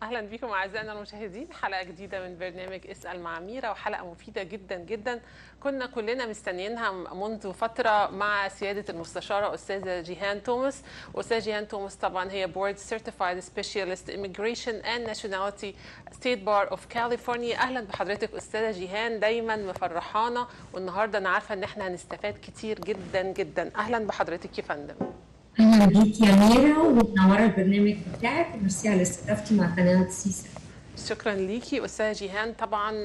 اهلا بكم اعزائنا المشاهدين حلقه جديده من برنامج اسال مع ميرا وحلقه مفيده جدا جدا كنا كلنا مستنيينها منذ فتره مع سياده المستشاره استاذه جيهان توماس استاذه جيهان توماس طبعا هي بورد سيرتيفايد سبيشالست immigration and nationality ستيت بار اوف كاليفورنيا اهلا بحضرتك استاذه جيهان دايما مفرحانا والنهارده انا عارفه ان احنا هنستفاد كتير جدا جدا اهلا بحضرتك يا فندم اهلا بيك يا ميرا ومنوره البرنامج بتاعك وميرسي على استضافتي مع قناه سيسا شكرا ليكي استاذه جيهان طبعا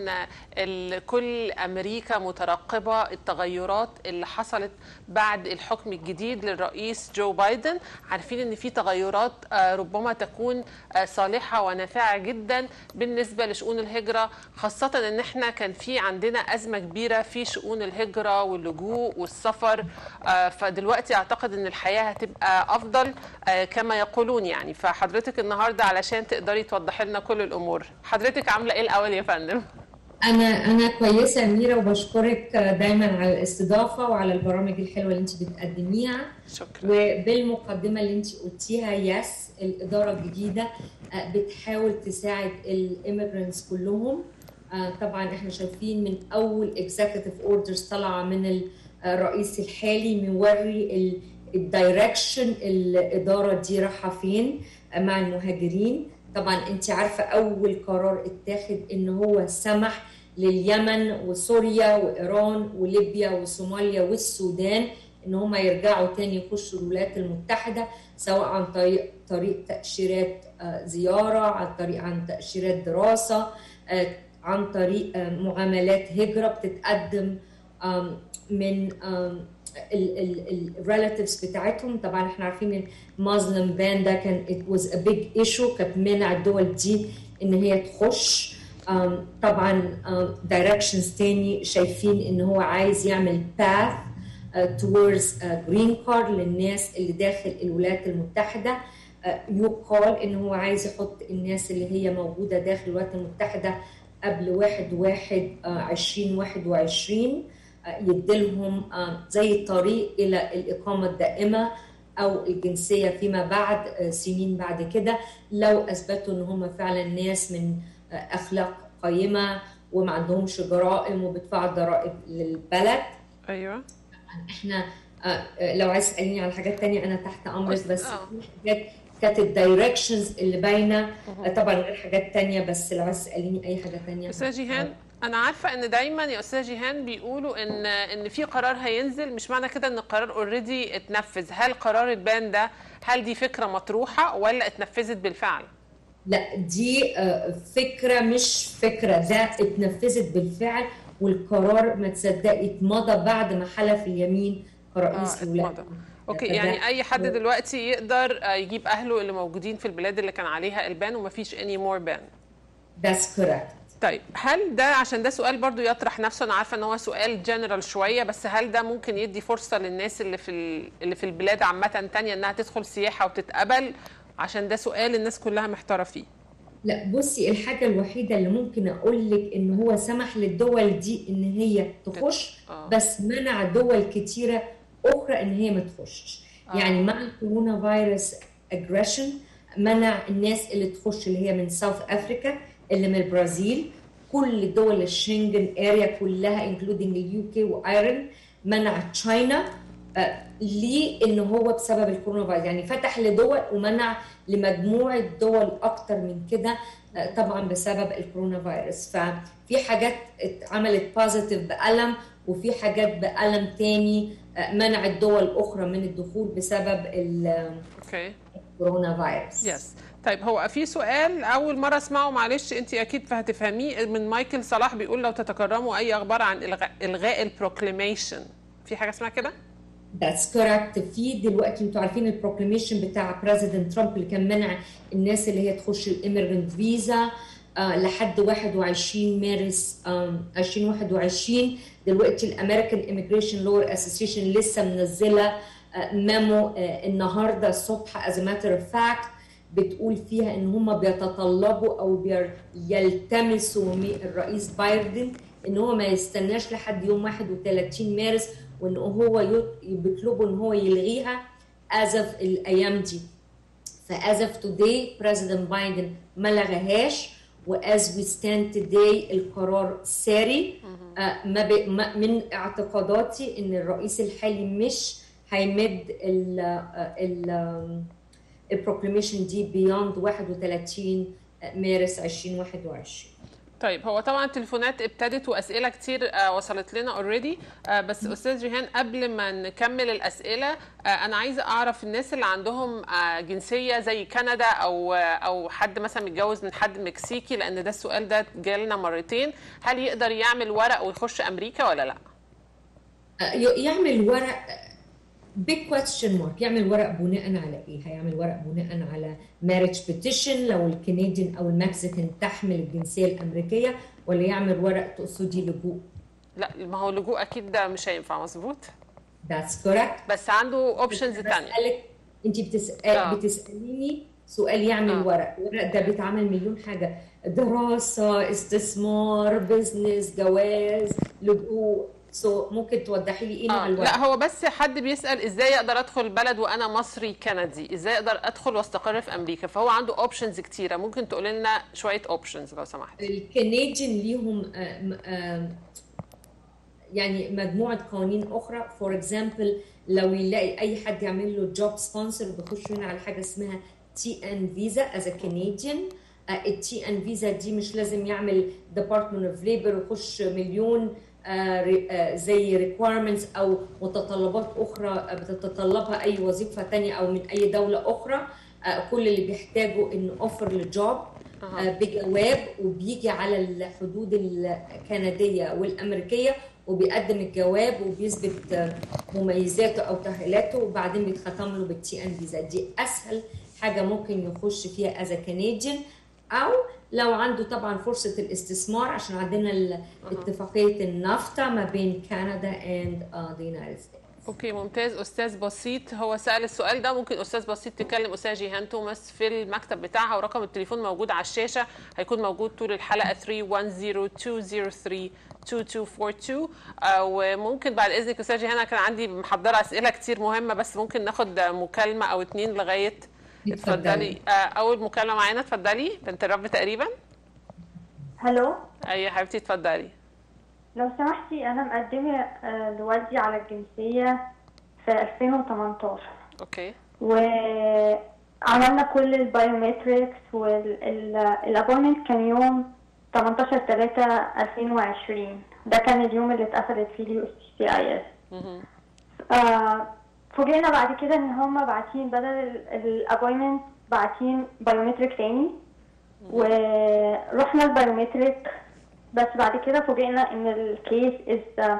كل امريكا مترقبه التغيرات اللي حصلت بعد الحكم الجديد للرئيس جو بايدن عارفين ان في تغيرات ربما تكون صالحه ونافعه جدا بالنسبه لشؤون الهجره خاصه ان احنا كان في عندنا ازمه كبيره في شؤون الهجره واللجوء والسفر فدلوقتي اعتقد ان الحياه هتبقى افضل كما يقولون يعني فحضرتك النهارده علشان تقدري توضحي لنا كل الامور حضرتك عامله ايه الاول يا فندم انا انا كويسه يا ميرا وبشكرك دايما على الاستضافه وعلى البرامج الحلوه اللي انت بتقدميها شكرا وبالمقدمه اللي انت قلتيها يس الاداره الجديده بتحاول تساعد الاميجرانتس كلهم طبعا احنا شايفين من اول اكزيكتيف اوردرز طالعه من الرئيس الحالي موري الدايركشن الاداره دي رايحه فين مع المهاجرين طبعا انت عارفه اول قرار اتاخد ان هو سمح لليمن وسوريا وايران وليبيا وصوماليا والسودان ان هم يرجعوا تاني يخشوا الولايات المتحده سواء عن طريق طريق تاشيرات زياره عن طريق عن تاشيرات دراسه عن طريق معاملات هجره بتتقدم من الريلاتيفز بتاعتهم طبعا احنا عارفين ان مازلم بان ده كان ات واز ا بيج ايشو كانت منع الدول دي ان هي تخش طبعا دايركشنز تاني شايفين ان هو عايز يعمل باث towards جرين كارد للناس اللي داخل الولايات المتحده يقال ان هو عايز يحط الناس اللي هي موجوده داخل الولايات المتحده قبل 1 1 2021 يديلهم زي طريق الى الاقامه الدائمه او الجنسيه فيما بعد سنين بعد كده لو اثبتوا ان هم فعلا ناس من اخلاق قيمه وما عندهمش جرائم وبيدفعوا ضرائب للبلد ايوه احنا لو عايز تساليني على حاجات تانية انا تحت امرك بس في حاجات كانت الدايركشنز اللي باينه طبعا غير حاجات تانية بس لو عايز تساليني اي حاجه تانية استاذ جيهان انا عارفه ان دايما يا استاذ جيهان بيقولوا ان ان في قرار هينزل مش معنى كده ان القرار اوريدي اتنفذ هل قرار البان ده هل دي فكره مطروحه ولا اتنفذت بالفعل لا دي فكره مش فكره ده اتنفذت بالفعل والقرار ما تصدقي اتمضى بعد ما حلف اليمين كرئيس آه الولايه اوكي يعني اي حد دلوقتي يقدر يجيب اهله اللي موجودين في البلاد اللي كان عليها البان ومفيش اني مور بان That's correct. طيب هل ده عشان ده سؤال برضو يطرح نفسه انا عارفه ان هو سؤال جنرال شويه بس هل ده ممكن يدي فرصه للناس اللي في اللي في البلاد عامه تانية انها تدخل سياحه وتتقبل عشان ده سؤال الناس كلها محتاره فيه لا بصي الحاجه الوحيده اللي ممكن اقول لك ان هو سمح للدول دي ان هي تخش آه. بس منع دول كتيره اخرى ان هي ما تخشش آه. يعني مع الكورونا فيروس اجريشن منع الناس اللي تخش اللي هي من ساوث افريكا اللي من البرازيل كل دول الشنجن اريا كلها انكلودينج اليو كي وايرن منع تشاينا آه ليه ان هو بسبب الكورونا فيروس يعني فتح لدول ومنع لمجموعه دول اكتر من كده آه طبعا بسبب الكورونا فيروس ففي حاجات اتعملت بوزيتيف بألم وفي حاجات بألم تاني آه منع الدول الاخرى من الدخول بسبب اوكي الكورونا فيروس يس طيب هو في سؤال اول مره اسمعه معلش انت اكيد هتفهميه من مايكل صلاح بيقول لو تتكرموا اي اخبار عن الغاء, إلغاء البروكليميشن في حاجه اسمها كده ذاتس كوركت في دلوقتي انتوا عارفين البروكليميشن بتاع بريزيدنت ترامب اللي كان منع الناس اللي هي تخش الاميرنت فيزا آه لحد 21 مارس آه 2021 دلوقتي الامريكان ايميجريشن لور اسوسيشن لسه منزله آه ميمو آه النهارده الصبح از ماتر اوف فاكت بتقول فيها ان هم بيتطلبوا او بيلتمسوا من الرئيس بايدن ان هو ما يستناش لحد يوم 31 مارس وان هو بيطلبوا ان هو يلغيها از الايام دي فاز اوف توداي بريزيدنت بايدن ما لغاهاش واز وي ستاند توداي القرار ساري آه، ما ب... ما من اعتقاداتي ان الرئيس الحالي مش هيمد ال ال البروكلاميشن دي بيوند 31 مارس 2021 طيب هو طبعا التليفونات ابتدت واسئله كتير آه، وصلت لنا اوريدي بس استاذ جيهان قبل ما نكمل الاسئله آه، انا عايزه اعرف الناس اللي عندهم آه، جنسيه زي كندا او آه، او حد مثلا متجوز من حد مكسيكي لان ده السؤال ده جالنا مرتين هل يقدر يعمل ورق ويخش امريكا ولا لا؟ آه، ي- يعمل ورق بيج كويستشن مارك يعمل ورق بناء على ايه؟ هيعمل ورق بناء على ماريج بيتيشن لو الكنديان او المكسيكان تحمل الجنسيه الامريكيه ولا يعمل ورق تقصدي لجوء؟ لا ما هو لجوء اكيد ده مش هينفع مظبوط That's correct. بس عنده اوبشنز تانية بسألك انت بتسأل آه. بتساليني سؤال يعمل آه. ورق، الورق ده بيتعمل مليون حاجه دراسه، استثمار، بزنس، جواز، لجوء، سو ممكن توضحي لي ايه نوع آه. الورق؟ لا هو بس حد بيسال ازاي اقدر ادخل البلد وانا مصري كندي ازاي اقدر ادخل واستقر في امريكا فهو عنده اوبشنز كتيره ممكن تقول لنا شويه اوبشنز لو سمحت الكنديان ليهم آه، م- آه، يعني مجموعه قوانين اخرى فور اكزامبل لو يلاقي اي حد يعمل له جوب سبونسر بيخش هنا على حاجه اسمها تي ان فيزا از ا كنديان التي ان فيزا دي مش لازم يعمل ديبارتمنت اوف ليبر ويخش مليون آه، ري- آه، زي ريكويرمنتس او متطلبات اخرى آه، بتتطلبها اي وظيفه تانية او من اي دوله اخرى آه، كل اللي بيحتاجه انه اوفر لجوب أها. بجواب وبيجي على الحدود الكنديه والامريكيه وبيقدم الجواب وبيثبت مميزاته او تاهيلاته وبعدين بيتختم له بالتي ان فيزا دي اسهل حاجه ممكن يخش فيها از كنديان او لو عنده طبعا فرصه الاستثمار عشان عندنا ال- اتفاقيه النافتا ما بين كندا اند ذا يونايتد ستيتس اوكي ممتاز استاذ بسيط هو سال السؤال ده ممكن استاذ بسيط تكلم استاذ جيهان توماس في المكتب بتاعها ورقم التليفون موجود على الشاشه هيكون موجود طول الحلقه 3102032242 آه، وممكن بعد اذنك استاذ جيهان أنا كان عندي محضره اسئله كتير مهمه بس ممكن ناخد مكالمه او اتنين لغايه اتفضلي آه، اول مكالمه معانا اتفضلي بنت الرب تقريبا هلو اي يا حبيبتي اتفضلي لو سمحتي انا مقدمه آه، لوالدي على الجنسيه في 2018 اوكي وعملنا كل البايومتريكس والابوينمنت كان يوم 18 3 2020 ده كان اليوم اللي اتقفلت فيه اليو اس سي اي اس مهم. فوجئنا بعد كده ان هم باعتين بدل الابوينمنت باعتين بايومتريك تاني ورحنا البايومتريك بس بعد كده فوجئنا ان الكيس از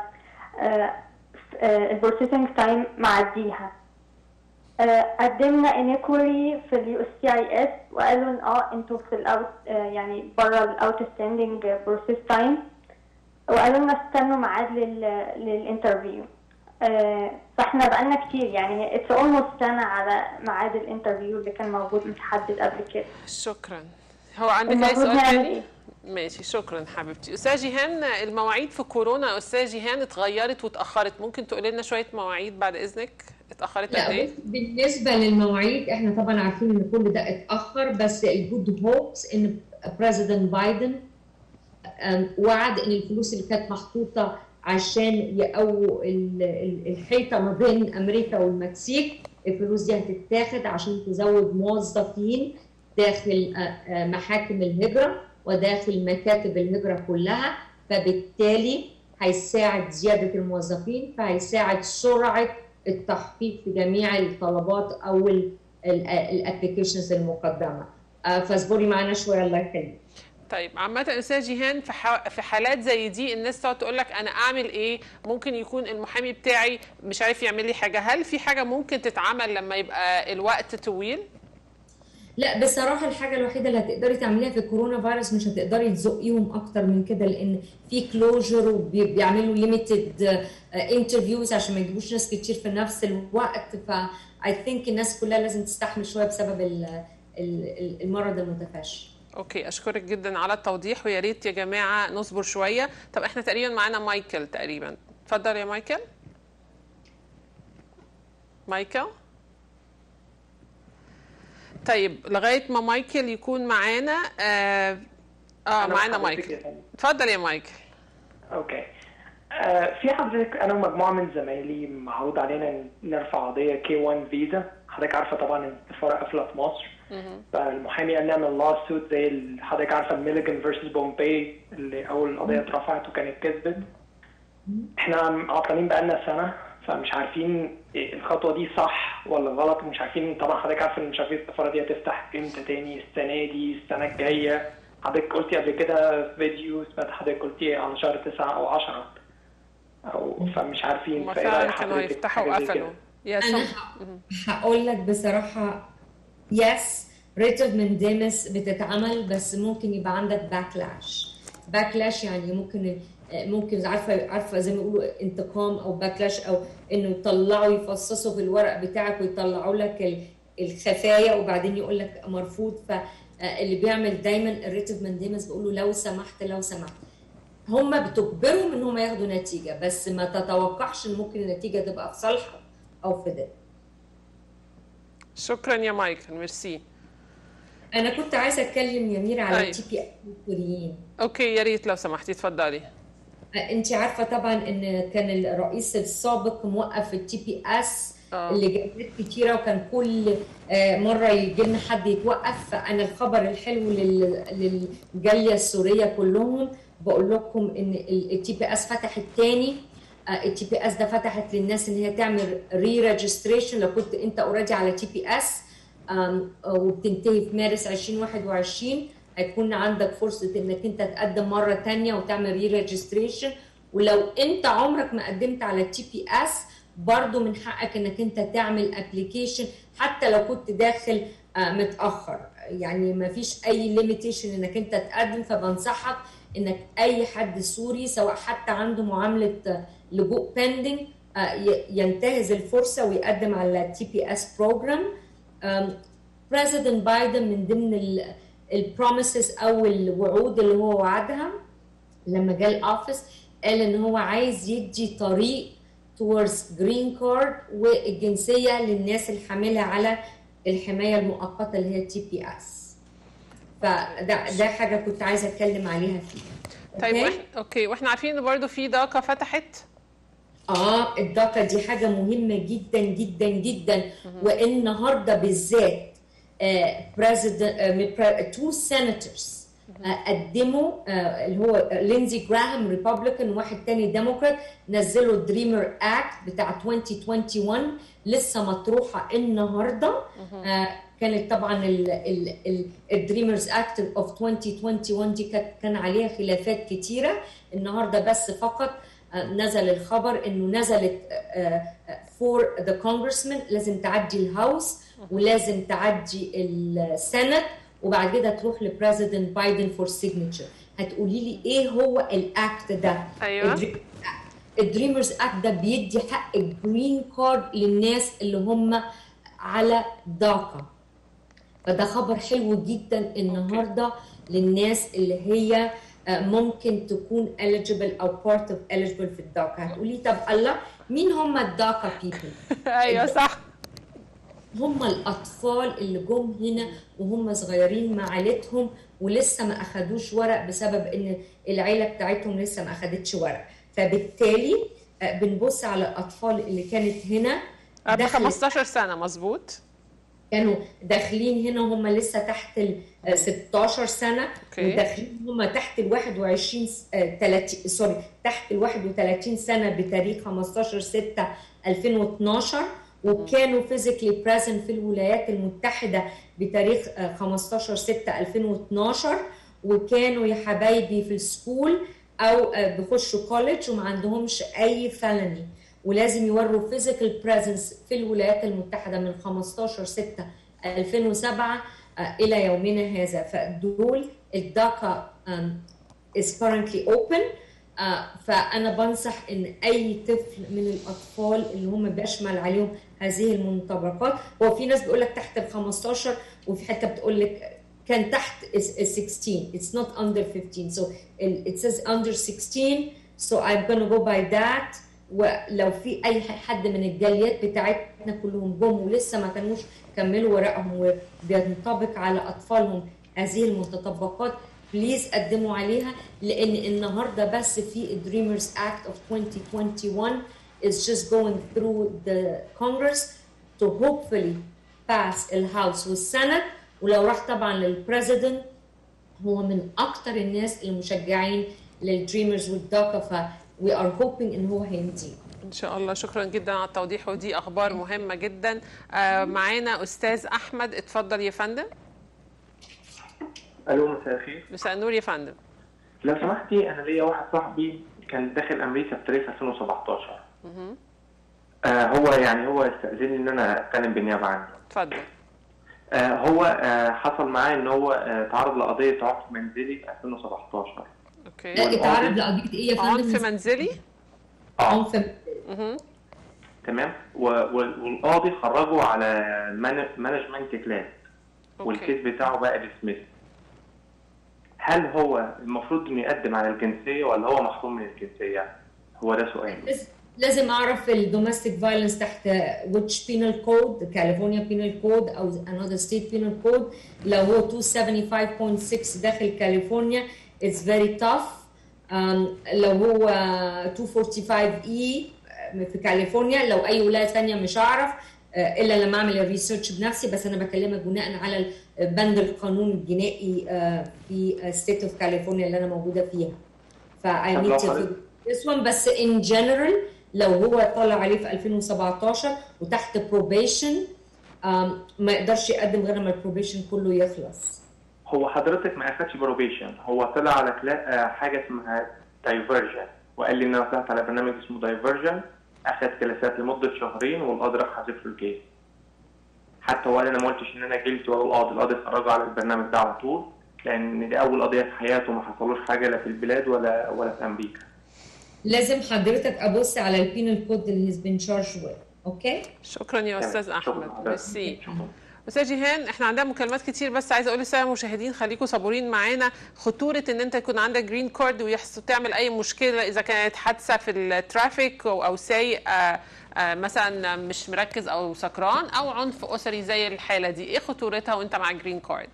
البروسيسنج تايم معديها آه، قدمنا انيكوري في اليو اس سي اي اس وقالوا ان اه انتوا في الاوت يعني بره الاوت ستاندنج بروسيس تايم وقالوا لنا استنوا ميعاد لل للانترفيو آه، فاحنا بقالنا كتير يعني اتس اولموست سنه على ميعاد الانترفيو اللي كان موجود متحدد قبل كده شكرا هو عندك اي المفروض سؤال نعمل تاني ايه؟ ماشي شكرا حبيبتي استاذ جيهان المواعيد في كورونا يا استاذ جيهان اتغيرت واتاخرت ممكن تقولي لنا شويه مواعيد بعد اذنك اتاخرت قد لا ايه بص، بالنسبه للمواعيد احنا طبعا عارفين ان كل ده اتاخر بس الجود هوبس ان بريزيدنت بايدن أم، وعد ان الفلوس اللي كانت محطوطه عشان يقووا ال- ال- الحيطه ما بين امريكا والمكسيك الفلوس دي هتتاخد عشان تزود موظفين داخل آه، آه، محاكم الهجره وداخل مكاتب الهجره كلها فبالتالي هيساعد زياده الموظفين فهيساعد سرعه التحقيق في جميع الطلبات او الابلكيشنز المقدمه آه، فاصبري معانا شويه الله يخليك طيب عامة استاذ جيهان في ح- في حالات زي دي الناس تقعد تقول لك انا اعمل ايه؟ ممكن يكون المحامي بتاعي مش عارف يعمل لي حاجة، هل في حاجة ممكن تتعمل لما يبقى الوقت طويل؟ لا بصراحه الحاجه الوحيده اللي هتقدري تعمليها في الكورونا فيروس مش هتقدري تزقيهم اكتر من كده لان في كلوجر وبيعملوا ليميتد انترفيوز عشان ما يجيبوش ناس كتير في نفس الوقت ف اي ثينك الناس كلها لازم تستحمل شويه بسبب ال- ال- المرض المتفشي اوكي اشكرك جدا على التوضيح ويا ريت يا جماعة نصبر شوية، طب احنا تقريبا معانا مايكل تقريبا، اتفضل يا مايكل. مايكل طيب لغايه ما مايكل يكون معانا اه, آه أنا معانا حضرتك مايكل يا فندم. اتفضل يا مايكل اوكي آه في حضرتك انا ومجموعه من زمايلي معروض علينا إن نرفع قضيه كي 1 فيزا حضرتك عارفه طبعا ان السفاره قافله في مصر فالمحامي قال نعمل لا سوت زي اللي حضرتك عارفه ميليجان فيرسس بومباي اللي اول قضيه اترفعت وكانت كسبت احنا عطلانين بقالنا سنه فمش عارفين إيه الخطوه دي صح ولا غلط ومش عارفين طبعا حضرتك عارفه ان مش عارفين السفاره دي هتفتح امتى تاني السنه دي السنه الجايه حضرتك قلتي قبل كده في فيديو سمعت حضرتك قلتي على شهر تسعة او 10 او فمش عارفين هما فإيه فعلا رأي كانوا حضرتك في يفتحوا حاجة زي وقفلوا كده؟ يا انا سم ه- هقول لك بصراحه يس ريت اوف مانديمس بتتعمل بس ممكن يبقى عندك باكلاش باكلاش يعني ممكن ممكن عارفه عارفه زي ما يقولوا انتقام او باكلاش او انه يطلعوا يفصصوا في الورق بتاعك ويطلعوا لك ال- الخفايا وبعدين يقول لك مرفوض فاللي بيعمل دايما الريت اوف مانديمس بيقول له لو سمحت لو سمحت هم بتجبرهم ان هم ياخدوا نتيجه بس ما تتوقعش ان ممكن النتيجه تبقى في صالحك او في ده شكرا يا مايكل ميرسي انا كنت عايزه اتكلم يا ميرا على أيوة. التي بي الكوريين اوكي يا ريت لو سمحتي اتفضلي انت عارفه طبعا ان كان الرئيس السابق موقف التي بي اس آه. اللي جابت كتيره وكان كل آه، مره يجي لنا حد يتوقف فانا الخبر الحلو لل- للجاليه السوريه كلهم بقول لكم ان التي بي اس فتحت تاني التي بي اس ده فتحت للناس ان هي تعمل ري ريجستريشن لو كنت انت اوريدي على تي بي اس وبتنتهي في مارس 2021 هيكون عندك فرصه انك انت تقدم مره تانية وتعمل ري ريجستريشن ولو انت عمرك ما قدمت على التي بي اس برضو من حقك انك انت تعمل ابلكيشن حتى لو كنت داخل آه، متاخر يعني ما فيش اي ليميتيشن انك انت تقدم فبنصحك انك اي حد سوري سواء حتى عنده معامله آه، لجوء بيندنج ينتهز الفرصه ويقدم على التي بي اس بروجرام بريزيدنت بايدن من ضمن البروميسز او الوعود اللي هو وعدها لما جه الاوفيس قال ان هو عايز يدي طريق towards جرين كارد والجنسيه للناس اللي حامله على الحمايه المؤقته اللي هي تي بي اس فده ده حاجه كنت عايزه اتكلم عليها فيها طيب أوكي؟ واحنا اوكي واحنا عارفين ان برضه في داكا فتحت اه الداكا دي حاجه مهمه جدا جدا جدا والنهارده بالذات بريزيدنت تو سيناتورز قدموا آه، اللي هو لينزي جراهام ريبابليكان وواحد تاني ديموكرات نزلوا دريمر اكت بتاع 2021 لسه مطروحه النهارده آه، كانت طبعا الدريمرز اكت اوف 2021 دي كانت كان عليها خلافات كتيره النهارده بس فقط آه، نزل الخبر انه نزلت فور ذا كونجرسمان لازم تعدي الهاوس ولازم تعدي السنت وبعد كده تروح لبريزيدنت بايدن فور سيجنتشر هتقولي لي ايه هو الاكت ده أيوة. الدريمرز اكت ده بيدي حق الجرين كارد للناس اللي هم على داكا فده خبر حلو جدا النهارده للناس اللي هي آه، ممكن تكون eligible او part of eligible في الداكا هتقولي طب الله مين هم الداكا people ايوه صح هم الاطفال اللي جم هنا وهم صغيرين مع عيلتهم ولسه ما اخدوش ورق بسبب ان العيله بتاعتهم لسه ما اخدتش ورق فبالتالي آه، بنبص على الاطفال اللي كانت هنا قبل دخلت- 15 سنه مظبوط كانوا داخلين هنا هم لسه تحت ال آه، 16 سنه أوكي. وداخلين هم تحت ال 21 س- آه، 30 سوري تحت ال 31 سنه بتاريخ 15 6 2012 وكانوا فيزيكلي بريزنت في الولايات المتحده بتاريخ آه، 15 6 2012 وكانوا يا حبايبي في السكول او آه، بيخشوا كوليدج وما عندهمش اي فلني ولازم يوروا فيزيكال بريزنس في الولايات المتحده من 15 6 2007 آه، الى يومنا هذا فدول الداكا is currently open آه، فانا بنصح ان اي طفل من الاطفال اللي هم بيشمل عليهم هذه المنطبقات هو في ناس بيقول لك تحت ال 15 وفي حته بتقول لك كان تحت is- is 16 it's not under 15 so ال- it says under 16 so I'm gonna go by that ولو في اي حد من الجاليات بتاعتنا كلهم جم ولسه ما كانوش كملوا ورقهم وبينطبق على اطفالهم هذه المتطبقات بليز قدموا عليها لان النهارده بس في Dreamers Act of 2021 is just going through the Congress to hopefully pass الهاوس والسنت ولو راح طبعا للبريزيدنت هو من اكتر الناس المشجعين للدريمرز والداكا ف we are hoping ان هو هينتهي ان شاء الله شكرا جدا على التوضيح ودي اخبار مهمه جدا آه معانا استاذ احمد اتفضل يا فندم الو مساء الخير مساء النور يا فندم لو سمحتي انا ليا واحد صاحبي كان داخل امريكا في تاريخ 2017 آه هو يعني هو استاذني ان انا اتكلم بالنيابه عنه اتفضل آه هو آه حصل معاه ان هو آه تعرض لقضيه عنف منزلي في 2017 اوكي لا اتعرض لقضيه ايه يا عنف فندم؟ منزلي اه عنف مهم. تمام و- وال- والقاضي خرجه على مانجمنت كلاس اوكي والكيس بتاعه بقى ديسميس هل هو المفروض انه يقدم على الجنسيه ولا هو محروم من الجنسيه؟ هو ده سؤالي لازم- لازم اعرف الدوميستيك فايلنس تحت which penal code كاليفورنيا penal code او another state penal code لو هو 275.6 داخل كاليفورنيا it's very tough um, لو هو 245 اي في كاليفورنيا لو اي ولايه ثانيه مش هعرف آه، الا لما اعمل الريسيرش بنفسي بس انا بكلمك بناء على بند القانون الجنائي آه، في ستيت اوف كاليفورنيا اللي انا موجوده فيها ف I طب need لو to حضرتك- this one بس in general لو هو طلع عليه في 2017 وتحت probation um, ما يقدرش يقدم غير ما البروبيشن كله يخلص هو حضرتك ما اخدش بروبيشن هو طلع على كلا... آه، حاجه اسمها دايفرجن وقال لي ان انا طلعت على برنامج اسمه دايفرجن اخد كلاسات لمده شهرين والقاضي راح حذف له الكيس حتى هو قال انا ما قلتش ان انا جلت ولا القاضي القاضي خرجه على البرنامج ده على طول لان دي اول قضيه في حياته ما حصلوش حاجه لا في البلاد ولا ولا في امريكا لازم حضرتك ابص على البينال كود اللي he's been charged with اوكي شكرا يا استاذ تمام. شكراً احمد حضرتك. ميرسي شكراً. استاذ جيهان احنا عندنا مكالمات كتير بس عايزه اقول للساده المشاهدين خليكم صبورين معانا خطوره ان انت يكون عندك جرين كارد ويحصل تعمل اي مشكله اذا كانت حادثه في الترافيك او أو سايق آه، آه، مثلا مش مركز او سكران او عنف اسري زي الحاله دي ايه خطورتها وانت مع جرين كارد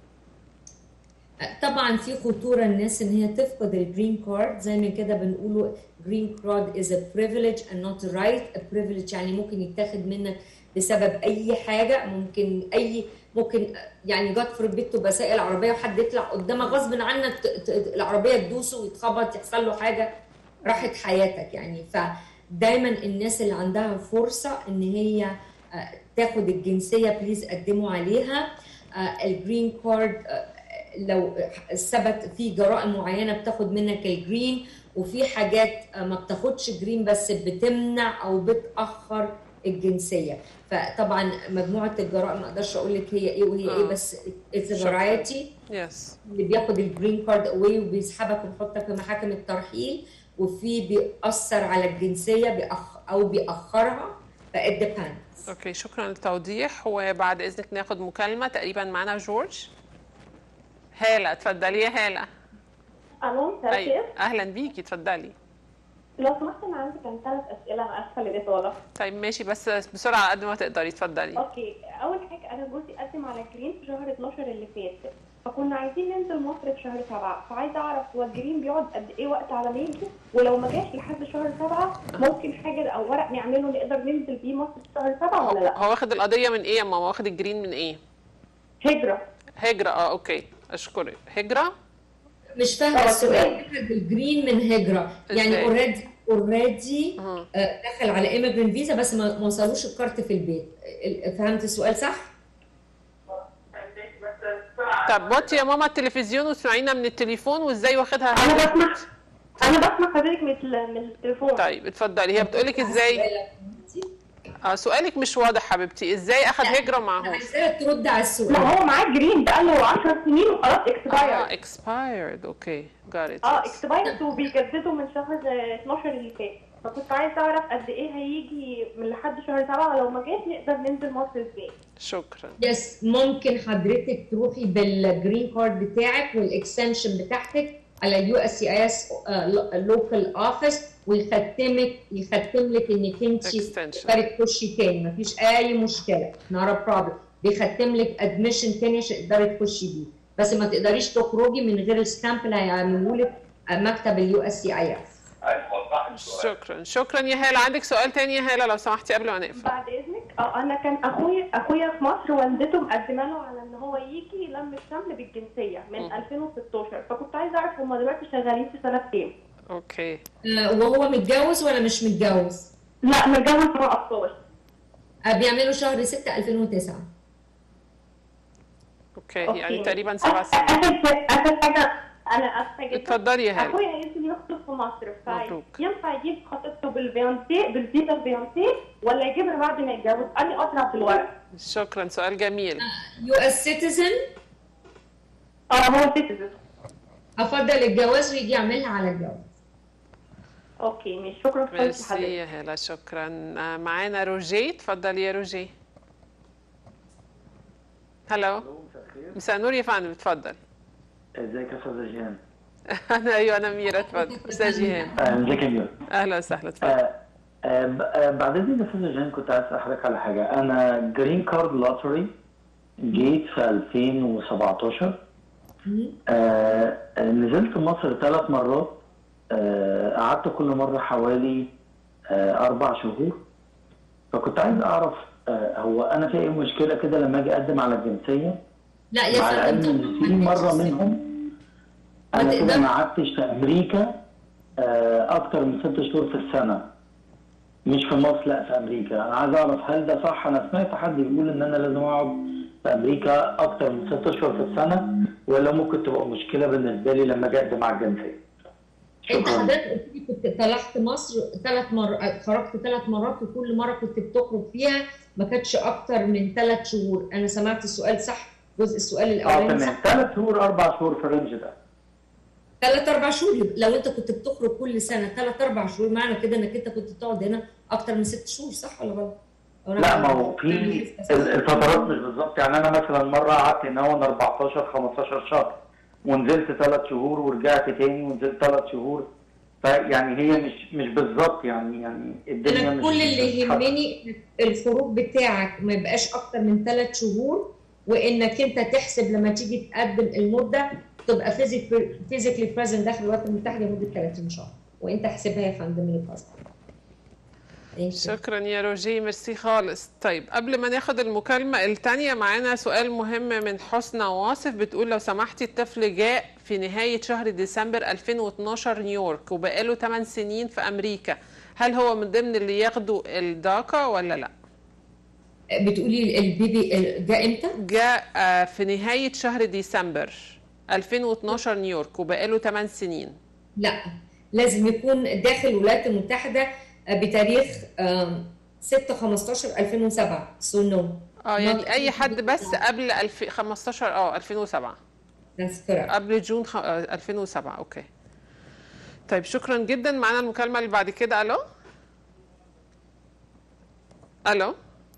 طبعا في خطوره الناس ان هي تفقد الجرين كارد زي ما كده بنقوله جرين كارد is a privilege and not a right a privilege يعني ممكن يتاخد منك بسبب اي حاجه ممكن اي ممكن يعني جت في البيت تبقى سايق العربيه وحد يطلع قدامك غصب عنك ت- ت- العربيه تدوسه ويتخبط يحصل له حاجه راحت حياتك يعني فدايما الناس اللي عندها فرصه ان هي آه، تاخد الجنسيه بليز قدموا عليها آه، الجرين كارد آه، لو ثبت في جرائم معينه بتاخد منك الجرين وفي حاجات آه، ما بتاخدش جرين بس بتمنع او بتاخر الجنسيه فطبعا مجموعه الجرائم ما اقدرش اقول لك هي ايه وهي ايه آه. بس اتس شكراً. فرايتي يس اللي بياخد الجرين كارد اواي وبيسحبك ويحطك في محاكم الترحيل وفي بيأثر على الجنسيه بيأخ او بيأخرها فإت depends اوكي شكرا للتوضيح وبعد اذنك ناخد مكالمه تقريبا معانا جورج هاله اتفضلي يا هاله الو مساء أيوة. الخير اهلا بيكي اتفضلي لو سمحت انا عندي كان ثلاث اسئله انا اسفه للاطاله طيب ماشي بس بسرعه على قد ما تقدري اتفضلي اوكي اول حاجه انا جوزي قدم على جرين في شهر 12 اللي فات فكنا عايزين ننزل مصر في شهر سبعة فعايزه اعرف هو الجرين بيقعد قد ايه وقت على ما يجي ولو ما جاش لحد شهر سبعة ممكن حاجه او ورق نعمله نقدر ننزل بيه مصر في شهر سبعة ولا لا هو واخد القضيه من ايه يا ماما واخد الجرين من ايه هجره هجره اه اوكي اشكرك هجره مش فاهمه طب السؤال اخد الجرين من هجره يعني إزاي؟ اوريدي اوريدي مم. دخل على ايميجرنت فيزا بس ما ما وصلوش الكارت في البيت ال- فهمت السؤال صح؟ طب وطي يا ماما التلفزيون واسمعينا من التليفون وازاي واخدها انا هجرة؟ بسمع انا بسمع حضرتك من التل- من التليفون طيب اتفضلي هي بتقولك ازاي اه سؤالك مش واضح حبيبتي ازاي اخد هجره انا معهوش عايزاك ترد على السؤال ما هو معاه جرين بقاله 10 سنين وخلاص اه اكسباير expired اوكي got it اه yes. اكسبايرد وبيجددوا من شهر 12 اللي فات فكنت عايزه اعرف قد ايه هيجي من لحد شهر سبعة ولو ما جاش نقدر ننزل مصر ازاي شكرا يس ممكن حضرتك تروحي بالجرين كارد بتاعك والاكستنشن بتاعتك على يو اس سي اس لوكال اوفيس ويختمك يختم لك انك انت Extension. تقدري تخشي تاني مفيش اي مشكله نوت بروبلم بيختم لك ادميشن تاني عشان تقدري تخشي بيه بس ما تقدريش تخرجي من غير الستامب اللي هيعملوا لك مكتب اليو اس سي اي اس شكرا شكرا يا هاله عندك سؤال تاني يا هاله لو سمحتي قبل ما نقفل بعد اذنك اه انا كان اخويا اخويا في مصر والدته مقدمه له على ان هو يجي يلم الشمل بالجنسيه من 2016 فكنت عايزه اعرف هم دلوقتي شغالين في سنه كام؟ اوكي آه، وهو متجوز ولا مش متجوز؟ لا متجوز مع اطفال آه، بيعملوا شهر 6 2009 اوكي أوكي. يعني تقريبا سبع سنين اخر اخر حاجه انا اسفه جدا اتفضلي يا هاله اخويا هينزل يخطب في مصر مبروك. فينفع يجيب خطيبته بالفيانسي بالفيزا الفيانسي ولا يجيبها بعد ما يتجوز؟ قال لي اسرع في الورق شكرا سؤال جميل يو اس سيتيزن اه هو سيتيزن افضل الجواز ويجي يعملها على الجواز اوكي مش شكرا خالص ميرسي لحضرتك يا هاله شكرا آه، معانا روجي اتفضلي يا روجي هلو مساء النور يا فندم اتفضل ازيك يا استاذ جيهان؟ انا ايوه انا ميرا اتفضل استاذ جيهان آه، ازيك يا ميرا؟ اهلا وسهلا اتفضل آه، آه، ب- آه، بعد اذن استاذ جيهان كنت عايز اسال حضرتك على حاجه انا جرين كارد لوتري جيت في 2017 آه، آه، نزلت مصر ثلاث مرات آه، قعدت كل مره حوالي آه، اربع شهور فكنت عايز اعرف آه، هو انا في اي مشكله كده لما اجي اقدم على الجنسيه لا يا مع العلم فندم ان في مره منهم ما انا كده تقدر- ما قعدتش في امريكا آه، اكتر من ست شهور في السنه مش في مصر لا في امريكا انا عايز اعرف هل ده صح انا سمعت حد بيقول ان انا لازم اقعد في امريكا اكتر من ست اشهر في السنه ولا ممكن تبقى مشكله بالنسبه لي لما اجي اقدم على الجنسيه انت شكرا حضرتك قلت لي كنت طلعت مصر ثلاث مرات خرجت ثلاث مرات وكل مره كنت بتخرج فيها ما كانتش اكتر من ثلاث شهور انا سمعت السؤال صح جزء السؤال اه الاولاني تمام صح ثلاث شهور اربع شهور في الرينج ده ثلاث اربع شهور لو انت كنت بتخرج كل سنه ثلاث اربع شهور معنى كده انك انت كنت بتقعد هنا اكتر من ست شهور صح ولا غلط؟ أو أنا لا غلط؟ ما هو في ال- الفترات مش بالظبط يعني انا مثلا مره قعدت هنا وانا 14 15 شهر ونزلت ثلاث شهور ورجعت تاني ونزلت ثلاث شهور فيعني هي مش مش بالظبط يعني يعني الدنيا انا مش كل اللي مش حاطة. يهمني الخروج بتاعك ما يبقاش اكتر من ثلاث شهور وانك انت تحسب لما تيجي تقدم المده تبقى فيزيكلي بريزنت داخل الولايات المتحده لمده 30 شهر وانت احسبها يا فندم من الباسبورت شكرا يا روجي ميرسي خالص طيب قبل ما ناخد المكالمة التانية معانا سؤال مهم من حسنى واصف بتقول لو سمحتي الطفل جاء في نهاية شهر ديسمبر 2012 نيويورك وبقاله 8 سنين في أمريكا هل هو من ضمن اللي ياخدوا الداكا ولا لا؟ بتقولي البيبي جاء امتى؟ جاء آه، في نهاية شهر ديسمبر 2012 نيويورك وبقاله 8 سنين لا لازم يكون داخل الولايات المتحده بتاريخ 6 15 2007 سو نو اه يعني اي حد بس قبل 2015 اه 2007 That's correct. قبل جون خ... آه، 2007 اوكي طيب شكرا جدا معانا المكالمه اللي بعد كده الو الو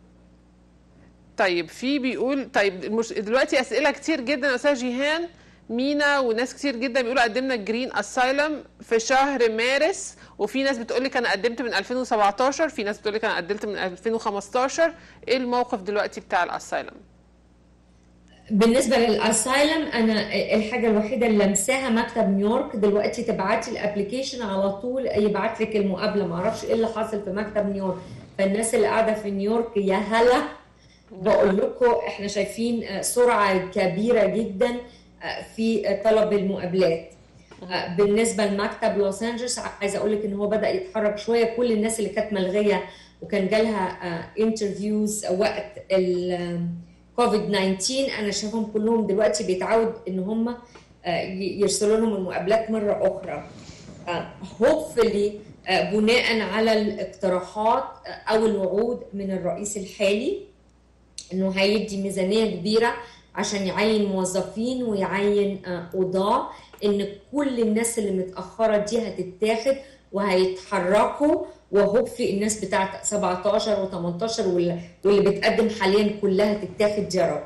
طيب في بيقول طيب المش... دلوقتي اسئله كتير جدا يا استاذ جيهان مينا وناس كتير جدا بيقولوا قدمنا الجرين اسايلم في شهر مارس وفي ناس بتقول لك انا قدمت من 2017 في ناس بتقول لك انا قدمت من 2015 ايه الموقف دلوقتي بتاع الاسايلم بالنسبه للاسايلم انا الحاجه الوحيده اللي لمساها مكتب نيويورك دلوقتي تبعتي الابلكيشن على طول يبعت لك المقابله ما اعرفش ايه اللي حاصل في مكتب نيويورك فالناس اللي قاعده في نيويورك يا هلا بقول لكم احنا شايفين سرعه كبيره جدا في طلب المقابلات بالنسبه لمكتب لوس انجلوس عايزه اقول لك ان هو بدا يتحرك شويه كل الناس اللي كانت ملغيه وكان جالها انترفيوز وقت الكوفيد 19 انا شايفهم كلهم دلوقتي بيتعود ان هم يرسلوا لهم المقابلات مره اخرى هوبفلي بناء على الاقتراحات او الوعود من الرئيس الحالي انه هيدي ميزانيه كبيره عشان يعين موظفين ويعين قضاه ان كل الناس اللي متاخره دي هتتاخد وهيتحركوا وهوب في الناس بتاعت 17 و18 واللي بتقدم حاليا كلها تتاخد يا رب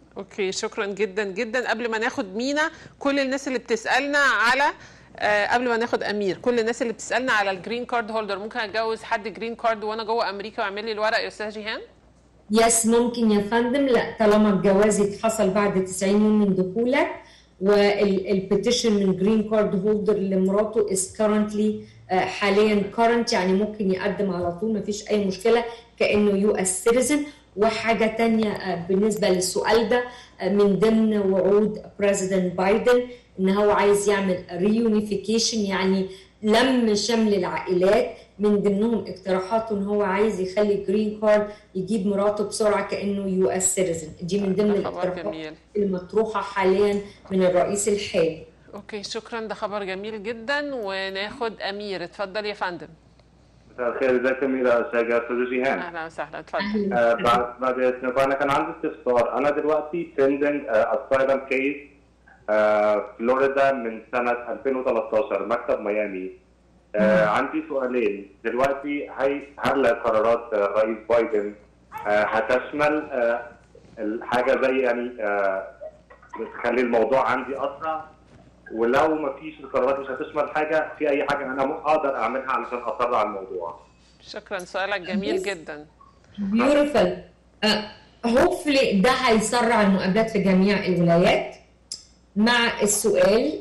اوكي شكرا جدا جدا قبل ما ناخد مينا كل الناس اللي بتسالنا على آه قبل ما ناخد امير كل الناس اللي بتسالنا على الجرين كارد هولدر ممكن اتجوز حد جرين كارد وانا جوه امريكا واعمل لي الورق يا استاذ جيهان يس ممكن يا فندم لا طالما الجواز يتحصل بعد 90 يوم من دخولك والبيتيشن من جرين كارد هولدر لمراته از كارنتلي حاليا كارنت يعني ممكن يقدم على طول ما فيش اي مشكله كانه يو اس سيتيزن وحاجه تانية بالنسبه للسؤال ده من ضمن وعود بريزيدنت بايدن ان هو عايز يعمل ريونيفيكيشن يعني لم شمل العائلات من ضمنهم اقتراحاته ان هو عايز يخلي جرين كارد يجيب مراته بسرعه كانه يو اس سيتيزن دي من ضمن الاقتراحات المطروحه حاليا من الرئيس الحالي اوكي شكرا ده خبر جميل جدا وناخد امير اتفضل يا فندم مساء الخير ازيك اميره استاذ استاذ جيهان اهلا وسهلا اتفضل آه بعد بعد اذنك انا كان عندي استفسار انا دلوقتي بيندنج اسايلم كيس فلوريدا من سنه 2013 مكتب ميامي آه عندي سؤالين دلوقتي هي هل قرارات الرئيس بايدن آه هتشمل آه الحاجه زي يعني آه تخلي الموضوع عندي اسرع ولو ما فيش القرارات مش هتشمل حاجه في اي حاجه انا اقدر اعملها علشان اسرع الموضوع شكرا سؤالك جميل جدا بيوتيفل هوبفلي ده هيسرع المقابلات في جميع الولايات مع السؤال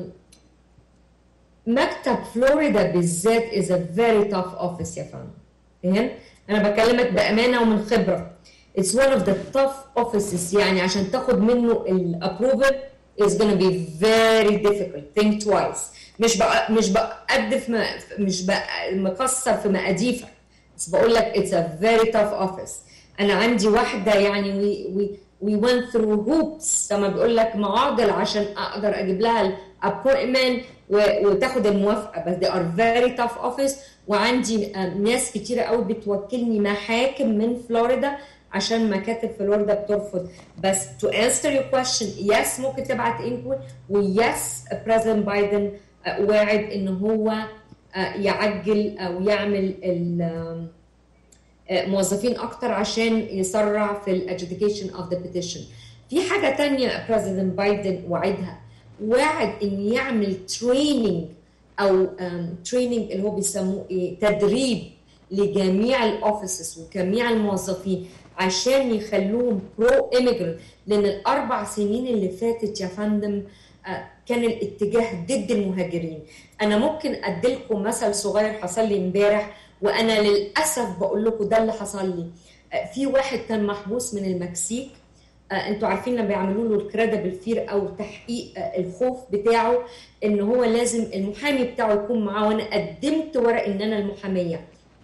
مكتب فلوريدا بالذات is a very tough office يا فندم فاهم؟ انا بكلمك بامانه ومن خبره it's one of the tough offices يعني عشان تاخد منه الابروفل is gonna be very difficult think twice مش بقى مش بقدف ما مش بقى مكسر في مقاديفك بس بقول لك it's a very tough office انا عندي واحده يعني we we we went through hoops زي ما بيقول لك معاضل عشان اقدر اجيب لها الابوينتمنت وتاخد الموافقه بس they are very tough office وعندي ناس كتيره قوي بتوكلني محاكم من فلوريدا عشان مكاتب فلوريدا بترفض بس to answer your question yes ممكن تبعت انكوي ويس بريزيدنت بايدن واعد ان هو يعجل او يعمل موظفين اكتر عشان يسرع في الادجوكيشن اوف ذا بيتيشن في حاجه تانية بريزيدنت بايدن وعدها وعد ان يعمل تريننج او تريننج اللي هو بيسموه ايه تدريب لجميع الاوفيسز وجميع الموظفين عشان يخلوهم برو ايميجرنت لان الاربع سنين اللي فاتت يا فندم كان الاتجاه ضد المهاجرين انا ممكن اديلكم مثل صغير حصل لي امبارح وانا للاسف بقول لكم ده اللي حصل لي في واحد كان محبوس من المكسيك انتوا عارفين لما بيعملوا له الكريدبل فير او تحقيق الخوف بتاعه ان هو لازم المحامي بتاعه يكون معاه وانا قدمت ورق ان انا المحاميه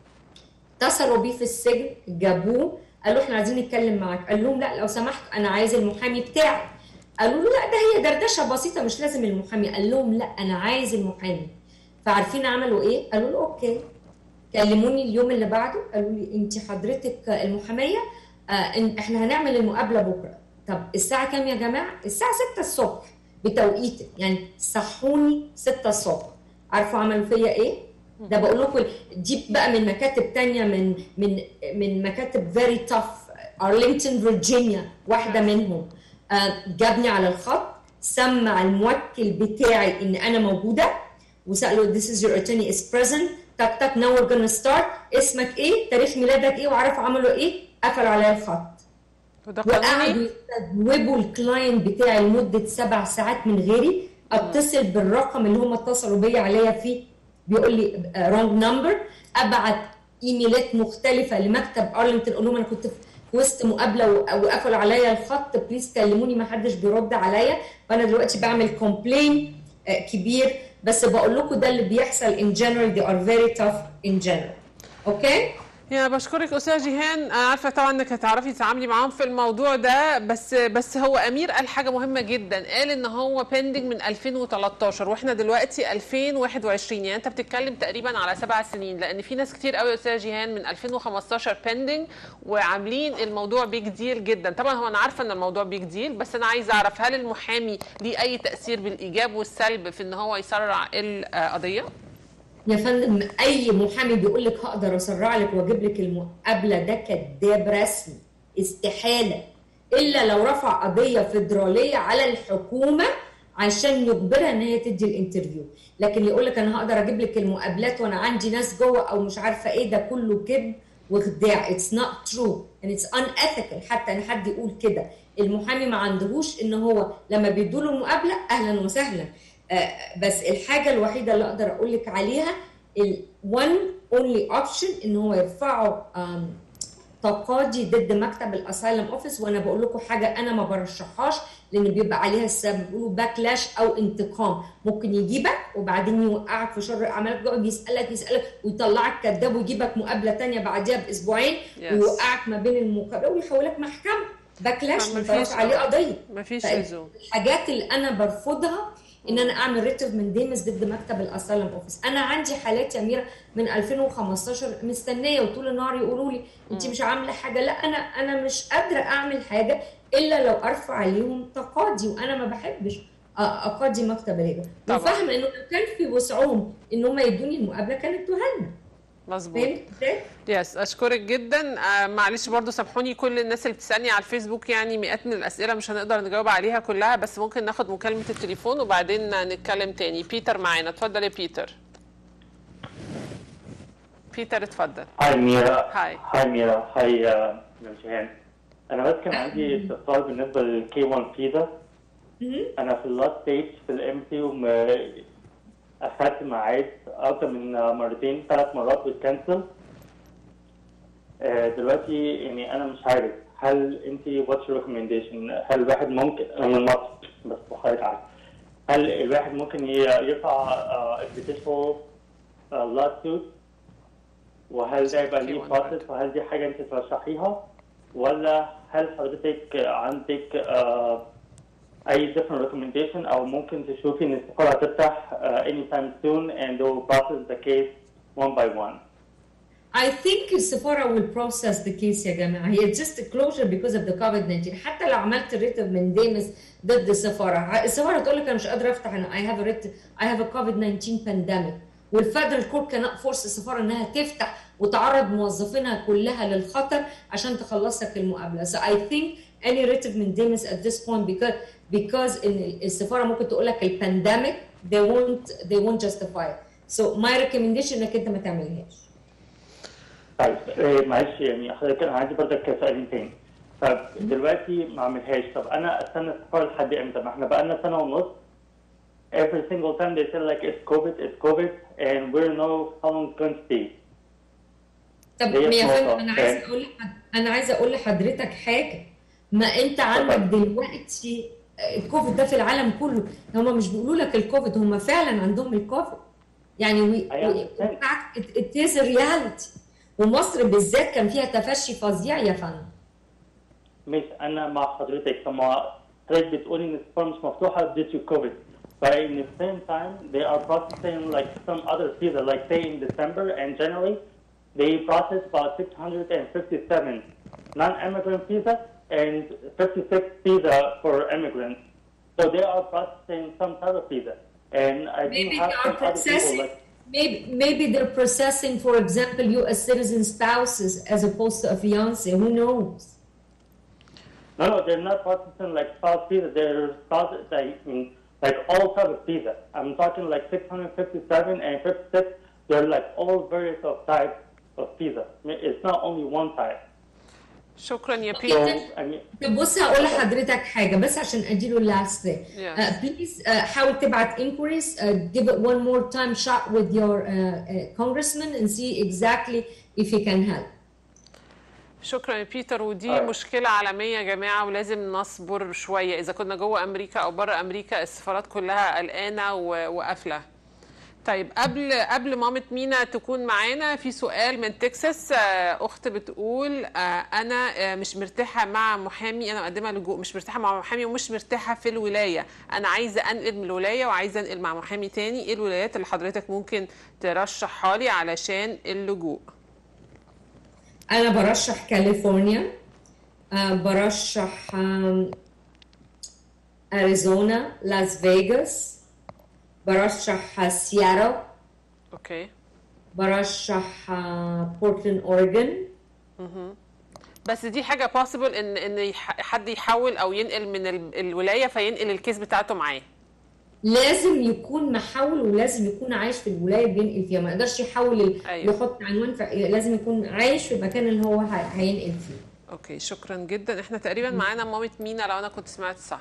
اتصلوا بيه في السجن جابوه قالوا احنا عايزين نتكلم معاك قال لهم لا لو سمحت انا عايز المحامي بتاعي قالوا له لا ده هي دردشه بسيطه مش لازم المحامي قال لهم لا انا عايز المحامي فعارفين عملوا ايه قالوا له اوكي كلموني اليوم اللي بعده قالوا لي انت حضرتك المحاميه آه احنا هنعمل المقابله بكره طب الساعه كام يا جماعه الساعه 6 الصبح بتوقيتي يعني صحوني 6 الصبح عارفوا عملوا فيا ايه ده بقول لكم دي بقى من مكاتب تانية من من من مكاتب فيري تاف ارلينغتون فيرجينيا واحده منهم آه جابني على الخط سمع الموكل بتاعي ان انا موجوده وسالوا this is your attorney is present تك تك now we're gonna start اسمك ايه تاريخ ميلادك ايه وعرفوا عملوا ايه قفلوا عليا الخط وقعدوا يستجوبوا الكلاينت بتاعي لمده سبع ساعات من غيري اتصل بالرقم اللي هم اتصلوا بيا عليا فيه بيقول لي رونج نمبر ابعت ايميلات مختلفه لمكتب ارلينغتون اقول لهم انا كنت في وسط مقابله وقفلوا عليا الخط بليز كلموني ما حدش بيرد عليا فانا دلوقتي بعمل كومبلين كبير بس بقول لكم ده اللي بيحصل ان جنرال they are very tough in general اوكي يا بشكرك استاذ جيهان انا عارفه طبعا انك هتعرفي تتعاملي معاهم في الموضوع ده بس بس هو امير قال حاجه مهمه جدا قال ان هو بيندنج من 2013 واحنا دلوقتي 2021 يعني انت بتتكلم تقريبا على سبع سنين لان في ناس كتير قوي يا استاذ جيهان من 2015 بيندنج وعاملين الموضوع بيج ديل جدا طبعا هو انا عارفه ان الموضوع بيج ديل بس انا عايزه اعرف هل المحامي ليه اي تاثير بالايجاب والسلب في ان هو يسرع القضيه؟ يا فندم اي محامي بيقول لك هقدر اسرع لك واجيب لك المقابله ده كذاب رسمي استحاله الا لو رفع قضيه فيدراليه على الحكومه عشان يجبرها ان هي تدي الانترفيو لكن يقول لك انا هقدر اجيب لك المقابلات وانا عندي ناس جوه او مش عارفه ايه ده كله كذب وخداع اتس نوت ترو and اتس unethical حتى ان حد يقول كده المحامي ما عندهوش ان هو لما بيدوا له المقابله اهلا وسهلا آه، بس الحاجه الوحيده اللي اقدر اقول لك عليها ال one only option ان هو يرفعوا آم، تقاضي ضد مكتب الاسايلم اوفيس وانا بقول لكم حاجه انا ما برشحهاش لان بيبقى عليها السبب بيقولوا باكلاش او انتقام ممكن يجيبك وبعدين يوقعك في شر اعمالك يقعد يسالك يسالك ويطلعك كذاب ويجيبك مقابله تانية بعديها باسبوعين Yes. ويوقعك ما بين المقابله ويحولك محكمه باكلاش فما ما فيش- ينفعش عليه قضيه مفيش طيب. لزوم الحاجات اللي انا برفضها ان انا اعمل ريتف من ديمس ضد مكتب الاسالم اوفيس انا عندي حالات يا اميره من 2015 مستنيه وطول النهار يقولوا لي انت مش عامله حاجه لا انا انا مش قادره اعمل حاجه الا لو ارفع عليهم تقاضي وانا ما بحبش أ- اقاضي مكتب الهجره طبعاً. وفاهمه انه لو كان في وسعهم ان هم يدوني المقابله كانت تهنى مظبوط فهمت ازاي؟ يس اشكرك جدا آه معلش برضو سامحوني كل الناس اللي بتسالني على الفيسبوك يعني مئات من الاسئله مش هنقدر نجاوب عليها كلها بس ممكن ناخد مكالمه التليفون وبعدين نتكلم تاني بيتر معانا اتفضل يا بيتر بيتر اتفضل هاي ميرا هاي هاي ميرا هاي آه، نورجهان انا بس كان عندي استفسار بالنسبه للكي 1 فيزا مهم. انا في اللاست ستيج في الام سي اخدت ميعاد اكتر من آه، مرتين ثلاث مرات واتكنسل آه، دلوقتي يعني انا مش عارف هل انت واتس ريكومنديشن هل الواحد ممكن انا من مصر بس حضرتك عارف هل الواحد ممكن ي- يرفع ابلكيشن لاست سوت وهل ده يبقى ليه K1 بروسس وهل دي حاجه انت ترشحيها ولا هل حضرتك عندك آه، اي different recommendation او ممكن تشوفي ان السفاره هتفتح uh, anytime soon and they will process the case one by one I think السفارة will process the case يا جماعة هي just a closure because of the COVID-19 حتى لو عملت ريتف من ديمس ضد السفارة السفارة تقول لك أنا مش قادرة أفتح أنا I have a writ I have a COVID-19 pandemic والفederal court cannot force السفارة إنها تفتح وتعرض موظفينها كلها للخطر عشان تخلصك المقابلة so I think any writ من ديمس at this point because because إن السفارة ممكن تقول لك البانديميك they won't they won't justify it so my recommendation إنك أنت ما تعملهاش طيب آه، معلش يعني حضرتك انا عندي برضك سؤالين تاني طب دلوقتي ما اعملهاش طب انا استنى السفاره لحد امتى؟ ما احنا بقالنا سنه ونص every single time they say like it's COVID it's COVID and we don't know how long it's going to stay طب هي يا نقطة. فندم انا عايزه فاهم. اقول لحد... انا عايزه اقول لحضرتك حاجه ما انت عندك دلوقتي الكوفيد ده في العالم كله هم مش بيقولوا لك الكوفيد هم فعلا عندهم الكوفيد يعني وي... I understand. it is a reality ومصر بالذات كان فيها تفشي فظيع يا فندم مش انا مع حضرتك طب ما حضرتك بتقولي ان السفاره مش مفتوحه due to COVID but in the same time they are processing like some other visa like say in December and January they processed about 657 non-immigrant visa and 56 visa for immigrants so they are processing some type of visa and I do maybe have they are some other people processing like maybe maybe they're processing for example U.S. citizen spouses as opposed to a fiance who knows No, no, they're not processing like spouse visa. They're processing like all type of visa. I'm talking like 657 and 56. They're like all various of types of visa. I mean, It's not only one type. شكرا يا So بيتر I mean, طب بص هقول لحضرتك حاجه بس عشان اديله اللاست Yes. بليز حاول تبعت inquiries uh, give it one more time shot with your uh, uh, congressman and see exactly if he can help شكرا يا بيتر ودي آه. مشكلة عالمية يا جماعة ولازم نصبر شوية إذا كنا جوه أمريكا أو بره أمريكا السفارات كلها قلقانة و- وقافلة طيب قبل قبل مامة مينا تكون معانا في سؤال من تكساس آه، اخت بتقول آه، انا آه، مش مرتاحه مع محامي انا مقدمه لجوء مش مرتاحه مع محامي ومش مرتاحه في الولايه انا عايزه انقل من الولايه وعايزه انقل مع محامي تاني ايه الولايات اللي حضرتك ممكن ترشحها لي علشان اللجوء انا برشح كاليفورنيا آه، برشح آم، اريزونا لاس فيغاس برشح سياتل اوكي برشح آه، بورتلاند اوريجون بس دي حاجه possible ان ان يح- حد يحول او ينقل من ال- الولايه فينقل الكيس بتاعته معاه لازم يكون محول ولازم يكون عايش في الولايه بينقل فيها ما يقدرش يحول ال- أيوة. يحط عنوان ف- لازم يكون عايش في المكان اللي هو ه- هينقل فيه اوكي شكرا جدا احنا تقريبا معانا مامة مينا لو انا كنت سمعت صح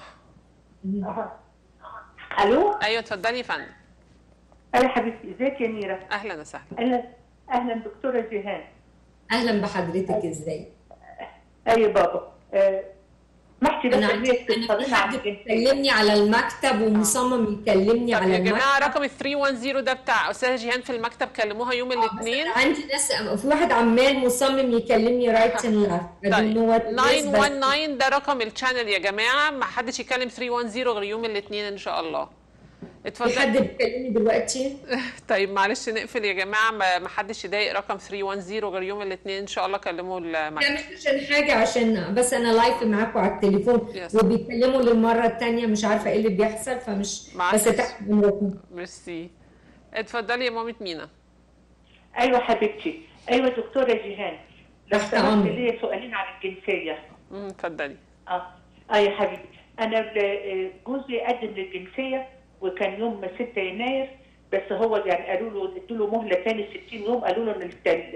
الو ايوه اتفضلي يا فندم انا حبيبتي ازيك يا نيره اهلا وسهلا اهلا اهلا دكتوره جيهان اهلا بحضرتك ازاي اي بابا آه، محتي بس انا إن عندي هي انا في تفضلنا عن حد الجنسية. بيكلمني على المكتب ومصمم يكلمني طب على يا جماعه المكتب رقم ال 310 ده بتاع استاذه جيهان في المكتب كلموها يوم الاثنين عندي ناس في واحد عمال مصمم يكلمني رايت اند ليفت طيب 911 919 ده رقم الشانل يا جماعه ما حدش يكلم 310 غير يوم الاثنين ان شاء الله في اتفضل حد بيكلمني دلوقتي طيب معلش نقفل يا جماعه ما ما حدش يضايق رقم 310 غير يوم الاثنين ان شاء الله كلموا المكتب لا مش عشان حاجه عشان بس انا لايف معاكم على التليفون Yes. وبيتكلموا للمره الثانيه مش عارفه ايه اللي بيحصل فمش معلش. بس تحت امركم ميرسي اتفضلي يا مامة مينا ايوه حبيبتي ايوه دكتوره جيهان لو تحت سمحت أمرك. لي سؤالين عن الجنسيه امم اتفضلي اه اه يا حبيبي انا ال- جوزي قدم للجنسيه وكان يوم 6 يناير بس هو يعني قالوا له ادوا له مهله تاني 60 يوم قالوا له ان التل...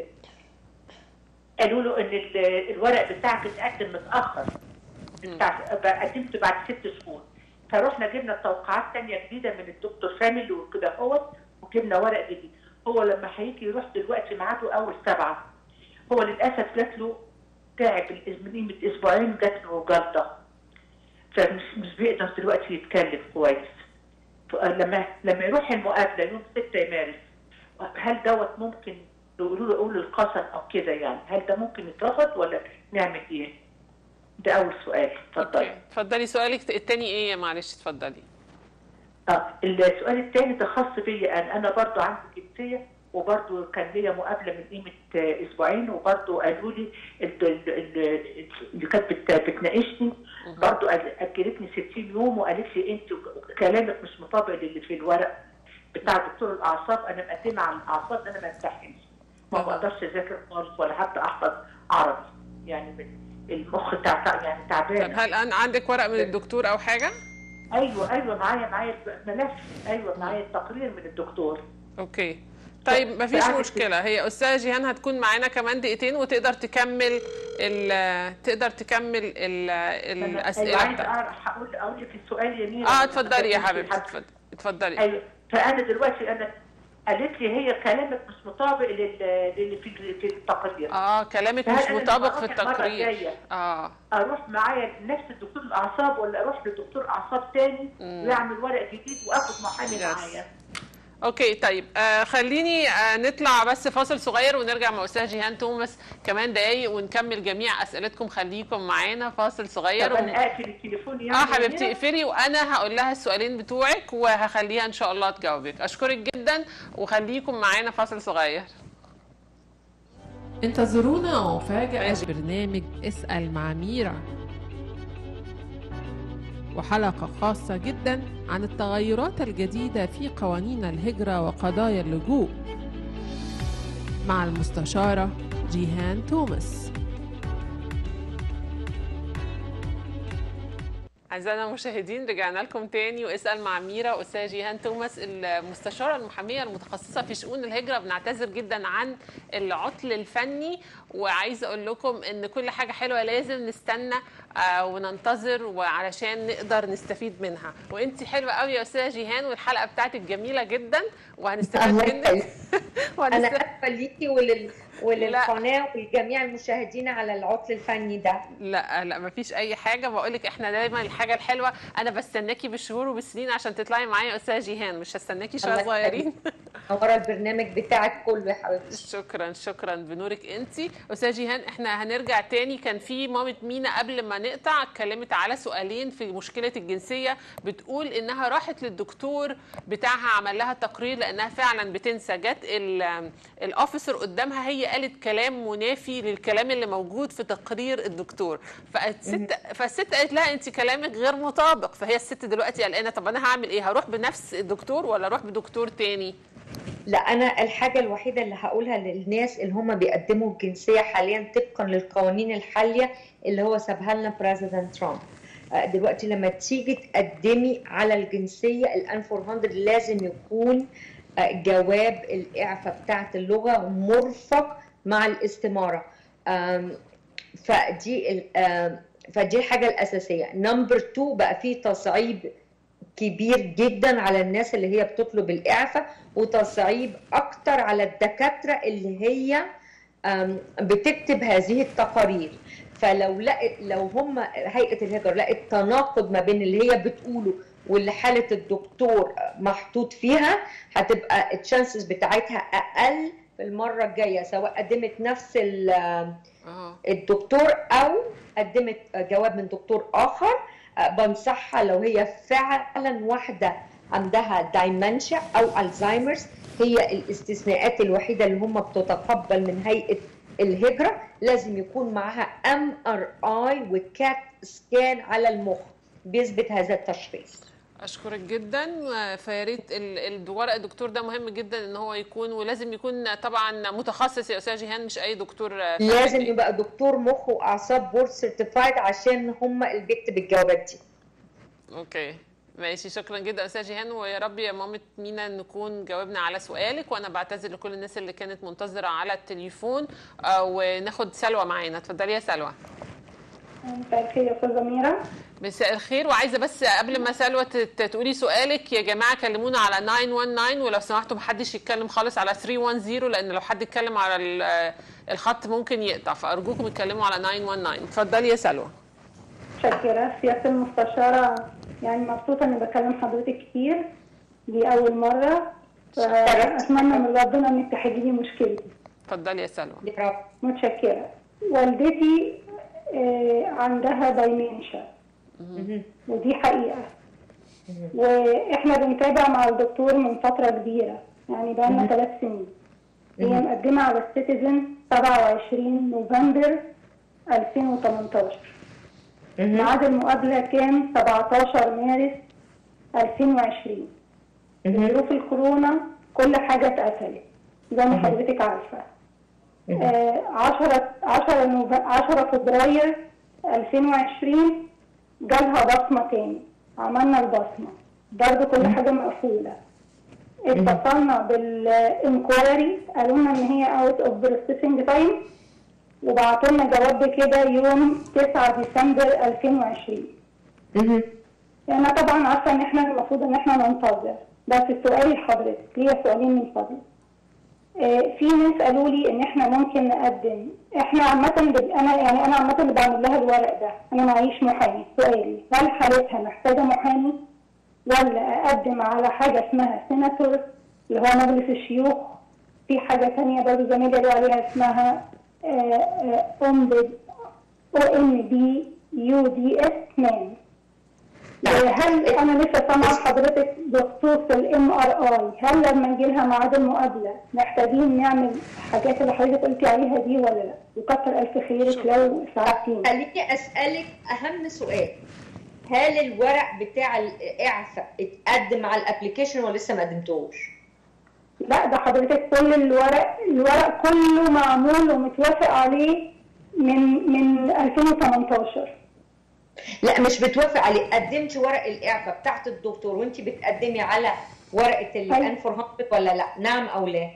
قالوا له ان ال- الورق بتاعك اتقدم متاخر بتاع بقى قدمته بعد ست شهور فرحنا جبنا توقعات تانية جديدة من الدكتور فاميلي وكده هو وجبنا ورق جديد هو لما هيجي يروح دلوقتي ميعاده أول سبعة هو للأسف جات له تعب الأس- من قيمة أسبوعين جات له جلطة فمش مش بيقدر دلوقتي يتكلم كويس لما لما يروح المقابلة يوم 6 مارس هل دوت ممكن يقولوا له قول القسم أو كده يعني هل ده ممكن يترفض ولا نعمل إيه؟ ده أول سؤال اتفضلي اوكي اتفضلي سؤالك التاني ايه يا معلش اتفضلي اه السؤال الثاني ده خاص بيا انا انا برضو عندي جنسيه وبرضو كان ليا مقابله من قيمه آه، اسبوعين وبرضو قالوا لي ال- ال- ال- اللي كانت بت- بتناقشني برضو أج- اجلتني 60 يوم وقالت لي انت كلامك مش مطابق للي في الورق بتاع دكتور الاعصاب انا مقدمه على الاعصاب انا ما امتحنش ما بقدرش اذاكر خالص ولا حتى احفظ عربي يعني المخ تع... يعني تعبان طب هل الان عندك ورق من الدكتور او حاجه ايوه ايوه معايا معايا ملف ايوه معايا التقرير من الدكتور اوكي طيب مفيش فقعدت- مشكله هي استاذه جيهان هتكون معانا كمان دقيقتين وتقدر تكمل ال تقدر تكمل ال أنا- الاسئله أيوة عايزه بتاعتك اعرف هقول اقول لك السؤال يا ميرا اه اتفضلي يا حد- حبيبتي اتفضلي اتفضلي ايوه فانا دلوقتي انا قالت لي هي كلامك مش مطابق لل- للي في في التقرير اه كلامك فهل مش أنا مطابق لما في أروح المرة التقرير الجاية اه اروح معايا نفس الدكتور الاعصاب ولا اروح لدكتور اعصاب تاني ويعمل ورق جديد واخد محامي Yes. معايا اوكي طيب آه خليني آه نطلع بس فاصل صغير ونرجع مع استاذ جيهان توماس كمان دقايق ونكمل جميع اسئلتكم خليكم معانا فاصل صغير طب ون... انا اقفل التليفون يعني اه يا حبيبتي ميرا؟ اقفلي وانا هقول لها السؤالين بتوعك وهخليها ان شاء الله تجاوبك اشكرك جدا وخليكم معانا فاصل صغير انتظرونا وفاجأة برنامج اسأل مع ميرا وحلقة خاصة جدا عن التغيرات الجديدة في قوانين الهجرة وقضايا اللجوء مع المستشارة جيهان توماس أعزائنا المشاهدين رجعنا لكم تاني واسأل مع ميرا أستاذ جيهان توماس المستشارة المحامية المتخصصة في شؤون الهجرة بنعتذر جدا عن العطل الفني وعايزة أقول لكم إن كل حاجة حلوة لازم نستنى آه، وننتظر وعلشان نقدر نستفيد منها وانت حلوة قوي يا أستاذة جيهان والحلقة بتاعتك جميلة جدا وهنستفاد الله منك يخليك. انا وهنست- اسفه ليكي ولل... وللقناه ولجميع المشاهدين على العطل الفني ده لا لا مفيش اي حاجه بقول لك احنا دايما الحاجه الحلوه انا بستناكي بالشهور وبالسنين عشان تطلعي معايا يا استاذه جيهان مش هستناكي شويه الله صغيرين ورا البرنامج بتاعك كله يا حبيبتي شكرا شكرا بنورك انت استاذه جيهان احنا هنرجع تاني كان في مامة مينا قبل ما نقطع اتكلمت على سؤالين في مشكله الجنسيه بتقول انها راحت للدكتور بتاعها عمل لها تقرير لانها فعلا بتنسى جت ال- الاوفيسر قدامها هي قالت كلام منافي للكلام اللي موجود في تقرير الدكتور فالست فالست قالت لها انت كلامك غير مطابق فهي الست دلوقتي قلقانه طب انا هعمل ايه هروح بنفس الدكتور ولا اروح بدكتور تاني لا انا الحاجه الوحيده اللي هقولها للناس اللي هم بيقدموا الجنسيه حاليا طبقا للقوانين الحاليه اللي هو سابها لنا بريزيدنت ترامب آه، دلوقتي لما تيجي تقدمي على الجنسيه الان 400 لازم يكون آه، جواب الاعفاء بتاعت اللغه مرفق مع الاستماره آم، فدي ال- آم، فدي الحاجه الاساسيه نمبر 2 بقى في تصعيب كبير جدا على الناس اللي هي بتطلب الاعفاء وتصعيب اكتر على الدكاتره اللي هي آم، بتكتب هذه التقارير فلو لقت لو هم هيئه الهجره لقت تناقض ما بين اللي هي بتقوله واللي حاله الدكتور محطوط فيها هتبقى التشانسز بتاعتها اقل في المره الجايه سواء قدمت نفس ال- اه الدكتور او قدمت جواب من دكتور اخر آه، بنصحها لو هي فعلا واحده عندها دايمنشيا او الزهايمرز هي الاستثناءات الوحيده اللي هم بتتقبل من هيئه الهجره لازم يكون معاها ام ار اي وكات سكان على المخ بيثبت هذا التشخيص اشكرك جدا فيا ريت ال- الورق الدكتور ده مهم جدا ان هو يكون ولازم يكون طبعا متخصص يا استاذ جيهان مش اي دكتور آه، لازم فاهم. يبقى دكتور مخ واعصاب بورد سيرتيفايد عشان هم اللي بيكتب الجوابات دي اوكي ماشي شكرا جدا استاذ جيهان ويا رب يا مامة مينا نكون جاوبنا على سؤالك وانا بعتذر لكل الناس اللي كانت منتظره على التليفون آه، وناخد سلوى معانا اتفضلي يا سلوى مساء الخير يا استاذه ميرا مساء الخير وعايزه بس قبل ما سلوى تت- تقولي سؤالك يا جماعه كلمونا على 919 ولو سمحتوا محدش يتكلم خالص على 310 لان لو حد اتكلم على ال- الخط ممكن يقطع فارجوكم اتكلموا على 919 اتفضلي يا سلوى متشكره سياده المستشاره يعني مبسوطه اني بكلم حضرتك كتير دي اول مره فاتمنى من ربنا انك تحلي لي مشكلتي اتفضلي يا سلوى برافو متشكره والدتي آه، عندها دايمنشا ودي حقيقه واحنا بنتابع مع الدكتور من فتره كبيره يعني بقالنا ثلاث سنين هي مقدمه على السيتيزن 27 نوفمبر 2018 ميعاد المقابله كان 17 مارس 2020 ظروف الكورونا كل حاجه اتقفلت زي ما حضرتك عارفه آه، 10 10 نوف- 10 فبراير 2020 جالها بصمه تاني عملنا البصمه برضه كل حاجه مقفوله اتصلنا بالانكوايري قالوا لنا ان هي اوت اوف بروسيسنج تايم وبعتوا لنا جواب كده يوم 9 ديسمبر 2020 انا طبعا عارفه ان احنا المفروض ان احنا ننتظر بس سؤالي لحضرتك ليا سؤالين من فضلك آه، في ناس قالوا لي ان احنا ممكن نقدم احنا عامه بال- انا يعني انا عامه اللي بعمل لها الورق ده انا معيش محامي سؤالي هل حالتها محتاجه محامي ولا اقدم على حاجه اسمها سيناتور اللي هو مجلس الشيوخ في حاجه ثانيه برضه زميلي قالوا عليها اسمها ام او ام بي يو دي اس مان هل انا لسه سامعه حضرتك بخصوص الام ار اي هل لما يجي لها ميعاد المقابله محتاجين نعمل الحاجات اللي حضرتك قلتي عليها دي ولا لا؟ وكتر الف خيرك لو ساعدتيني. خليني اسالك اهم سؤال هل الورق بتاع الاعفاء اتقدم على الابلكيشن ولا لسه ما قدمتوش؟ لا ده حضرتك كل الورق الورق كله معمول ومتوافق عليه من من 2018 لا مش بتوافق عليه قدمتي ورق الاعفاء بتاعت الدكتور وانت بتقدمي على ورقه الان 400 ولا لا؟ نعم او لا؟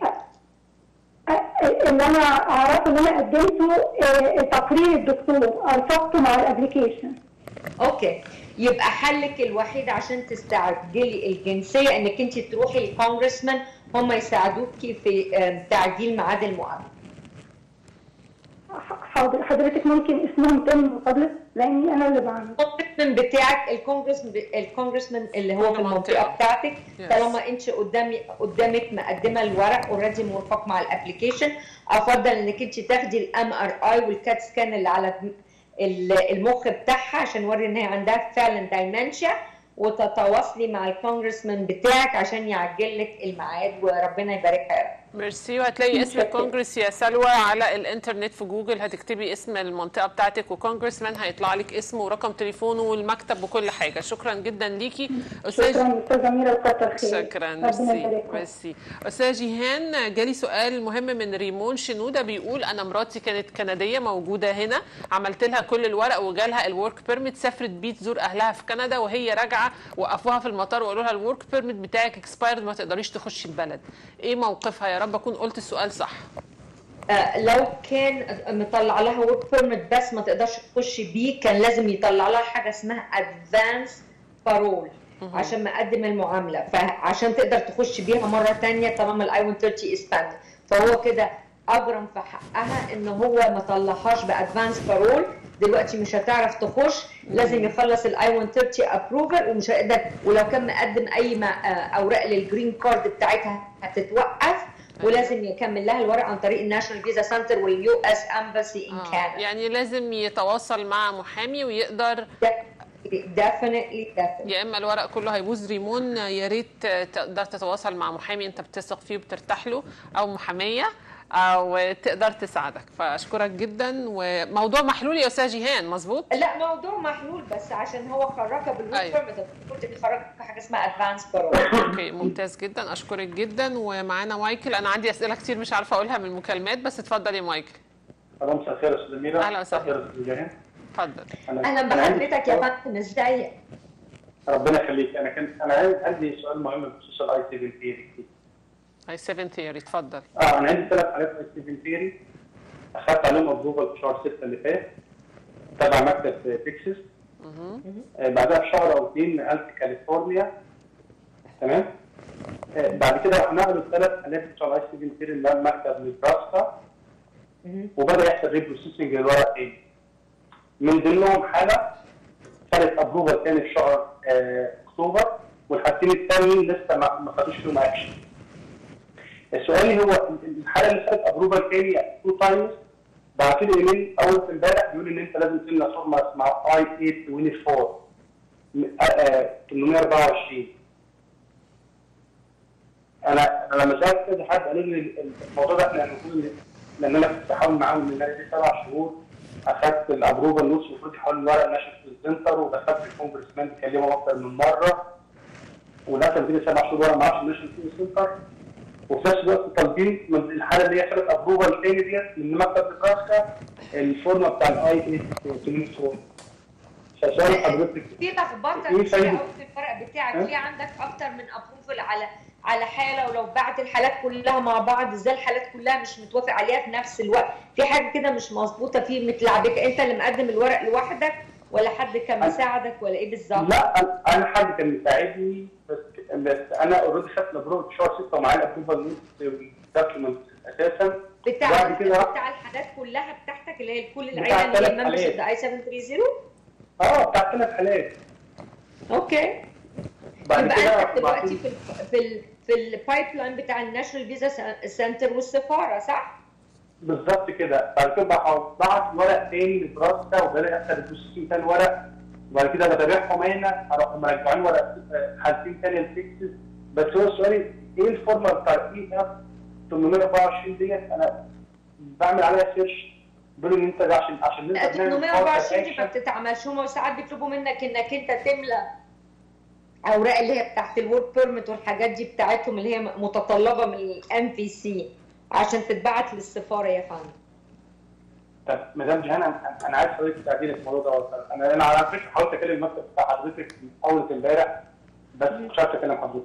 اللي انا اعرفه ان انا قدمته آه، تقرير الدكتور ارفقته مع الابلكيشن اوكي يبقى حلك الوحيد عشان تستعجلي الجنسيه انك انت تروحي الكونجرسمان هم يساعدوكي في آم، تعديل ميعاد المقابله حاضر حضرتك ممكن اسمهم تاني من فضلك لاني انا اللي بعمل الكونجرسمان بتاعك الكونجرس الكونجرسمان اللي هو في المنطقه بتاعتك Yes. طالما انت قدامي قدامك مقدمه الورق اوريدي موافق مع الابلكيشن افضل انك انت تاخدي الام ار اي والكات سكان اللي على ال- المخ بتاعها عشان نوري ان هي عندها فعلا دايمنشيا وتتواصلي مع الكونجرسمان بتاعك عشان يعجل لك الميعاد وربنا يباركها يا رب ميرسي وهتلاقي اسم الكونجرس يا سلوى على الانترنت في جوجل هتكتبي اسم المنطقه بتاعتك وكونجرس مان هيطلع لك اسمه ورقم تليفونه والمكتب وكل حاجه شكرا جدا ليكي شكرا استاذه ميرا كتر خير شكرا ربنا ميرسي يبارك لك. ميرسي استاذ جيهان جالي سؤال مهم من ريمون شنوده بيقول انا مراتي كانت كنديه موجوده هنا عملت لها كل الورق وجالها الورك بيرميت سافرت بيه تزور اهلها في كندا وهي راجعه وقفوها في المطار وقالوا لها الورك بيرميت بتاعك اكسبايرد ما تقدريش تخشي البلد ايه موقفها يا رب اكون قلت السؤال صح آه، لو كان مطلع لها ورك بيرميت بس ما تقدرش تخش بيه كان لازم يطلع لها حاجه اسمها ادفانس بارول عشان مقدم المعامله فعشان تقدر تخش بيها مره تانية طالما الاي 130 اسباند فهو كده اجرم في حقها ان هو ما طلعهاش بادفانس بارول دلوقتي مش هتعرف تخش لازم يخلص الاي 130 ابروفر ومش هيقدر ولو كان مقدم اي ما- آه، اوراق للجرين كارد بتاعتها هتتوقف ولازم يكمل لها الورق عن طريق الناشونال فيزا سنتر واليو اس امباسي ان آه. كندا يعني لازم يتواصل مع محامي ويقدر definitely definitely يا اما الورق كله هيبوظ ريمون يا ريت تقدر تتواصل مع محامي انت بتثق فيه وبترتاح له او محاميه او تقدر تساعدك فاشكرك جدا وموضوع محلول يا استاذ جيهان مظبوط لا موضوع محلول بس عشان هو خرجها بالورك أيوة. بيرميت قلت بيخرجها حاجه اسمها ادفانس بارول اوكي ممتاز جدا اشكرك جدا ومعانا مايكل انا عندي اسئله كتير مش عارفه اقولها من المكالمات بس اتفضل يا مايكل الو مساء الخير يا استاذ ميرا أهلا وسهلا. مساء الخير يا استاذ جاهين اتفضل أنا- اهلا أنا عندي بحضرتك يا سؤال- فندم ازيك ربنا يخليك انا كنت انا عندي- عندي سؤال مهم بخصوص الاي 7 ثيري هاي 7 ثيوري اتفضل اه انا عندي ثلاث حالات اي 7 ثيري اخذت عليهم ابروفل في شهر 6 اللي فات تبع مكتب في تكساس آه بعدها بشهر او اثنين نقلت كاليفورنيا تمام آه بعد كده راح نقلوا الثلاث حالات بتوع الاي 7 ثيري اللي مكتب نبراسكا وبدا يحصل ريبروسيسنج للورق تاني من ضمنهم حاله خدت ابروفل تاني في شهر آه اكتوبر والحالتين التانيين لسه ما ما خدوش فيهم اكشن السؤال هو الحاله اللي خدت ابروفل تاني تو تايمز بعت لي ايميل اول في امبارح بيقول ان انت لازم تملى فورمه اسمها اي 824 م- آه، آه، 824 انا انا لما سالت كذا حد قالوا لي الموضوع ده احنا المفروض إن- لان انا كنت بحاول معاهم من دي سبع شهور اخدت الابروفه النص المفروض يحول الورق ناشف في السنتر ودخلت الكونجرس مان بكلمه اكتر من مره وللاسف دي سبع شهور وانا ما اعرفش ناشف في السنتر وفي نفس الوقت طالبين من الحاله اللي هي خدت ابروفه الثاني ديت من مكتب نبراسكا الفورمه بتاع الاي 824 فسؤال حضرتك في لخبطه إيه كتير فايدة؟ قوي في الورق بتاعك ها؟ ليه عندك اكتر من ابروفل على على حاله ولو بعت الحالات كلها مع بعض ازاي الحالات كلها مش متوافق عليها في نفس الوقت في حاجه كده مش مظبوطه في متلعبك انت اللي مقدم الورق لوحدك ولا حد كان مساعدك ولا ايه بالظبط لا أنا- انا حد كان مساعدني بس بس انا اوريدي خدت الابروف في شهر 6 ومعايا الابروفال والدوكيومنت اساسا بتاع بعد كده بتاع الحالات كلها بتاعتك اللي هي كل بتاع العيله اللي ثلاث هي ممبرشيب حالات. اي 730 اه بتاع ثلاث حالات اوكي بعد يبقى كده انت دلوقتي بعد- في ال في ال في البايب لاين بتاع الناشونال فيزا سنتر والسفاره صح؟ بالظبط كده بعد كده بقى بعت ورق تاني لدراسه وبدا يحصل البروسيسنج تاني ورق وبعد كده بتابعهم هنا هروح مرجعين ورق آه، حالتين تاني لتكساس بس هو السؤال ايه الفورمه بتاع الاي اف 824 ديت انا بعمل عليها سيرش بيقولوا ان انت ده عشان عشان لا نقدر نعمل 824 دي counter ما action. بتتعملش هم ساعات بيطلبوا منك انك انت تملى اوراق اللي هي بتاعت الورك بيرميت والحاجات دي بتاعتهم اللي هي متطلبه من الام في سي عشان تتبعت للسفاره يا فندم طب مدام جيهان انا أنا عايز حضرتك تساعديني في الموضوع ده انا انا على فكره حاولت اكلم المكتب بتاع حضرتك من اول امبارح بس مش عارف اكلم حضرتك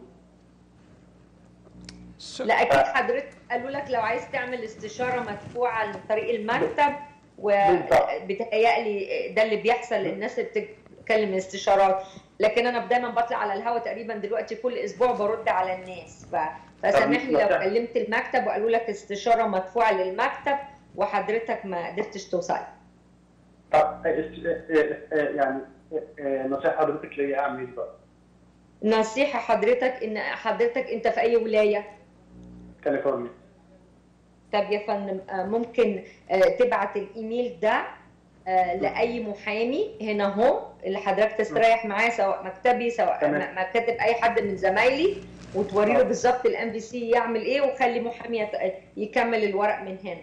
لا اكيد حضرتك قالوا لك لو عايز تعمل استشاره مدفوعه عن طريق المكتب وبتهيألي ده اللي بيحصل للناس اللي بتتكلم استشارات لكن انا دايما بطلع على الهوا تقريبا دلوقتي كل اسبوع برد على الناس ف... فسامحني لو طب- كلمت المكتب وقالوا لك استشاره مدفوعه للمكتب وحضرتك ما قدرتش توصل طب آه، آه، آه، آه، يعني آه، آه، نصيحه حضرتك ليا اعمل ايه بقى؟ نصيحه حضرتك ان حضرتك انت في اي ولايه كاليفورنيا طب يا فندم آه، ممكن آه، تبعت الايميل ده آه، لاي محامي هنا اهو اللي حضرتك تستريح معاه سواء مكتبي سواء تمام. م- مكاتب اي حد من زمايلي وتوري له بالظبط الام بي سي يعمل ايه وخلي محامي يت- يكمل الورق من هنا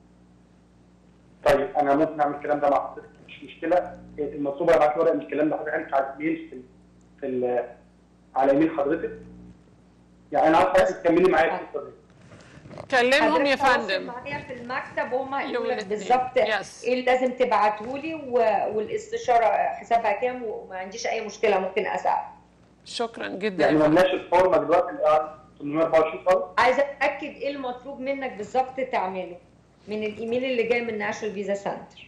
طيب انا ممكن اعمل الكلام ده مع حضرتك مش مشكله المطلوب ابعت ورق من الكلام ده حضرتك على الايميل في ال- في ال- على ايميل حضرتك يعني انا عايز حضرتك تكملي معايا القصه دي كلمهم يا حضرتك تواصل فندم معايا في المكتب وهم هيقولوا يوم لك الاثنين. بالظبط Yes. ايه اللي لازم تبعته لي والاستشاره حسابها كام وما عنديش اي مشكله ممكن اساعد شكرا جدا يعني مالناش الفورمه دلوقتي اللي قاعد 824 خالص عايزه اتاكد ايه المطلوب منك بالظبط تعمله من الايميل اللي جاي من ناشونال فيزا سنتر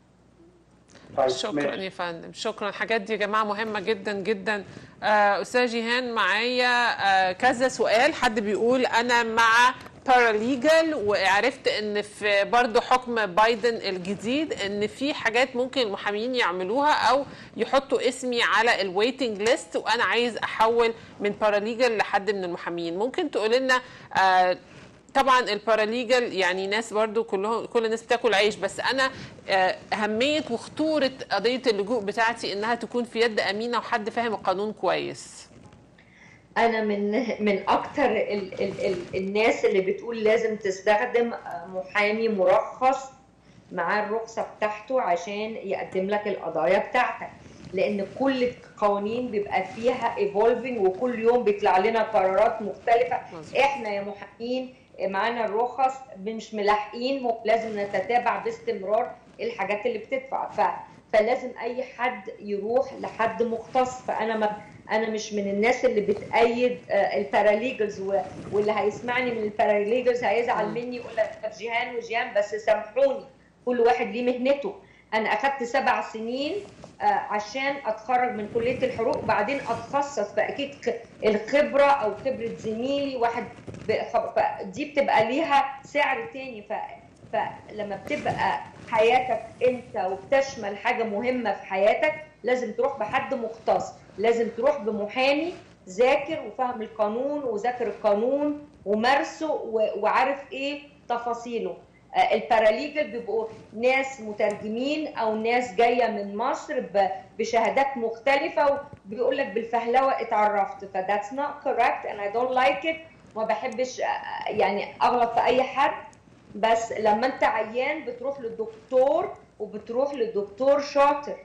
طيب شكرا ماشي. يا فندم شكرا الحاجات دي يا جماعه مهمه جدا جدا آه، استاذ جيهان معايا آه، كذا سؤال حد بيقول انا مع باراليجال وعرفت ان في برضو حكم بايدن الجديد ان في حاجات ممكن المحامين يعملوها او يحطوا اسمي على الويتنج ليست وانا عايز احول من باراليجال لحد من المحامين ممكن تقول لنا آه، طبعا الباراليجال يعني ناس برضو كلهم كل الناس بتاكل عيش بس انا آه، اهميه وخطوره قضيه اللجوء بتاعتي انها تكون في يد امينه وحد فاهم القانون كويس انا من من اكتر ال ال ال الناس اللي بتقول لازم تستخدم محامي مرخص معاه الرخصه بتاعته عشان يقدم لك القضايا بتاعتك لان كل القوانين بيبقى فيها ايفولفنج وكل يوم بيطلع لنا قرارات مختلفه مظبوط. احنا يا محامين معانا الرخص مش ملاحقين لازم نتتابع باستمرار الحاجات اللي بتدفع ف فلازم اي حد يروح لحد مختص فانا ما انا مش من الناس اللي بتأيد آه، الباراليجلز و- واللي هيسمعني من الباراليجلز هيزعل مني يقول لك جيهان وجيهان بس سامحوني كل واحد ليه مهنته انا اخدت سبع سنين آه، عشان اتخرج من كليه الحقوق وبعدين اتخصص فاكيد خ- الخبره او خبره زميلي واحد ب- خ- فدي بتبقى ليها سعر تاني ف فلما بتبقى حياتك انت وبتشمل حاجه مهمه في حياتك لازم تروح بحد مختص لازم تروح بمحامي ذاكر وفهم القانون وذاكر القانون ومارسه و- وعارف ايه تفاصيله آه، الباراليجل بيبقوا ناس مترجمين او ناس جايه من مصر ب- بشهادات مختلفه وبيقول لك بالفهلوه اتعرفت فذاتس نوت كوركت and I don't like it ما بحبش آه، يعني اغلط في اي حد بس لما انت عيان بتروح للدكتور وبتروح للدكتور شاطر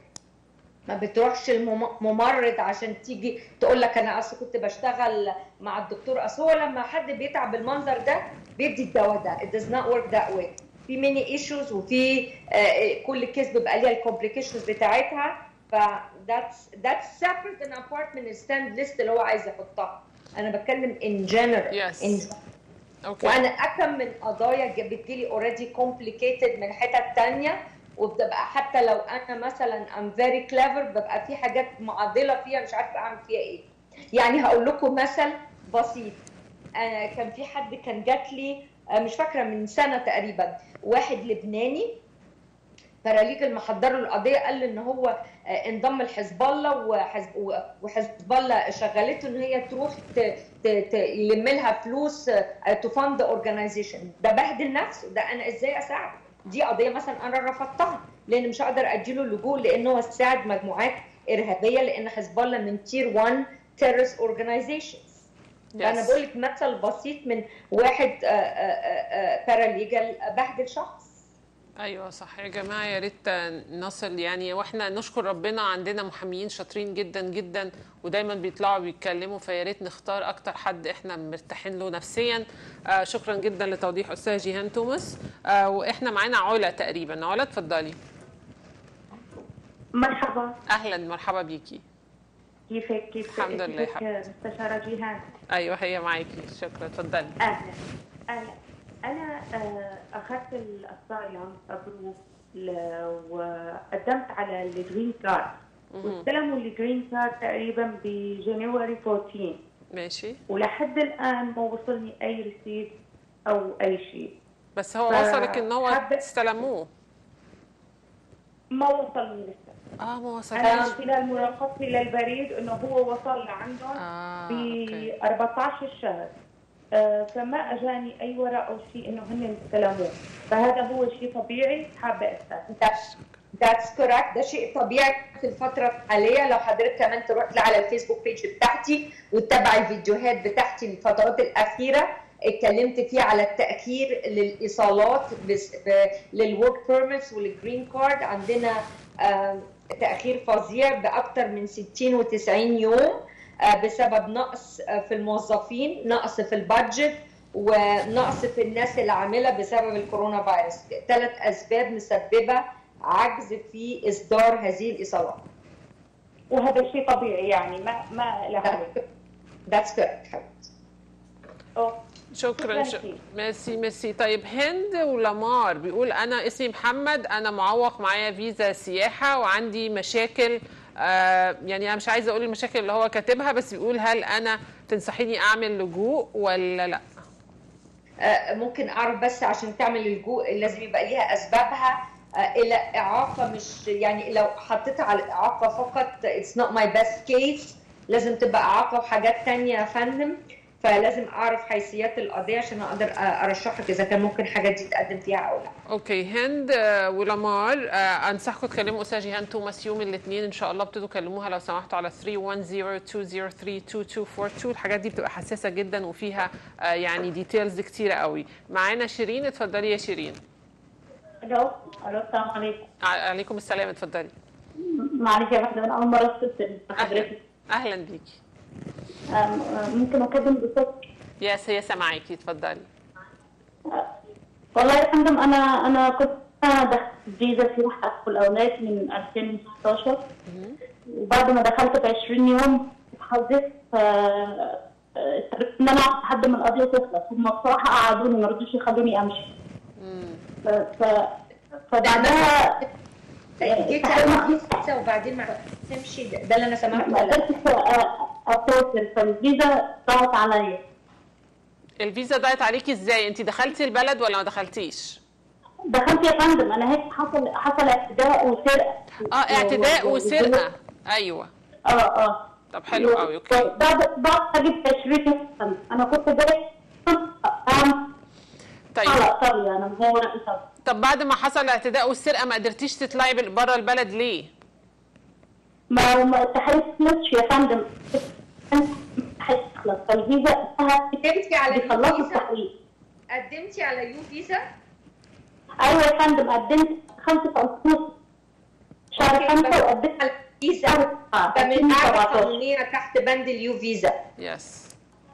ما بتروحش الممرض عشان تيجي تقول لك انا اصل كنت بشتغل مع الدكتور اصل هو لما حد بيتعب بالمنظر ده بيدي الدواء ده it does not work that way في ميني ايشوز وفي آه، كل كيس بيبقى ليها الكومبليكيشنز بتاعتها ف that's that's separate and apart من الستاند ليست اللي هو عايز يحطها انا بتكلم in general Yes. in اوكي وانا اكم من قضايا ج- بتجيلي اوريدي كومبليكيتد من حتت تانية وبتبقى حتى لو انا مثلا ام فيري كليفر ببقى في حاجات معضله فيها مش عارفه اعمل فيها ايه يعني هقول لكم مثل بسيط انا كان في حد كان جات لي آه، مش فاكره من سنه تقريبا واحد لبناني باراليجل محضر له القضيه قال لي ان هو آه، انضم لحزب الله وحزب و- وحزب الله شغلته ان هي تروح ت- ت- ت- يلم لها فلوس تو فاند اورجانيزيشن ده بهدل نفسه ده انا ازاي اساعده دي قضيه مثلا انا رفضتها لان مش هقدر اديله اللجوء لان هو ساعد مجموعات ارهابيه لان حزب الله من تير 1 تيرست اورجانيزيشنز فانا بقول لك مثل بسيط من واحد باراليجال بهدل شخص ايوه صح يا جماعه يا ريت نصل يعني واحنا نشكر ربنا عندنا محاميين شاطرين جدا جدا ودايما بيطلعوا بيتكلموا فيا ريت نختار اكتر حد احنا مرتاحين له نفسيا آه شكرا جدا لتوضيح استاذ جيهان توماس آه واحنا معانا علا تقريبا علا اتفضلي مرحبا اهلا مرحبا بيكي كيفك كيف الحمد لله كيفك مستشارة جيهان ايوه هي معاكي شكرا اتفضلي أهلا أهلا أنا آه، أخذت الأسايلم أبروف ل- وقدمت على الجرين كارد واستلموا الجرين كارد تقريبا بجانيوري 14 ماشي ولحد الآن ما وصلني أي ريسيت أو أي شيء بس هو ف- وصلك ان هو حابة- استلموه ما وصلني لسه اه ما أنا وصلش خلال مرافقتي للبريد إنه هو وصل لعندهم اه ب اوكي 14 شهر آه، فما اجاني اي ورق او شيء انه هن استلموه فهذا هو شيء طبيعي حابه اسال ذاتس كوركت ده شيء طبيعي في الفترة الحالية لو حضرتك كمان تروح لي على الفيسبوك بيج بتاعتي وتتابع الفيديوهات بتاعتي الفترات الأخيرة اتكلمت فيها على التأخير للإيصالات بس- ب- للورك بيرمتس والجرين كارد عندنا آم، تأخير فظيع بأكثر من 60 و90 يوم آه، بسبب نقص آه، في الموظفين نقص في البادجت ونقص في الناس اللي عامله بسبب الكورونا فيروس ثلاث اسباب مسببه عجز في اصدار هذه الايصالات وهذا شيء طبيعي يعني ما ما له ذاتس كوركت شكرا ش... ميرسي ميرسي طيب هند ولامار بيقول انا اسمي محمد انا معوق معايا فيزا سياحه وعندي مشاكل آه يعني انا مش عايزه اقول المشاكل اللي هو كاتبها بس بيقول هل انا تنصحيني اعمل لجوء ولا لا آه، ممكن اعرف بس عشان تعمل اللجوء لازم يبقى ليها اسبابها آه، الى اعاقه مش يعني لو حطيتها على اعاقه فقط اتس نوت ماي بيست كيس لازم تبقى اعاقه وحاجات تانية يا فندم فلازم اعرف حيثيات القضيه عشان اقدر آه، ارشح لك اذا كان ممكن حاجات دي تقدم فيها او لا اوكي هند آه، ولامار آه، انصحكم تكلموا استاذ جيهان توماس يوم الاثنين ان شاء الله ابتدوا كلموها لو سمحتوا على 310-203-2242 الحاجات دي بتبقى حساسه جدا وفيها آه، يعني ديتيلز كتيره قوي معانا شيرين اتفضلي يا شيرين الو الو السلام عليكم ع- عليكم السلام اتفضلي معلش يا واحدة أنا أول مرة اتصل بحضرتك اهلا بيكي أم- أم، ممكن أكلم بصوت يس هي سامعاكي اتفضلي والله يا فندم أنا أنا كنت أنا دخلت فيزا سياحة في الأولاد من 2019 وبعد ما دخلت ب 20 يوم اتحذفت آه، آه، اضطريت إن أنا أقعد لحد ما القضية تخلص هم بصراحة قعدوني ما رضوش يخلوني أمشي ف ف فبعدها جيتي على الفيزا وبعدين ما تمشي ده ده اللي انا سمعته ما ولا لا؟ قدرتش أسافر فالفيزا ضاعت عليا الفيزا ضاعت عليكي ازاي انت دخلتي البلد ولا ما دخلتيش دخلت يا فندم انا هيك حصل حصل اعتداء وسرقه اه اعتداء وسرقه ايوه اه اه طب حلو قوي اوكي بعد بعد اجيب تشريف انا كنت جاي طيب على طري انا هو رئيس طب بعد ما حصل الاعتداء والسرقه ما قدرتيش تطلعي بره البلد ليه ما ما تحركتش يا فندم هتخلص فالفيزا قدمتي على بيخلصوا الفيزا؟ التحويل قدمتي على يو فيزا ايوه يا فندم قدمت 5 اغسطس شهر 5 وقدمت على الفيزا ده من قاعده قانونيه تحت بند اليو فيزا يس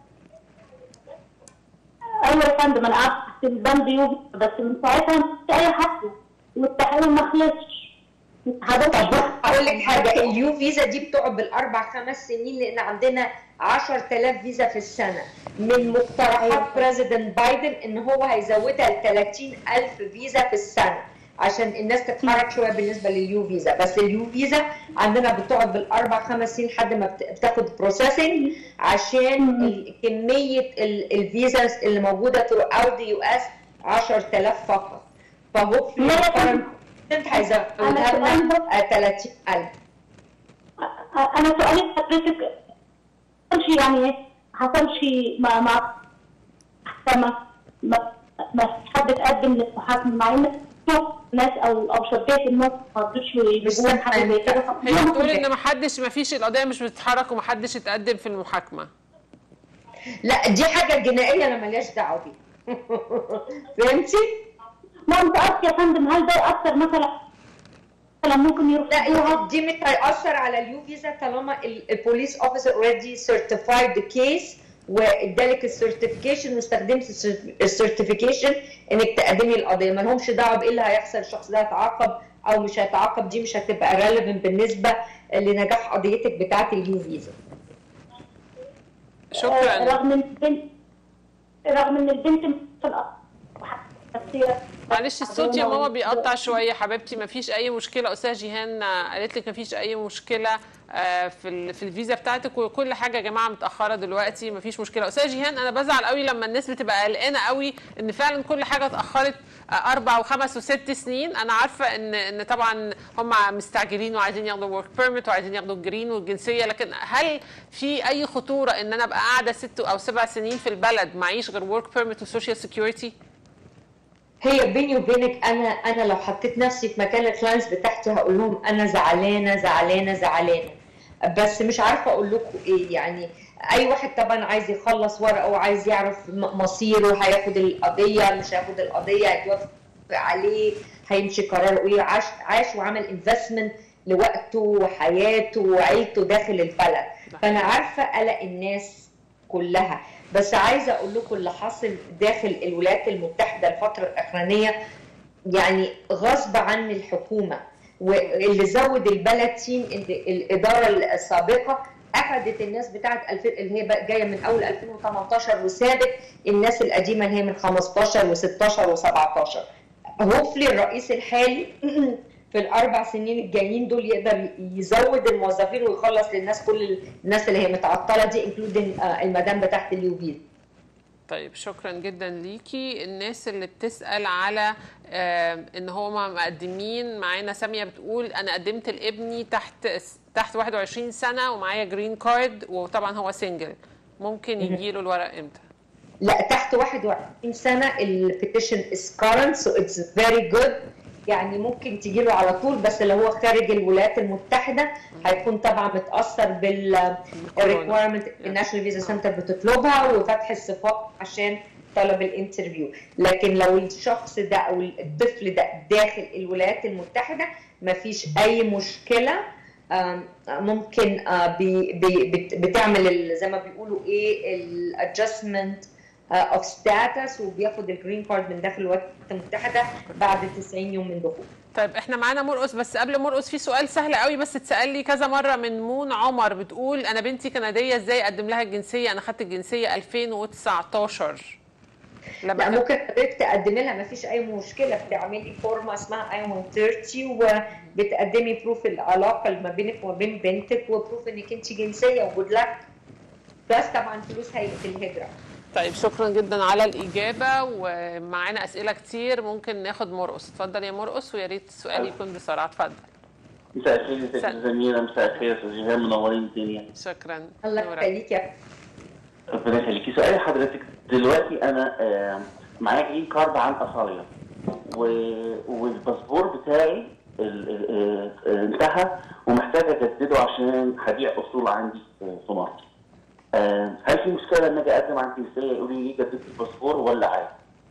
ايوه يا فندم انا قعدت تحت البند يوفي بس من ساعتها ما فيش اي حاجه والتحويل ما خلصش اقول لك حاجه اليو فيزا دي بتقعد بالاربع خمس سنين لان عندنا 10000 فيزا في السنه من مقترحات بريزيدنت بايدن ان هو هيزودها ل 30000 فيزا في السنه عشان الناس تتحرك شويه بالنسبه لليو فيزا بس اليو فيزا عندنا بتقعد بالاربع خمس سنين لحد ما بت- بتاخد بروسيسنج عشان ال- كميه ال- الفيزاز اللي موجوده ثرو اوت ذا يو اس 10000 فقط فهو انت هيزودها لنا 30000 انا سؤالي لحضرتك حصلش يعني ايه حصلش مع مع محكمه ما ما فيش حد اتقدم للمحاكمه مع ان ناس او او شباب الناس ما رضوش يجيبوا حاجه زي كده هي بتقول ان ما حدش ما فيش القضيه مش بتتحرك وما حدش اتقدم في المحاكمه لا دي حاجه جنائيه انا ماليش دعوه بيها فهمتي؟ ما انت قصدي يا فندم هل ده ياثر مثلا مثلا ممكن يروح لا دي مش هيأثر على اليو فيزا طالما البوليس اوفيسر اوريدي سيرتيفايد ذا كيس وادالك السيرتيفيكيشن واستخدمت السيرتيفيكيشن انك تقدمي القضيه ما لهمش دعوه بايه اللي هيحصل الشخص ده هيتعاقب او مش هيتعاقب دي مش هتبقى ريليفنت بالنسبه لنجاح قضيتك بتاعه اليو فيزا شكرا رغم ان البنت رغم ان البنت في الأ- معلش الصوت يا ماما بيقطع شويه حبيبتي ما فيش اي مشكله استاذ جيهان آه، قالت لك ما فيش اي مشكله آه، في ال- في الفيزا بتاعتك وكل حاجه يا جماعه متاخره دلوقتي ما فيش مشكله استاذ جيهان انا بزعل قوي لما الناس بتبقى قلقانه قوي ان فعلا كل حاجه اتاخرت آه، اربع وخمس وست سنين انا عارفه ان ان طبعا هم مستعجلين وعايزين ياخدوا ورك بيرميت وعايزين ياخدوا الجرين والجنسيه لكن هل في اي خطوره ان انا ابقى قاعده ست او سبع سنين في البلد معيش غير ورك بيرميت وسوشيال سكيورتي هي بيني وبينك انا انا لو حطيت نفسي في مكان الكلاينتس بتاعتي هقول لهم انا زعلانه زعلانه زعلانه بس مش عارفه اقول لكم ايه يعني اي واحد طبعا عايز يخلص ورقه وعايز يعرف م- مصيره هياخد القضيه مش هياخد القضيه هيتوافق عليه هيمشي قراره ايه عاش عاش وعمل انفستمنت لوقته وحياته وعيلته داخل البلد فانا عارفه قلق الناس كلها بس عايزه اقول لكم اللي حاصل داخل الولايات المتحده الفتره الاخرانيه يعني غصب عن الحكومه واللي زود البلد تيم إن الاداره السابقه اخذت الناس بتاعت الف... اللي هي بقى جايه من اول 2018 وسابت الناس القديمه اللي هي من 15 و16 و17 هوفلي الرئيس الحالي في الاربع سنين الجايين دول يقدر يزود الموظفين ويخلص للناس كل الناس اللي هي متعطله دي انكلودنج المدام بتاعت اليوبيل طيب شكرا جدا ليكي الناس اللي بتسأل على آه ان هما مقدمين معانا سامية بتقول انا قدمت لابني تحت تحت 21 سنة ومعايا جرين كارد وطبعا هو سنجل ممكن يجي له الورق امتى؟ لا تحت 21 سنه البيتيشن از كارنت سو اتس فيري جود يعني ممكن تجي له على طول بس لو هو خارج الولايات المتحده هيكون طبعا متاثر بالريكويرمنت الناشونال فيزا سنتر بتطلبها وفتح الصفات عشان طلب الانترفيو لكن لو الشخص ده او الطفل ده داخل الولايات المتحده مفيش اي مشكله آم، ممكن آه، بي بي بت- بتعمل ال- زي ما بيقولوا ايه الادجستمنت اوف ستاتس وبياخد الجرين كارد من داخل الولايات المتحده بعد 90 يوم من دخول طيب احنا معانا مرقص بس قبل مرقص في سؤال سهل قوي بس اتسال لي كذا مره من مون عمر بتقول انا بنتي كنديه ازاي اقدم لها الجنسيه انا خدت الجنسيه 2019 لا ممكن حضرتك تقدمي لها ما فيش اي مشكله بتعملي فورمه اسمها اي 130 وبتقدمي بروف العلاقه اللي ما بينك وما بين بنتك وبروف انك انت جنسيه وجود لك بس طبعا فلوس هيئه الهجره طيب شكرا جدا على الإجابة ومعانا أسئلة كتير ممكن ناخد مرقص اتفضل يا مرقص ويا ريت السؤال يكون بسرعة اتفضل مساء الخير يا ست زميلة مساء الخير يا استاذ جيهان منورين الدنيا شكرا الله يخليك يا ربنا يخليكي سؤالي حضرتك دلوقتي انا آه، معايا جرين كارد عن اصاليا و- والباسبور بتاعي ال- ال- آه، انتهى ومحتاج اجدده عشان هبيع اصول عندي في في مصر. آه، هل في مشكله ان اجي اقدم على الجنسيه يقولوا لي جددت الباسبور ولا عادي؟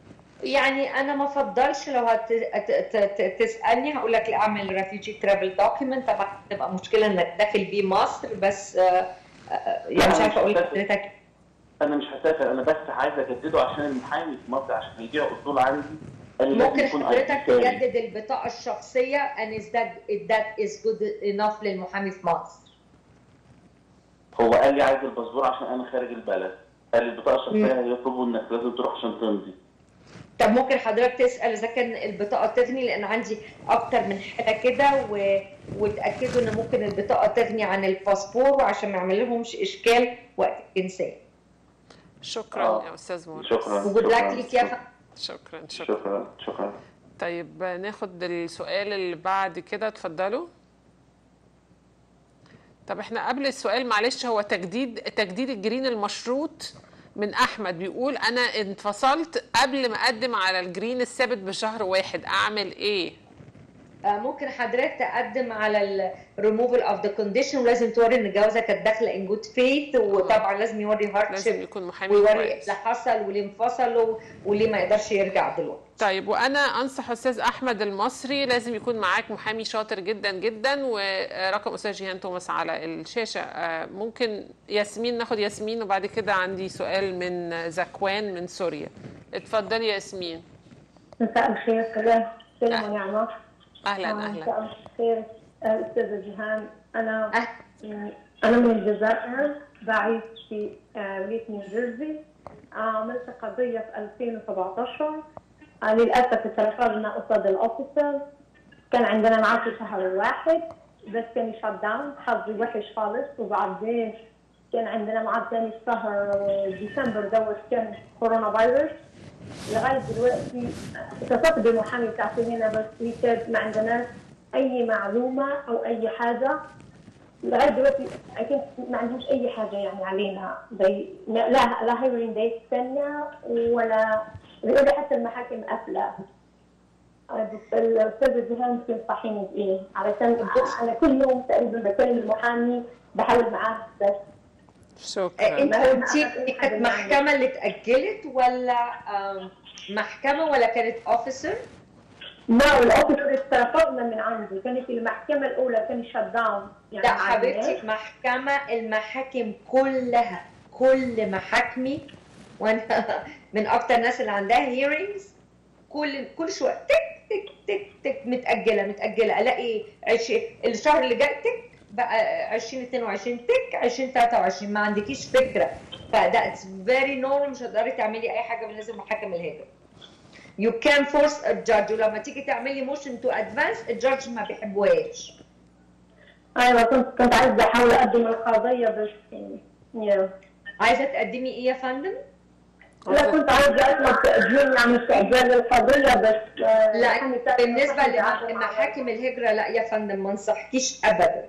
يعني انا ما افضلش لو هت... ت... ت... ت... تسالني هقول لك لا اعمل ريفيجي ترافل دوكيمنت طبعا هتبقى مشكله انك داخل بيه مصر بس آه، آه، يعني مش عارفه اقول لحضرتك انا مش هسافر انا بس عايز اجدده عشان المحامي في مصر عشان يبيع اصول عندي قال لي لازم ممكن يكون حضرتك ID تاني. تجدد البطاقه الشخصيه and is that that is good enough للمحامي في مصر هو قال لي عايز الباسبور عشان انا خارج البلد قال لي البطاقه الشخصيه هيطلبوا انك لازم تروح عشان تمضي طب ممكن حضرتك تسال اذا كان البطاقه تغني لان عندي اكتر من حاله كده و... وتاكدوا ان ممكن البطاقه تغني عن الباسبور وعشان ما يعمل لهمش اشكال وقت الجنسيه شكرا يا أستاذ مرقص شكرا وجود لك ليك يا فندم شكرا شكرا شكرا شكرا طيب ناخد السؤال اللي بعد كده اتفضلوا طب احنا قبل السؤال معلش هو تجديد تجديد الجرين المشروط من احمد بيقول انا انفصلت قبل ما اقدم على الجرين الثابت بشهر واحد اعمل ايه آه، ممكن حضرتك تقدم على الريموفال اوف ذا كونديشن ولازم توري ان الجوازه كانت داخله ان جود فيث وطبعا لازم يوري لازم هاردشيب يكون محامي ويوري كويس اللي حصل واللي انفصلوا واللي ما يقدرش يرجع دلوقتي طيب وانا انصح استاذ احمد المصري لازم يكون معاك محامي شاطر جدا جدا ورقم استاذ جيهان توماس على الشاشه آه، ممكن ياسمين ناخد ياسمين وبعد كده عندي سؤال من زكوان من سوريا اتفضلي يا ياسمين مساء الخير كلام سلمى ونعمة اهلا آه، اهلا مساء الخير آه، أستاذة جيهان أنا أنا من الجزائر بعيش في آه، ولاية نيوجيرسي آه، عملت قضية في 2017 آه، للأسف اترفضنا قصاد الأوفيسر كان عندنا معاش شهر واحد بس كان شات داون حظي وحش خالص وبعدين كان عندنا معاد ثاني في شهر ديسمبر دوت كان كورونا فيروس لغايه دلوقتي اتصلت بالمحامي بتاعتي هنا بس هي كانت ما عندناش اي معلومه او اي حاجه لغايه دلوقتي اكيد ما عندهمش اي حاجه يعني علينا زي لا لا هايرين ديت ثانيه ولا بيقول لي حتى المحاكم قافله بس الاستاذ جيهان تنصحيني بايه؟ علشان انا كل يوم تقريبا بكلم المحامي بحاول معاه بس شكرا انت قلتي كانت محكمه اللي اتاجلت ولا آم، محكمه ولا كانت اوفيسر؟ لا الاوفيسر استرفضنا من عندي كانت المحكمه الاولى كان شت داون لا حبيبتي محكمة المحاكم كلها كل محاكمي وانا من اكتر الناس اللي عندها هيرينجز كل كل شويه تك تك تك تك متاجله متاجله الاقي عش... الشهر اللي جاي تك بقى 2022 تك 2023 ما عندكيش فكره فده اتس فيري نورمال مش هتقدري تعملي اي حاجه بالنسبه لمحاكم الهجره You can force a judge ولما تيجي تعملي motion to advance الجادج ما بيحبوهاش ايوه كنت كنت عايزه احاول اقدم القضيه بس يعني عايزه تقدمي ايه يا فندم؟ لا كنت عايزه اطلب تاجيل عن استعجال القضيه بس آه، لا يعني كانت بالنسبه واحدة لمح- عشان لمحاكم الهجره لا يا فندم ما انصحكيش ابدا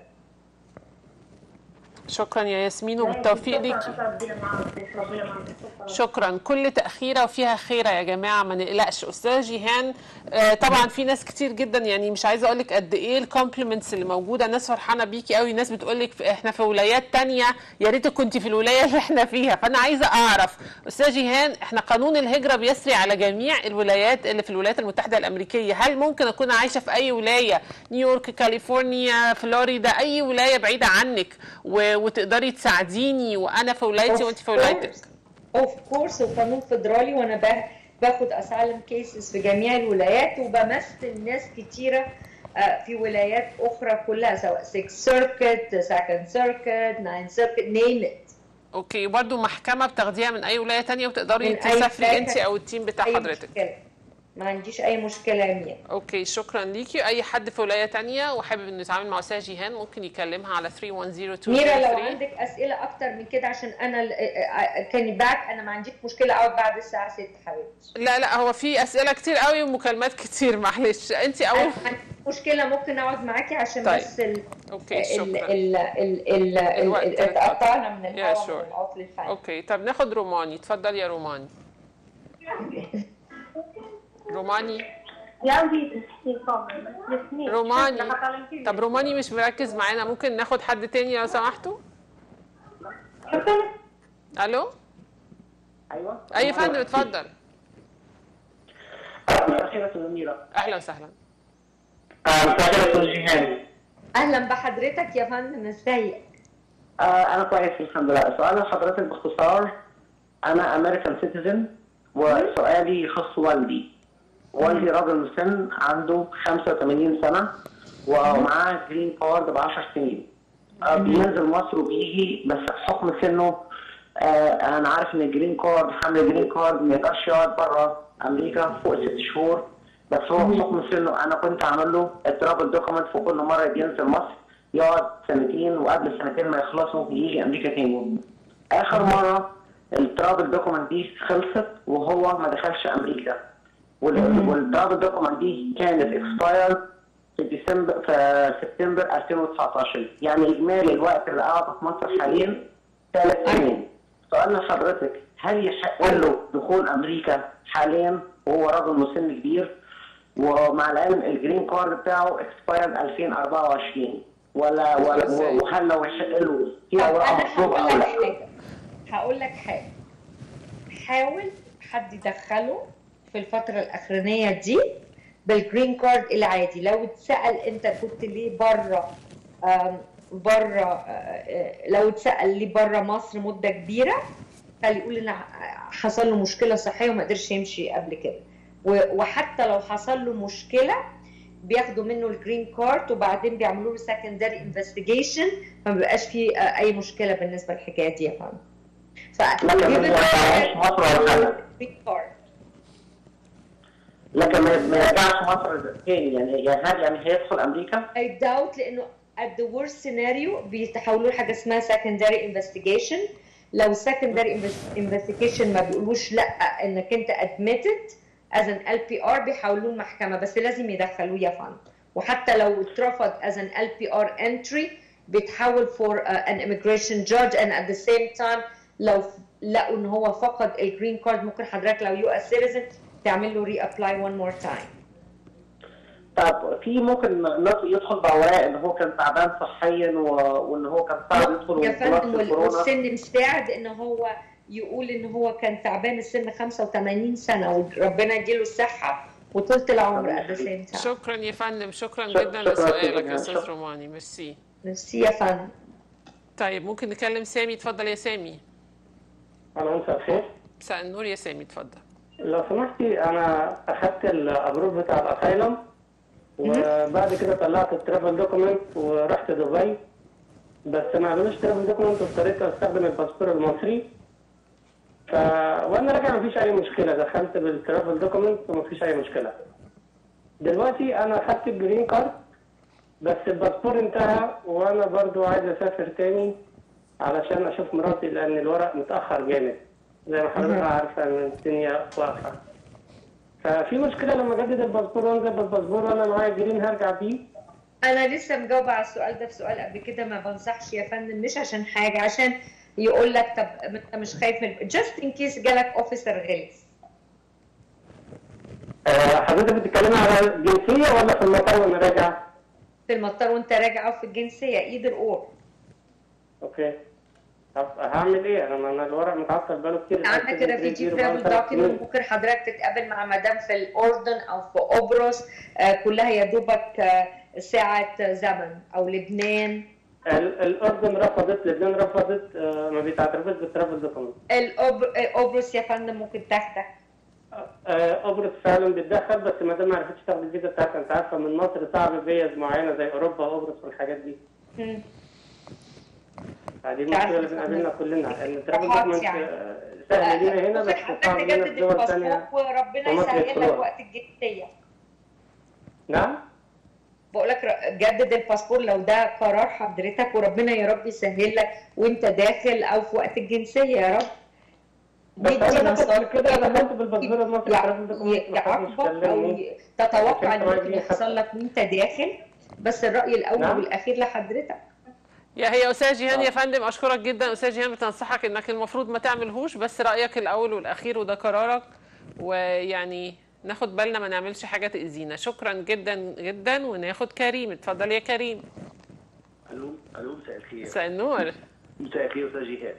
شكرا يا ياسمين وبالتوفيق ليكي ربنا معاك ربنا معاك شكرا كل تأخيرة وفيها خيرة يا جماعة ما نقلقش أستاذ جيهان آه، طبعا في ناس كتير جدا يعني مش عايزة أقول لك قد إيه الكومبلمنتس اللي موجودة ناس فرحانة بيكي قوي ناس بتقول لك إحنا في ولايات تانية يا ريت كنت في الولاية اللي إحنا فيها فأنا عايزة أعرف أستاذ جيهان إحنا قانون الهجرة بيسري على جميع الولايات اللي في الولايات المتحدة الأمريكية هل ممكن أكون عايشة في أي ولاية نيويورك كاليفورنيا فلوريدا أي ولاية بعيدة عنك و- وتقدري تساعديني وأنا في ولايتي وأنت في ولايتك اوف كورس وقانون فيدرالي وانا با- باخد اسالم كيسز في جميع الولايات وبمثل ناس كتيره آه، في ولايات اخرى كلها سواء 6 سيركت 2 سيركت 9 سيركت نيم ات اوكي وبرده محكمه بتاخديها من اي ولايه تانية وتقدري من أي تسافري ولاية انت او التيم بتاع أي حضرتك مشكلة. ما عنديش اي مشكله يا ميا اوكي شكرا ليكي اي حد في ولايه تانية وحابب انه يتعامل مع استاذ جيهان ممكن يكلمها على 310 ميرا لو عندك اسئله اكتر من كده عشان انا ال- آه، آه، كان باك انا ما عنديش مشكله اقعد بعد الساعه 6 حبيبتي لا لا هو في اسئله كتير قوي ومكالمات كتير معلش انت اول مشكله ممكن اقعد معاكي عشان طيب. بس ال اوكي ال شكرا ال ال ال الوقت ال- اتقطع. اتقطعنا من يا الهواء شور من العطل الفني اوكي طب ناخد روماني اتفضل يا روماني روماني يا عندي روماني طب روماني مش مركز معانا ممكن ناخد حد تاني لو سمحتوا الو ايوه اي فندم اتفضل مساء الخير يا استاذ اميره اهلا وسهلا مساء الخير يا استاذ جيهان اهلا بحضرتك يا فندم ازيك آه، انا كويس الحمد لله سؤال لحضرتك باختصار انا امريكان سيتيزن وسؤالي يخص والدي والدي راجل مسن عنده 85 سنه ومعاه جرين كارد ب 10 سنين آه، بينزل مصر وبيجي بس بحكم سنه آه، انا عارف ان الجرين كارد حمل جرين كارد ما يقدرش يقعد بره امريكا فوق ست شهور بس هو بحكم سنه انا كنت عامل له الترابل دوكيمنت في كل مره بينزل مصر يقعد سنتين وقبل السنتين ما يخلصوا يجي امريكا تاني اخر مره الترابل دوكيمنت دي خلصت وهو ما دخلش امريكا وال- والترابل دوكيمنت دي كانت اكسبايرد في ديسمبر في سبتمبر 2019 يعني اجمالي الوقت اللي قعده في مصر حاليا ثلاث سنين سؤال لحضرتك هل يحق له دخول امريكا حاليا وهو راجل مسن كبير ومع العلم الجرين كارد بتاعه اكسبايرد 2024 ولا ولا وهل لو يحق له في اوراق انا مطلوبه هقول او لك لا؟ حاجه هقول لك حاجه حاول حد يدخله في الفتره الاخرانيه دي بالجرين كارد العادي لو اتسال انت كنت ليه بره بره لو اتسال ليه بره مصر مده كبيره خلي يقول ان حصل له مشكله صحيه وما قدرش يمشي قبل كده و- وحتى لو حصل له مشكله بياخدوا منه الجرين كارد وبعدين بيعملوا له سكندري انفستيجيشن فما بيبقاش في آه، اي مشكله بالنسبه للحكايه دي يا فندم ف لكن ما يرجعش مصر ولا حاجه green card. لكن ما ما يرجعش مصر تاني يعني هل يعني هيدخل امريكا؟ I doubt لانه at the worst scenario بيتحولوا لحاجه اسمها secondary investigation لو secondary invest- investigation ما بيقولوش لا انك انت admitted as an LPR بيحولوه المحكمه بس لازم يدخلوه يا فندم وحتى لو اترفض as an LPR entry بيتحول for uh, an immigration judge and at the same time لو لقوا ان هو فقد الجرين كارد ممكن حضرتك لو يو اس سيتيزن تعمل له ري ابلاي one more time طب في ممكن ناس يدخل باوراق ان هو كان تعبان صحيا و... وان هو كان صعب يدخل يا وخلاص فندم وال- الكورونا. والسن مساعد ان هو يقول ان هو كان تعبان السن 85 سنه وربنا يديله الصحه وطولة العمر at the same time شكرا يا فندم شكرا شك- جدا شكرا لسؤالك جداً. يا استاذ شكرا. روماني ميرسي ميرسي يا فندم طيب ممكن نكلم سامي اتفضل يا سامي أنا مساء الخير مساء النور يا سامي اتفضل لو سمحتي أنا أخدت الأبروف بتاع الأسايلم وبعد كده طلعت الترافل دوكيمنت ورحت دبي بس ما عملوش ترافل دوكيمنت واضطريت أستخدم الباسبور المصري ف وأنا راجع مفيش أي مشكلة دخلت بالترافل دوكيمنت ومفيش أي مشكلة دلوقتي أنا أخدت الجرين كارد بس الباسبور انتهى وأنا برضو عايز أسافر تاني علشان أشوف مراتي لأن الورق متأخر جامد زي ما حضرتك عارفة إن الدنيا واقفة ففي مشكلة لما أجدد الباسبور وأنزل بالباسبور وأنا معايا جرين هرجع بيه انا لسه مجاوبه على السؤال ده في سؤال قبل كده ما بنصحش يا فندم مش عشان حاجه عشان يقول لك طب انت مش خايف من جاست ان كيس جالك اوفيسر غلس آه، حضرتك بتتكلمي على الجنسية ولا في المطار وأنا راجع؟ في المطار وانت راجع او في الجنسيه ايدر اور أوكي طب هعمل إيه؟ أنا أنا الورق متعطل بقاله كتير عندك ريفيجي ترافل دوكيمنت ممكن حضرتك تتقابل مع مدام في الاردن او في قبرص آه، كلها يا دوبك آه، ساعه زمن او لبنان ال- الأردن رفضت لبنان رفضت آه، ما بيتعترفش بالترافل دوكيمنت الأب- آه، قبرص يا فندم ممكن تاخدك آه، قبرص فعلا بتدخل بس ما دام ما عرفتش تاخد الفيزا بتاعتها انت عارفه من مصر صعب فيز معينه زي اوروبا وقبرص والحاجات دي مم. فدي المشكله اللي بنقابلنا كلنا ان الترافل دوكيمنت يعني. آه، سهل لينا هنا بس صعب لينا في تجدد دول الباسبور ثانيه وربنا ومصر يسهل لك يدخلوها. وقت الجنسيه نعم بقول لك ر- جدد الباسبور لو ده قرار حضرتك وربنا يا رب يسهل لك وانت داخل او في وقت الجنسيه يا رب بس دي انا نصائح دخلت كده دخلت بالباسبور المصري الترافل دوكيمنت محدش يعاقبك او كلمني ي- تتوقع ان كنت ممكن راجل يحصل لك وانت داخل بس الراي الاول نعم. والاخير لحضرتك يا هي استاذ جيهان يا فندم اشكرك جدا استاذ جيهان بتنصحك انك المفروض ما تعملهوش بس رايك الاول والاخير وده قرارك ويعني ناخد بالنا ما نعملش حاجه تاذينا شكرا جدا جدا وناخد كريم اتفضل يا كريم الو الو مساء الخير مساء النور مساء الخير استاذ جهاد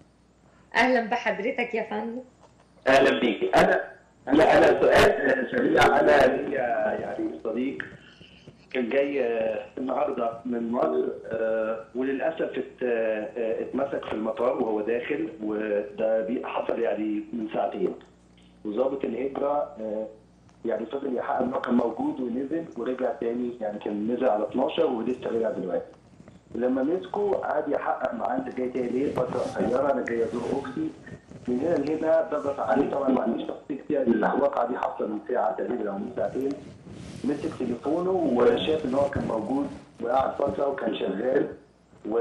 اهلا بحضرتك يا فندم اهلا بيك انا لا انا سؤال سريع انا ليا يعني صديق كان جاي آه، النهارده من مصر آه، وللاسف ات- آه، اتمسك في المطار وهو داخل وده بي- حصل يعني من ساعتين وظابط الهجره آه، يعني فضل يحقق انه كان موجود ونزل ورجع تاني يعني كان نزل على 12 ولسه رجع دلوقتي لما مسكوا قعد يحقق معاه انت جاي تاني ليه فتره قصيره انا جاي ازور اختي من هنا لهنا ضغط عليه طبعا ما عنديش تفصيل فيها الواقعه دي حصل من ساعه تقريبا او من ساعتين مسك تليفونه وشاف ان هو كان موجود وقعد فتره وكان شغال و...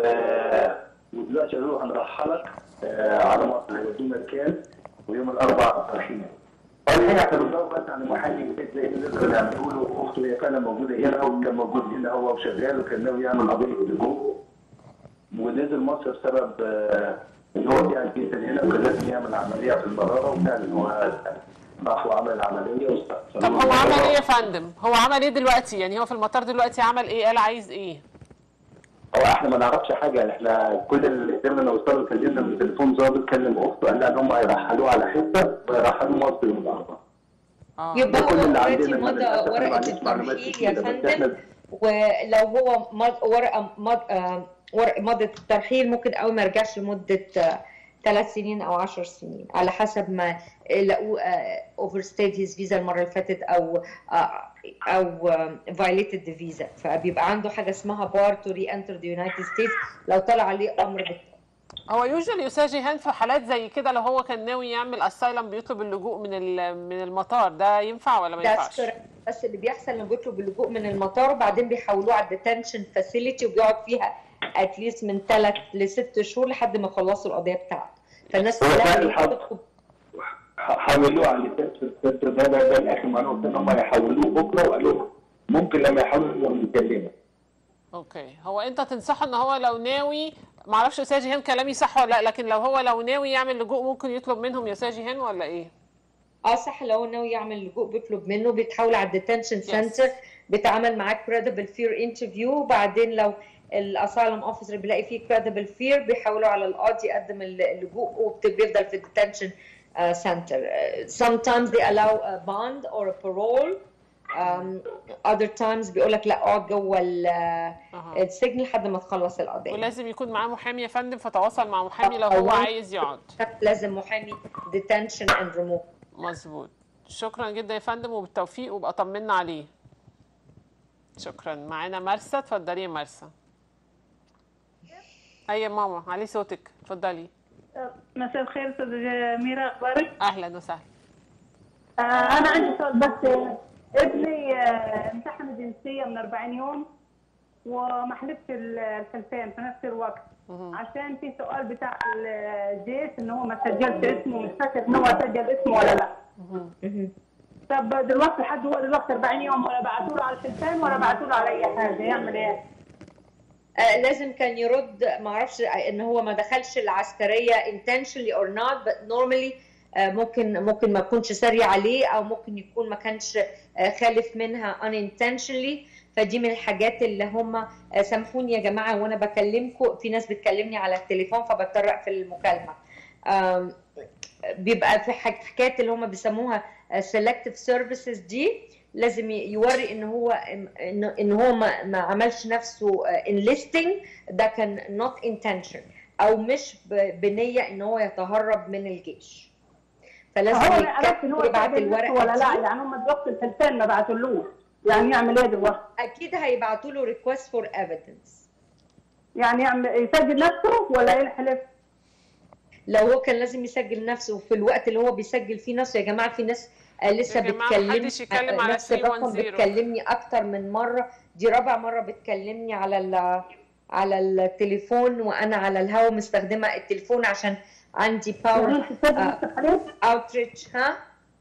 ودلوقتي قالوا له هنرحلك آه، على مصر هيودوه مكان ويوم الاربعاء رايحين فانا هنا اعتبروه بس عن محامي زي اللي كانوا يعملوا له اخته هي فعلا موجوده هنا وكان موجود هنا هو وشغال وكان ناوي يعمل قضيه لجوء ونزل مصر بسبب آه، ان هو يعني جدا هنا وكان لازم يعمل عمليه في المراره وفعلا هو راح وعمل العمليه واستقبل طب هو عمل ايه يا فندم هو عمل ايه دلوقتي يعني هو في المطار دلوقتي عمل ايه قال عايز ايه هو احنا ما نعرفش حاجه يعني احنا كل اللي قدرنا نوصله كلمنا بالتليفون ظابط كلم اخته قال لها ان هم هيرحلوه على حته ويرحلوه مصر يوم الاربعاء يبقى ده كل هو اللي اوريدي عندنا، مضى للأسف ما ورقه عنديش معلومات الترحيل كتيرة، يا بس فندم إحنا- ولو هو مض ورقه مض آه، ورقه مضت الترحيل ممكن قوي ما يرجعش لمده ثلاث سنين او عشر سنين على حسب ما لقوه اوفر ستيد هيز فيزا المره اللي فاتت او آه، او فايليتد ذا فيزا فبيبقى عنده حاجه اسمها بار تو ري انتر ذا يونايتد ستيتس لو طلع عليه امر بت... هو يوجوالي استاذ جيهان في حالات زي كده لو هو كان ناوي يعمل اسايلم بيطلب اللجوء من ال- من المطار ده ينفع ولا ما That's ينفعش correct. بس اللي بيحصل انه بيطلب اللجوء من المطار وبعدين بيحولوه على الديتنشن فاسيلتي وبيقعد فيها اتليست من ثلاث لست شهور لحد ما يخلصوا القضيه بتاعته فالناس هو كلها فعلا بتطلب حولوه على السنتر السنتر ده ده ده الاخر معلومه ان هم هيحولوه بكره وقالوا لهم ممكن لما يحولوا نقدر نكلمه اوكي هو انت تنصحه ان هو لو ناوي ما اعرفش استاذ جيهان كلامي صح ولا لا لكن لو هو لو ناوي يعمل لجوء ممكن يطلب منهم يا استاذ جيهان ولا ايه اه صح لو هو ناوي يعمل لجوء بيطلب منه بيتحول على الديتنشن سنتر بيتعامل معاه كريديبل فير انترفيو وبعدين لو الاسايلم اوفيسر بيلاقي فيه كريديبل فير بيحولوا على القاضي يقدم اللجوء وبيفضل في الديتنشن center. Uh, sometimes they allow a bond or a parole. Um, other times بيقول لك لا اقعد جوه السجن لحد ما تخلص القضيه. ولازم يكون معاه محامي يا فندم فتواصل مع محامي لو هو عايز يقعد. لازم محامي detention and removal. مظبوط. شكرا جدا يا فندم وبالتوفيق وابقى طمنا عليه. شكرا معانا مرسى اتفضلي يا مرسى. اي ماما علي صوتك اتفضلي. مساء الخير استاذة ميرا اخبارك؟ اهلا وسهلا. آه انا عندي سؤال بس ابني آه امتحن جنسية من 40 يوم وما حلفش الخلفين في نفس الوقت عشان في سؤال بتاع الجيش ان هو ما سجلش اسمه مش فاكر ان هو سجل اسمه ولا لا. طب دلوقتي لحد هو دلوقتي 40 يوم ولا بعتوا له على الخلفين ولا بعتوا له على اي حاجه يعمل ايه؟ آه لازم كان يرد ما اعرفش ان هو ما دخلش العسكريه intentionally or not but normally آه ممكن ممكن ما يكونش سري عليه او ممكن يكون ما كانش آه خالف منها unintentionally فدي من الحاجات اللي هم سامحوني يا جماعه وانا بكلمكم في ناس بتكلمني على التليفون فبضطر اقفل المكالمه بيبقى في حكايه اللي هم بيسموها selective services دي لازم يوري ان هو ان هو ما, ما عملش نفسه انليستنج ده كان not intention او مش بنيه ان هو يتهرب من الجيش فلازم يبعت الورقه ولا لا يعني هم دلوقتي الحلفان ما بعتولوش يعني يعمل ايه دلوقتي؟ اكيد هيبعتوا له ريكوست فور ايفيدنس يعني يعمل يسجل نفسه ولا يحلف؟ لو هو كان لازم يسجل نفسه في الوقت اللي هو بيسجل فيه نفسه يا جماعه في ناس لسه بتكلمني نفس الرقم بتكلمني اكتر من مره دي رابع مره بتكلمني على على التليفون وانا على الهوا مستخدمه التليفون عشان عندي باور اوتريتش ها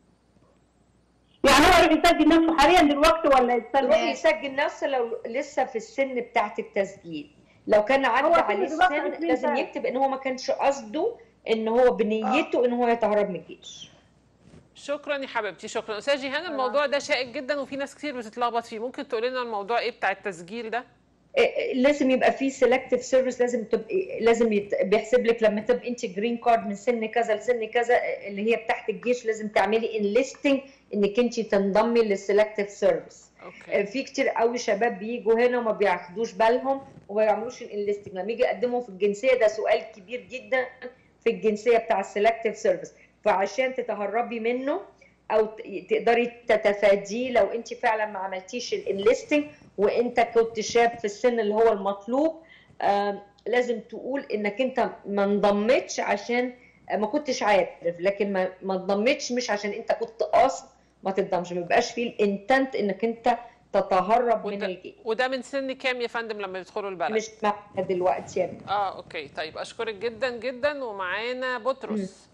يعني هو يسجل نفسه حاليا دلوقتي ولا يستنى يروح يسجل نفسه لو لسه في السن بتاعت التسجيل لو كان عدى عليه السن لازم يكتب ان هو ما كانش قصده ان هو بنيته ان هو يتهرب من الجيش شكرا يا حبيبتي شكرا استاذ جيهان الموضوع ده شائك جدا وفي ناس كتير بتتلخبط فيه ممكن تقولي لنا الموضوع ايه بتاع التسجيل ده لازم يبقى في سيلكتيف سيرفيس لازم تبقى لازم يت... بيحسب لك لما تبقى انت جرين كارد من سن كذا لسن كذا اللي هي بتاعت الجيش لازم تعملي انليستنج انك انت تنضمي للسيلكتيف سيرفيس في كتير قوي شباب بيجوا هنا وما بياخدوش بالهم وما يعملوش الانليستنج لما يجي يقدموا في الجنسيه ده سؤال كبير جدا في الجنسيه بتاع السيلكتيف سيرفيس فعشان تتهربي منه او تقدري تتفاديه لو انت فعلا ما عملتيش الانليستنج وانت كنت شاب في السن اللي هو المطلوب آه لازم تقول انك انت ما انضمتش عشان ما كنتش عارف لكن ما ما انضمتش مش عشان انت كنت قاصد ما تنضمش ما يبقاش فيه الانتنت انك انت تتهرب من الجيش وده من سن كام يا فندم لما بيدخلوا البلد؟ مش دلوقتي يا اه اوكي طيب اشكرك جدا جدا ومعانا بطرس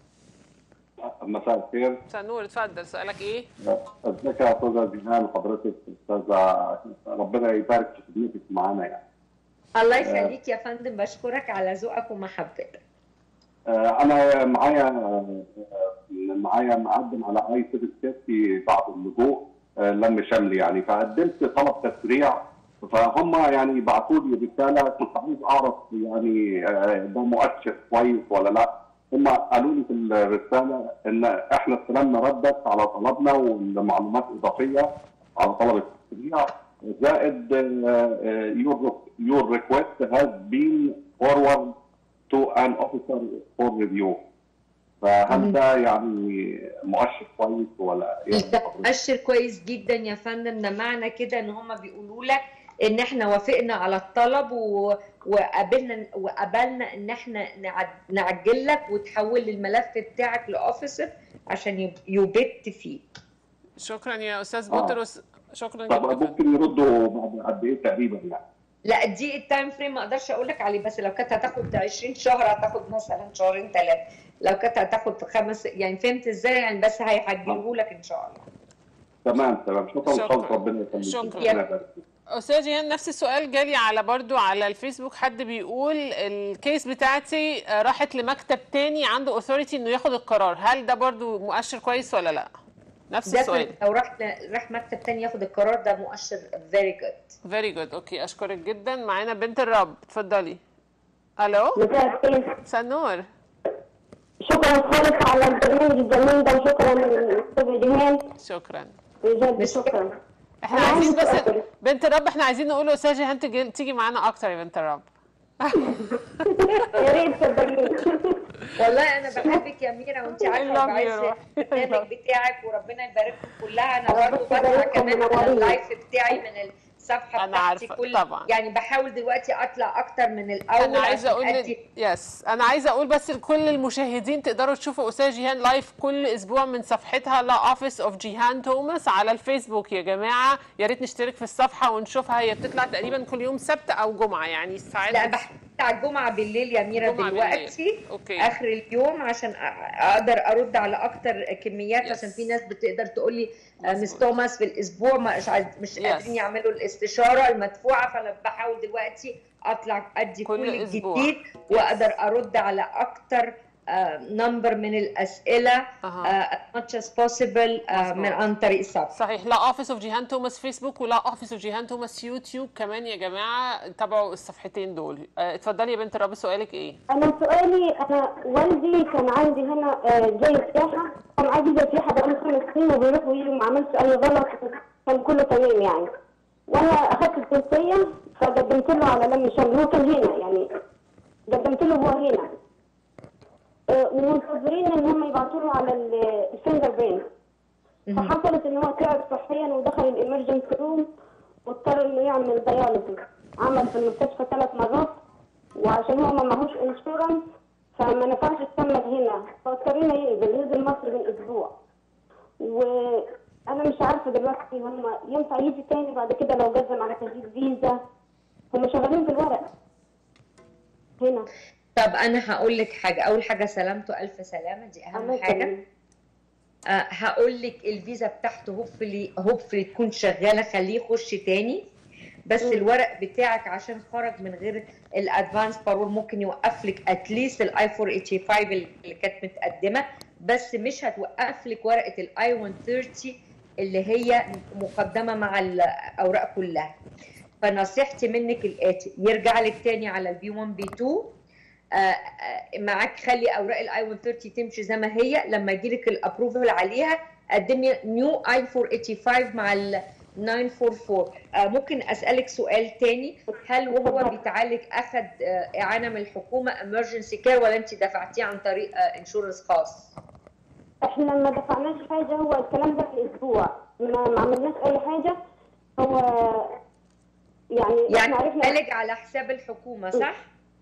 مساء الخير مساء النور اتفضل سؤالك ايه؟ ازيك يا استاذه جيهان حضرتك استاذه ربنا يبارك في خدمتك معانا يعني الله يخليك يا فندم بشكرك على ذوقك ومحبتك انا معايا معايا مقدم على اي سيفل سيفتي بعد اللجوء لم شملي يعني فقدمت طلب تسريع فهم يعني بعثوا لي رساله كنت عايز اعرف يعني ده مؤشر كويس ولا لا هم قالوا لي في الرساله ان احنا استلمنا ردك على طلبنا والمعلومات اضافيه على طلب التسريع زائد your your request has been forward to an officer for review فهل ده يعني مؤشر كويس ولا ايه؟ مؤشر كويس جدا يا فندم ده معنى كده ان هم بيقولوا لك ان احنا وافقنا على الطلب و... وقابلنا وقبلنا ان احنا نعجل لك وتحول الملف بتاعك لاوفيسر عشان يبت فيه شكرا يا استاذ بطرس آه. شكرا طب جدا ممكن يردوا بعد قد ايه تقريبا يعني لا دي التايم فريم ما اقدرش اقول لك عليه بس لو كانت هتاخد 20 شهر هتاخد مثلا شهرين ثلاثه لو كانت هتاخد خمس يعني فهمت ازاي يعني بس هيحجلوه لك ان شاء الله تمام تمام شكرا شكرا ربنا يخليك شكرا استاذ جيهان نفس السؤال جالي على برضو على الفيسبوك حد بيقول الكيس بتاعتي آه، راحت لمكتب تاني عنده اوثوريتي انه ياخد القرار هل ده برضو مؤشر كويس ولا لا نفس السؤال Definitely لو راح راح مكتب تاني ياخد القرار ده مؤشر فيري جود فيري جود اوكي اشكرك جدا معانا بنت الرب اتفضلي الو مساء الخير مساء النور شكرا خالص على البرنامج الجميل ده وشكرا للاستاذ جيهان شكرا بجد شكرا احنا أنا عايزين عندي بس سؤال. بنت الرب احنا عايزين نقول لاستاذ جيهان تجي تيجي معانا اكتر يا بنت الرب يا ريت صدقيني والله انا بحبك يا ميرا وانت عارفه love you وبعز روح. البرنامج بتاعك وربنا يبارككم كلها انا برضه بطلع يبارككم كمان على منورين. اللايف بتاعي من الصفحه أنا بتاعتي عارفة، كل طبعاً. يعني بحاول دلوقتي اطلع اكتر من الاول انا عايزه عشان اقول أدي- يس انا عايزه اقول بس لكل المشاهدين تقدروا تشوفوا استاذ جيهان لايف كل اسبوع من صفحتها لا اوفيس اوف جيهان توماس على الفيسبوك يا جماعه يا ريت نشترك في الصفحه ونشوفها هي بتطلع تقريبا كل يوم سبت او جمعه يعني الساعات لا بحكي على الجمعه بالليل يا ميرا جمعة دلوقتي بالليل. أوكي. اخر اليوم عشان أ- اقدر ارد على اكتر كميات عشان في ناس بتقدر تقول لي آه، مس توماس في الاسبوع مش عايز مش قادرين يعملوا الاستشاره المدفوعه فانا بحاول دلوقتي اطلع ادي كل كل, أسبوع. الجديد واقدر ارد على اكتر نمبر من الاسئله أها. uh, as much as possible uh, من عن طريق الصفحه صحيح لا اوفيس اوف جيهان توماس فيسبوك ولا اوفيس اوف جيهان توماس يوتيوب كمان يا جماعه تابعوا الصفحتين دول آه، اتفضلي يا بنت الرب سؤالك ايه انا سؤالي انا والدي كان عندي هنا آه، جاي سياحه كان عندي جاي سياحه بقاله خمس سنين وبيروح ويجي ما عملش اي غلط كان كله تمام يعني وانا اخدت الجنسيه فقدمت له على لم شمل هو كان هنا يعني قدمت له هو هنا آه، ومنتظرين ان هم يبعتوا له على ال- الفينجر برينت فحصلت ان هو تعب صحيا ودخل الامرجنسي روم واضطر انه يعمل دياليسيس عمل في المستشفى ثلاث مرات وعشان هو ما معهوش انشورنس فما نفعش يكمل هنا فاضطرينا ينزل نزل مصر من اسبوع وانا مش عارفه دلوقتي هم ينفع يجي تاني بعد كده لو قدم على تجديد فيزا هم شغالين بالورق هنا طب انا هقول لك حاجه اول حاجه سلامته الف سلامه دي اهم الله حاجه يسلمك. آه هقول لك الفيزا بتاعته هوبفلي هوبفلي تكون شغاله خليه يخش تاني بس الورق بتاعك عشان خرج من غير الادفانس بارول ممكن يوقف لك اتليست الاي 485 اللي كانت متقدمه بس مش هتوقف لك ورقه الاي 130 اللي هي مقدمه مع الاوراق كلها فنصيحتي منك الاتي يرجع لك تاني على البي 1 بي 2 آه، آه، معاك خلي اوراق الاي 130 تمشي زي ما هي لما يجي لك الابروفل عليها قدمي نيو اي 485 مع ال 944 آه، ممكن اسالك سؤال تاني هل وهو بيتعالج اخد آه، اعانه من الحكومه امرجنسي كير ولا انت دفعتيه عن طريق انشورنس خاص؟ احنا ما دفعناش حاجه هو الكلام ده في اسبوع ما, ما عملناش اي حاجه هو يعني يعني احنا عرفنا عالج على حساب الحكومه صح؟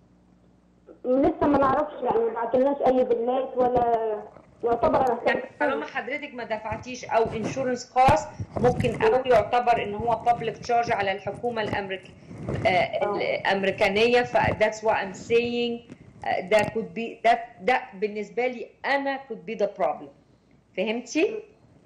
لسه ما نعرفش يعني ما بعتلناش اي بلات ولا يعتبر انا يعني طالما حضرتك ما دفعتيش او انشورنس خاص ممكن او يعتبر ان هو بابليك تشارج على الحكومه الامريك آه الامريكانيه ف that's what I'm saying آه، ده could be ده ده بالنسبه لي انا could be the problem فهمتي؟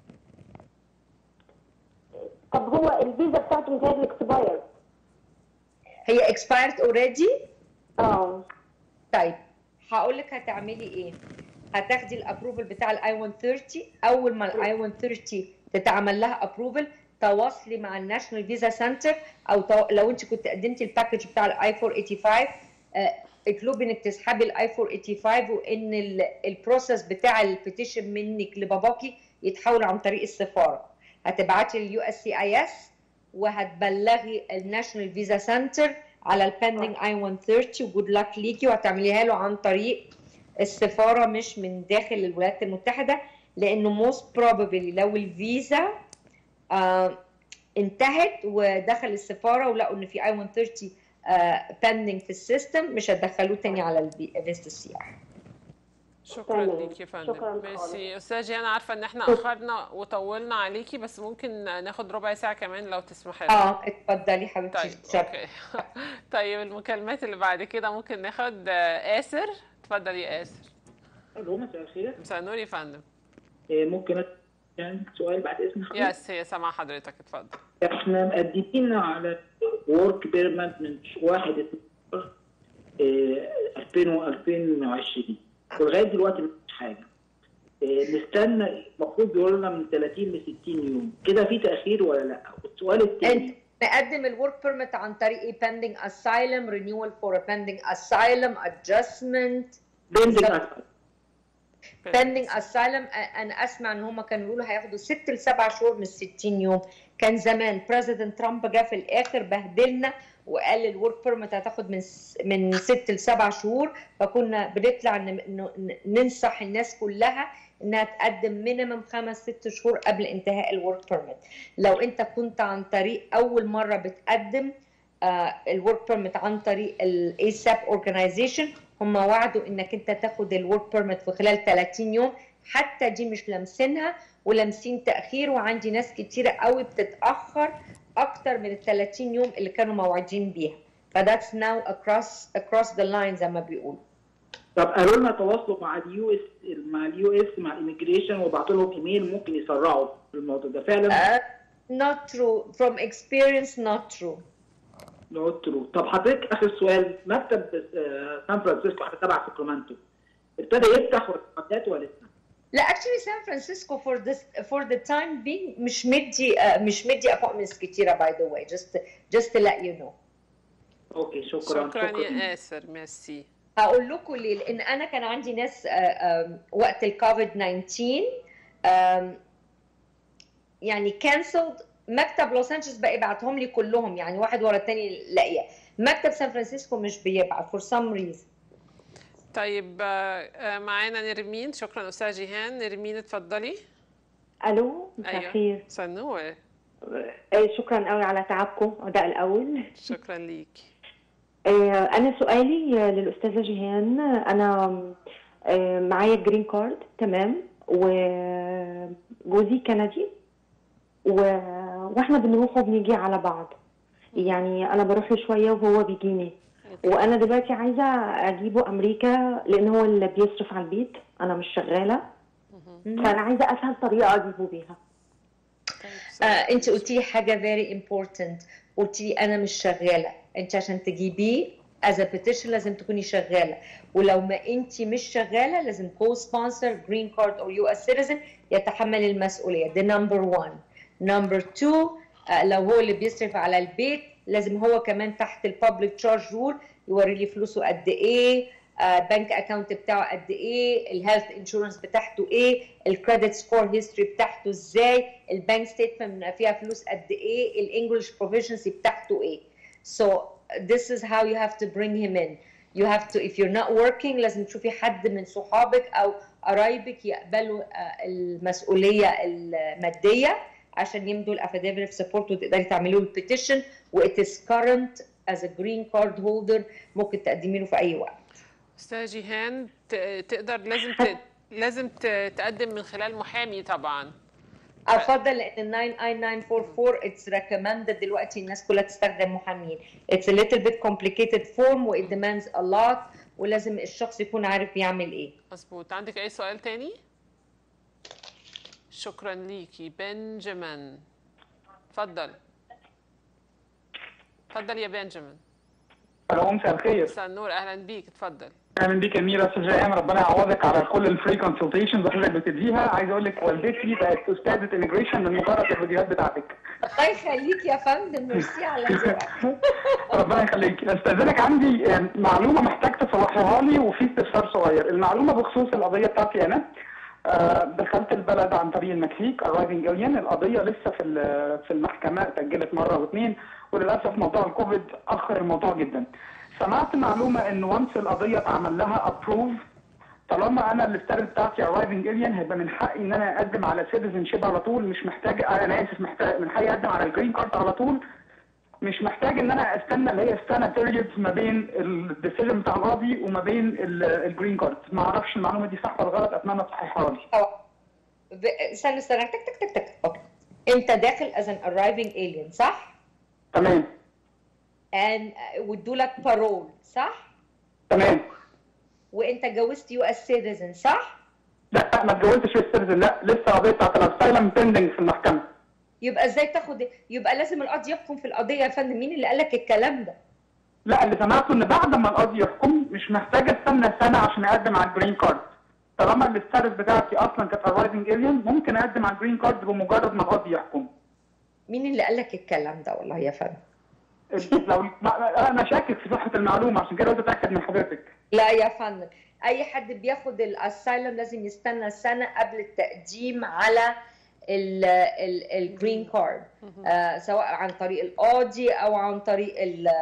طب هو الفيزا بتاعته متهيألي اكسباير هي expired already؟ اه طيب هقول لك هتعملي ايه؟ هتاخدي الابروفل بتاع الاي 130 اول ما الاي 130 تتعمل لها ابروفل تواصلي مع الناشونال فيزا سنتر او تو... لو انت كنت قدمتي الباكج بتاع الاي 485 آه، اطلبي انك تسحبي الاي 485 وان ال- البروسيس بتاع البيتيشن منك لباباكي يتحول عن طريق السفاره هتبعتي اليو اس سي اي اس وهتبلغي الناشونال فيزا سنتر على البندنج اي 130 وجود لك ليكي وهتعمليها له عن طريق السفاره مش من داخل الولايات المتحده لانه موست بروبابلي لو الفيزا آه انتهت ودخل السفاره ولقوا ان في اي 130 بندنج في السيستم مش هتدخلوه تاني على الفيزا السياحه شكرا تمام. ليكي يا فندم شكراً خالص. ماشي استاذ جيان عارفه ان احنا اخرنا وطولنا عليكي بس ممكن ناخد ربع ساعه كمان لو تسمحي لنا اه اتفضلي حبيبتي طيب اوكي طيب المكالمات اللي بعد كده ممكن ناخد آه، آسر اتفضل يا آسر الو مساء الخير مساء النور يا فندم إيه، ممكن أ- يعني سؤال بعد اذن حضرتك يس هي سامعه حضرتك اتفضل احنا مقدمين على ورك بيرمنت من 1 12 2000 2020 ولغايه دلوقتي مفيش حاجه آه، نستنى المفروض بيقولوا لنا من 30 ل 60 يوم كده في تاخير ولا لا والسؤال الثاني نقدم الورك بيرميت عن طريق ايه pending asylum renewal for a pending asylum adjustment pending pending asylum أ- انا اسمع ان هم كانوا بيقولوا هياخدوا ست لسبع شهور من 60 يوم كان زمان بريزيدنت ترامب جه في الاخر بهدلنا وقال الورك بيرميت هتاخد من س- من ست لسبع شهور فكنا بنطلع ن- ن- ننصح الناس كلها انها تقدم مينيمم خمس ست شهور قبل انتهاء الورك بيرميت لو انت كنت عن طريق اول مره بتقدم الورك بيرميت عن طريق الايساب اورجانيزيشن هم وعدوا انك انت تاخد الورك بيرميت في خلال 30 يوم حتى دي مش لامسينها ولامسين تاخير وعندي ناس كتيره قوي بتتاخر اكتر من ال 30 يوم اللي كانوا موعدين بيها فذاتس ناو across across the line زي ما بيقولوا طب قالوا لنا تواصلوا مع اليو اس مع اليو اس مع الاميجريشن وبعتوا لهم ايميل ممكن يسرعوا في الموضوع ده فعلا not true from experience not true نوت ترو طب حضرتك اخر سؤال مكتب آه، سان فرانسيسكو احنا تبع ساكرامنتو ابتدى يفتح ورقات ولا لسه؟ لا actually سان فرانسيسكو for this for the time being مش مدي uh, مش مدي appointments كتيره by the way just just to let you know اوكي شكرا شكرا يا اسر ميرسي هقول لكم ليه لان انا كان عندي ناس آه، آم، وقت الكوفيد 19 آم، يعني كانسلد مكتب لوس انجلوس بقى يبعتهم لي كلهم يعني واحد ورا الثاني لاقيه مكتب سان فرانسيسكو مش بيبعت for some reason طيب آه، آه، معانا نرمين شكرا استاذ جيهان نرمين اتفضلي الو مساء الخير سنور آه، شكرا قوي على تعبكم ده الاول شكرا ليكي آه، انا سؤالي آه، للاستاذه جيهان آه، انا آه، معايا جرين كارد تمام وجوزي كندي و... واحنا بنروح وبنيجي على بعض يعني انا بروح له شويه وهو بيجيني وانا دلوقتي عايزه اجيبه امريكا لان هو اللي بيصرف على البيت انا مش شغاله فانا عايزه اسهل طريقه اجيبه بيها آه انت قلتي حاجه very important قلتي انا مش شغاله انت عشان تجيبيه as a petition لازم تكوني شغاله ولو ما انت مش شغاله لازم كو سبونسر جرين كارد او يو اس citizen يتحمل المسؤوليه ده نمبر 1 نمبر 2 لو هو اللي بيصرف على البيت لازم هو كمان تحت البابليك تشارج رول يوري لي فلوسه قد ايه بنك اكاونت بتاعه قد ايه الهيلث انشورنس بتاعته ايه الكريدت سكور هيستوري بتاعته ازاي البنك ستيتمنت فيها فلوس قد ايه الانجلش بروفيشنسي بتاعته ايه so this is how you have to bring him in you have to if you're not working لازم تشوفي حد من صحابك او قرايبك يقبلوا آه، المسؤوليه الماديه عشان يمدوا الافيديفيت سبورت وتقدري تعملي له البيتيشن وات از كارنت از ا جرين كارد هولدر ممكن تقدمي له في اي وقت استاذ جيهان ت- تقدر لازم ت... لازم ت- تقدم من خلال محامي طبعا افضل لان 99944 اتس recommended دلوقتي الناس كلها تستخدم محامين اتس a little bit complicated form و it demands a lot ولازم الشخص يكون عارف يعمل ايه مظبوط عندك اي سؤال تاني شكرا ليكي بنجامين اتفضل اتفضل يا بنجامين الو مساء الخير مساء النور اهلا بيك اتفضل اهلا بيك يا ميرا استاذ جيهان ربنا يعوضك على كل الفري كونسلتيشنز اللي حضرتك بتديها عايز اقول لك والدتي بقت استاذه اميجريشن من مجرد الفيديوهات بتاعتك الله يخليك يا فندم ميرسي على ذوقك ربنا يخليك استاذنك عندي آه، معلومه محتاج تصلحيها لي وفي استفسار صغير المعلومه بخصوص القضيه بتاعتي انا آه، دخلت البلد عن طريق المكسيك ارايفنج الين القضيه لسه في ال- في المحكمه اتاجلت مره واثنين وللاسف موضوع الكوفيد اخر الموضوع جدا سمعت معلومه ان وانس القضيه اتعمل لها ابروف طالما انا الستار بتاعتي ارايفنج الين هيبقى من حقي ان انا اقدم على سيتيزن شيب على طول مش محتاج آه، انا اسف محتاج من حقي اقدم على الجرين كارد على طول مش محتاج ان انا استنى اللي هي السنه بيريود ما بين الديسيجن بتاع القاضي وما بين الجرين كارد ما اعرفش المعلومه دي صح ولا غلط اتمنى تصححها لي ب- استنى استنى تك تك تك تك اوكي انت داخل as an arriving alien صح؟ تمام and وادوا لك بارول صح؟ تمام وانت جوزت يو اس citizen صح؟ لا ما اتجوزتش يو سيتيزن لا لسه القضيه بتاعت الاسايلم بيندنج في المحكمه يبقى ازاي تاخد يبقى لازم القاضي يحكم في القضيه يا فندم مين اللي قال لك الكلام ده لا اللي سمعته ان بعد ما القاضي يحكم مش محتاج استنى سنه عشان اقدم على الجرين كارد طالما الستاتس بتاعتي اصلا كانت ارايفنج الين ممكن اقدم على الجرين كارد بمجرد ما القاضي يحكم مين اللي قال لك الكلام ده والله يا فندم لو ما- انا شاكك في صحه المعلومه عشان كده قلت اتاكد من حضرتك لا يا فندم اي حد بياخد الاسايلم لازم يستنى سنه قبل التقديم على الجرين كارد سواء عن طريق القاضي او عن طريق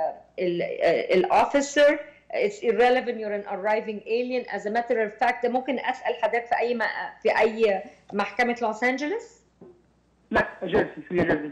الاوفيسر it's irrelevant you're an arriving alien as a matter of fact ممكن اسال حضرتك في اي م- في اي محكمه لوس انجلوس لا جيرسي في جيرسي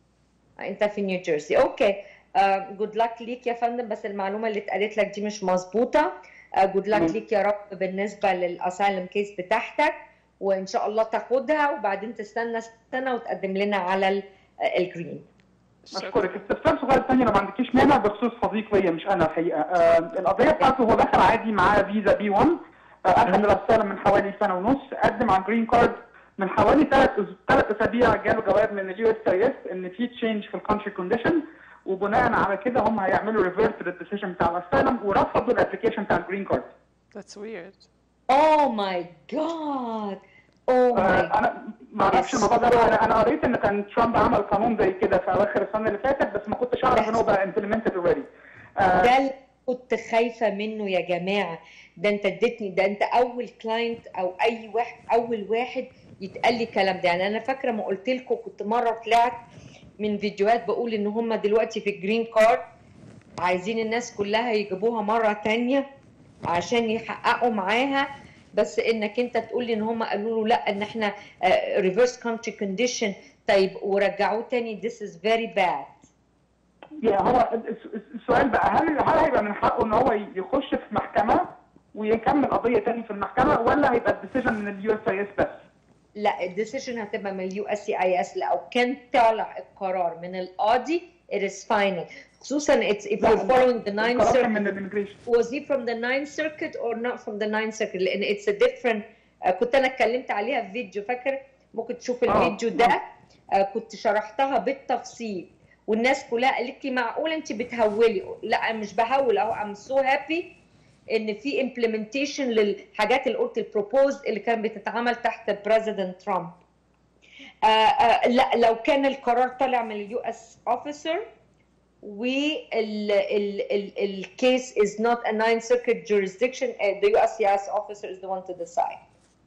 انت في نيو جيرسي اوكي جود لك ليك يا فندم بس المعلومه اللي اتقالت لك دي مش مظبوطه جود لك مم. ليك يا رب بالنسبه للاسايلم كيس بتاعتك وان شاء الله تاخدها وبعدين تستنى سنه وتقدم لنا على ال- الجرين اشكرك استفسار صغير ثاني لو ما عندكيش مانع بخصوص صديق ليا مش انا الحقيقه آه القضيه بتاعته هو دخل عادي معاه فيزا بي 1 آه اخذ الاسئله من حوالي سنه ونص قدم على الجرين كارد من حوالي ثلاث ثلاث اسابيع جاله جواب من اليو اس اي اس ان في تشينج في الكونتري كونديشن وبناء على كده هم هيعملوا ريفيرس للديسيجن بتاع الاسايلم ورفضوا الابلكيشن بتاع الجرين كارد That's weird. اوه ماي جاد اوه ماي انا ما اعرفش الموضوع ده انا انا قريت ان كان ترامب عمل قانون زي كده في اواخر السنه اللي فاتت بس ما كنتش اعرف ان هو بقى امبلمنتد اوريدي ده اللي كنت خايفه منه يا جماعه ده انت اديتني ده انت اول كلاينت او اي واحد اول واحد يتقال لي الكلام ده يعني انا فاكره ما قلت لكم كنت مره طلعت من فيديوهات بقول ان هم دلوقتي في الجرين كارد عايزين الناس كلها يجيبوها مره تانية عشان يحققوا معاها بس انك انت تقول لي ان هم قالوا له لا ان احنا ريفرس كونتري كونديشن طيب ورجعوه تاني this is very bad يا هو الس- الس- السؤال بقى هل هل هيبقى من حقه ان هو يخش في محكمه ويكمل قضيه تاني في المحكمه ولا هيبقى الديسيجن من اليو اس اي اس بس؟ لا الديسيجن هتبقى من اليو اس سي اي اس لو كان طالع القرار من القاضي it is final خصوصا it's if لا، you're following the ninth القرار كان من circuit الاميجريشن was he from the ninth circuit or not from the ninth circuit لان it's a different آه، كنت انا اتكلمت عليها في فيديو فاكر ممكن تشوف آه، الفيديو ده آه، كنت شرحتها بالتفصيل والناس كلها قالت لي معقول انت بتهولي لا أنا مش بهول اهو ام سو هابي ان في امبلمنتيشن للحاجات اللي قلت البروبوز اللي كانت بتتعمل تحت بريزيدنت ترامب آه آه لا لو كان القرار طالع من اليو اس اوفيسر والكيس is not a ninth circuit jurisdiction uh, the USCIS officer is the one to decide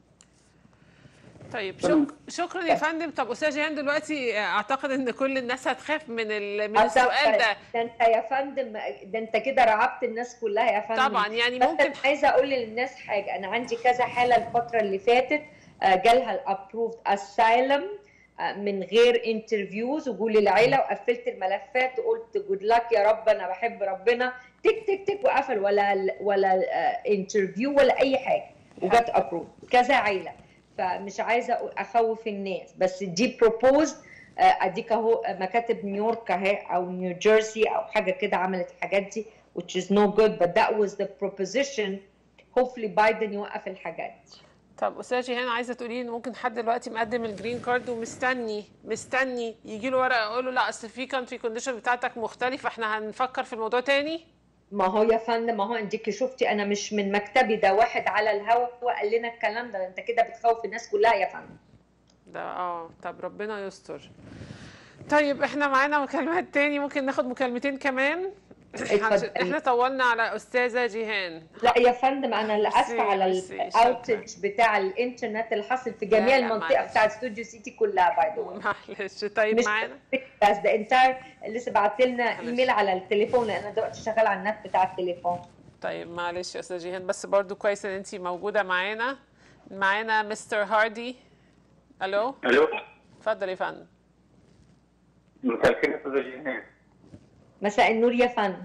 طيب شك... شكرا يا فندم طب استاذ جيهان دلوقتي اعتقد ان كل الناس هتخاف من ال... من السؤال ده ده انت يا فندم ده انت كده رعبت الناس كلها يا فندم طبعا يعني بس ممكن أنا عايزه اقول للناس حاجه انا عندي كذا حاله الفتره اللي فاتت آه، جالها الابروفد اسايلم من غير انترفيوز وجول العيله وقفلت الملفات وقلت جود لك يا رب انا بحب ربنا تك تك تك وقفل ولا ولا انترفيو ولا اي حاجه وجت ابروف كذا عيله فمش عايزه أقول- اخوف الناس بس دي بروبوز اديك اهو مكاتب نيويورك اهي او نيو جيرسي او حاجه كده عملت الحاجات دي which is no good but that was the proposition hopefully بايدن يوقف الحاجات دي طب استاذ جيهان عايزه تقولي ان ممكن حد دلوقتي مقدم الجرين كارد ومستني مستني يجي له ورقه يقول له لا اصل في كونتري كونديشن بتاعتك مختلفه احنا هنفكر في الموضوع تاني ما هو يا فندم ما هو انت شفتي انا مش من مكتبي ده واحد على الهوا قال لنا الكلام ده انت كده بتخوف الناس كلها يا فندم ده اه طب ربنا يستر طيب احنا معانا مكالمات تاني ممكن ناخد مكالمتين كمان اتفضلي. احنا طولنا على استاذه جيهان لا يا فندم انا اللي ميرسي، اسفه على ميرسي، شكراً. الاوتج بتاع الانترنت اللي حصل في جميع لا، لا، المنطقه معلش. بتاع استوديو سيتي كلها باي ذا معلش طيب مش معانا بس ده انت لسه بعت لنا ايميل على التليفون لان انا دلوقتي شغال على النت بتاع التليفون طيب معلش يا استاذ جيهان بس برضو كويس ان انت موجوده معانا معانا مستر هاردي الو الو اتفضل يا فندم مساء الخير يا استاذ جيهان مساء النور يا فندم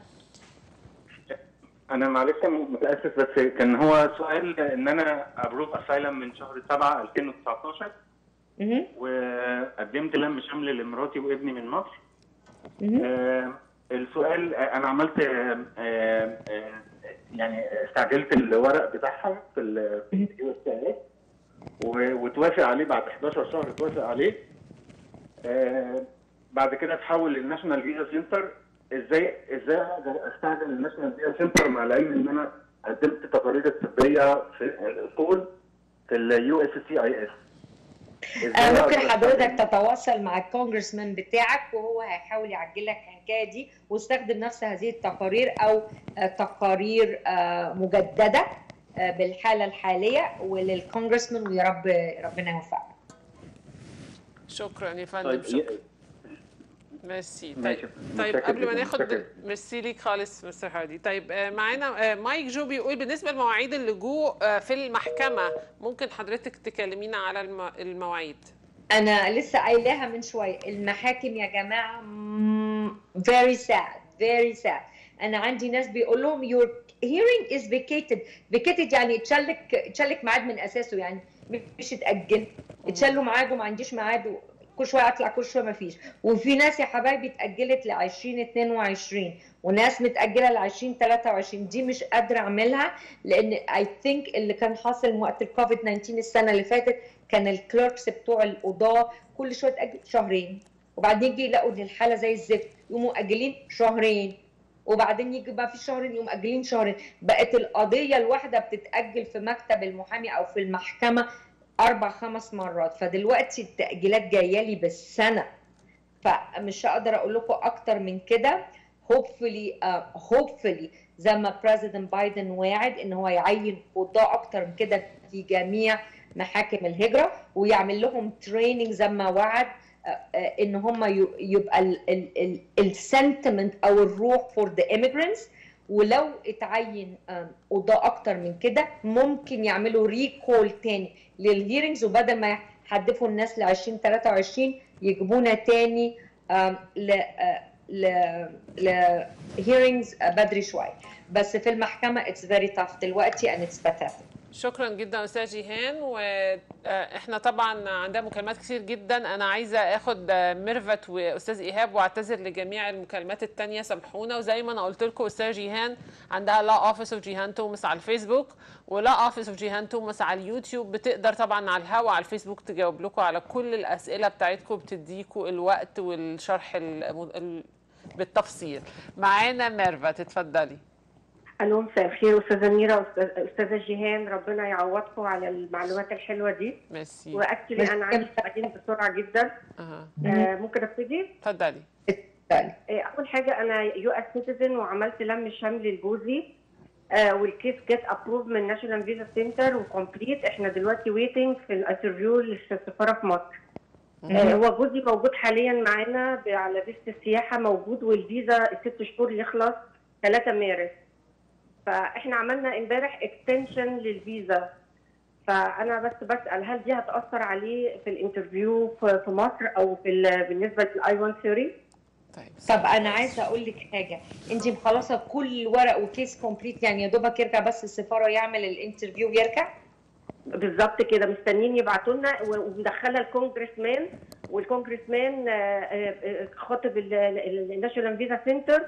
انا معلش متاسف بس كان هو سؤال ان انا ابروف اسايلم من شهر 7 2019 وقدمت لم شمل لمراتي وابني من مصر آه السؤال آه، انا عملت آه آه آه، يعني استعجلت الورق بتاعها في اليو اس و- وتوافق عليه بعد 11 شهر توافق عليه آه، بعد كده تحول للناشونال فيزا سنتر ازاي ازاي اقدر استخدم الناشونال فيزا سنتر مع العلم ان انا قدمت تقارير الطبيه في طول في اليو اس سي اي اس آه، ممكن حضرتك تتواصل مع الكونجرسمان بتاعك وهو هيحاول يعجل لك الحكايه دي واستخدم نفس هذه التقارير او آه، تقارير آه، مجدده آه، بالحاله الحاليه وللكونجرسمان ويا رب ربنا يوفقك شكرا يا فندم طيب شكرا ميرسي ماشي. طيب, طيب متشكر قبل ما جداً، ناخد متشكر. ميرسي ليك خالص مستر هاردي طيب آه، معانا آه، مايك جو بيقول بالنسبه لمواعيد اللجوء آه، في المحكمه ممكن حضرتك تكلمينا على الم- المواعيد انا لسه قايلاها من شويه المحاكم يا جماعه مم، very sad very sad انا عندي ناس بيقول لهم your hearing is vacated vacated يعني اتشلك اتشلك ميعاد من اساسه يعني مش اتاجل اتشلوا ميعاد وما عنديش ميعاد كل شويه اطلع كل شويه ما فيش وفي ناس يا حبايبي اتاجلت ل 2022 وناس متاجله ل 2023 دي مش قادره اعملها لان اي ثينك اللي كان حاصل وقت الكوفيد 19 السنه اللي فاتت كان الكلركس بتوع القضاه كل شويه تاجل شهرين وبعدين يجي يلاقوا ان الحاله زي الزفت يقوموا مأجلين شهرين وبعدين يجي بقى في شهرين يقوم مأجلين شهرين بقت القضيه الواحده بتتاجل في مكتب المحامي او في المحكمه اربع خمس مرات فدلوقتي التاجيلات جايه لي بالسنه فمش هقدر اقول لكم اكتر من كده hopefully uh, hopefully زي ما بريزيدنت بايدن واعد ان هو يعين قضاة اكتر من كده في جميع محاكم الهجره ويعمل لهم تريننج زي ما وعد آه، آه، ان هم ي- يبقى السنتمنت او الروح فور ذا immigrants ولو اتعين آم، قضاء اكتر من كده ممكن يعملوا ريكول تاني للهيرنجز وبدل ما يحدفوا الناس ل 2023 يجيبونا تاني آم، ل آه، ل ل hearings بدري شويه بس في المحكمه it's very tough دلوقتي and it's pathetic شكرا جدا استاذ جيهان واحنا طبعا عندنا مكالمات كتير جدا انا عايزه اخد آه، ميرفت واستاذ ايهاب واعتذر لجميع المكالمات التانية سامحونا وزي ما انا قلت لكم استاذ جيهان عندها لا اوفيس اوف جيهان توماس على الفيسبوك ولا اوفيس اوف جيهان توماس على اليوتيوب بتقدر طبعا على الهوا على الفيسبوك تجاوب لكم على كل الاسئله بتاعتكم بتديكم الوقت والشرح ال- ال- بالتفصيل معانا ميرفت اتفضلي الو مساء الخير استاذه ميرا أستاذ- استاذه جيهان ربنا يعوضكم على المعلومات الحلوه دي ميرسي واكشلي انا عندي سؤالين بسرعه جدا اها آه ممكن ابتدي؟ اتفضلي آه، اول حاجه انا يو اس سيتيزن وعملت لم شمل لجوزي آه والكيس جت ابروف من ناشونال فيزا سنتر وكومبليت احنا دلوقتي ويتنج في الانترفيو في السفاره في مصر آه هو جوزي موجود حاليا معانا ب- على فيزا السياحه موجود والفيزا الست شهور يخلص 3 مارس فاحنا عملنا امبارح اكستنشن للفيزا فانا بس بسال هل دي هتاثر عليه في الانترفيو في في مصر او في ال- بالنسبه للاي 130 طب انا عايزه اقول لك حاجه انت مخلصه كل ورق وكيس كومبليت يعني يا دوبك يرجع بس السفاره يعمل الانترفيو ويرجع بالظبط كده مستنيين يبعتوا لنا و- ومدخله الكونجرس مان والكونجرس مان آه، آه، آه، خاطب الناشونال فيزا سنتر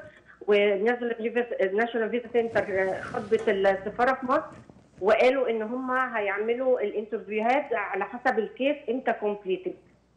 والناشونال فيزا سنتر خطبت السفاره في مصر وقالوا ان هم هيعملوا الانترفيوهات على حسب الكيس امتى كومبليتد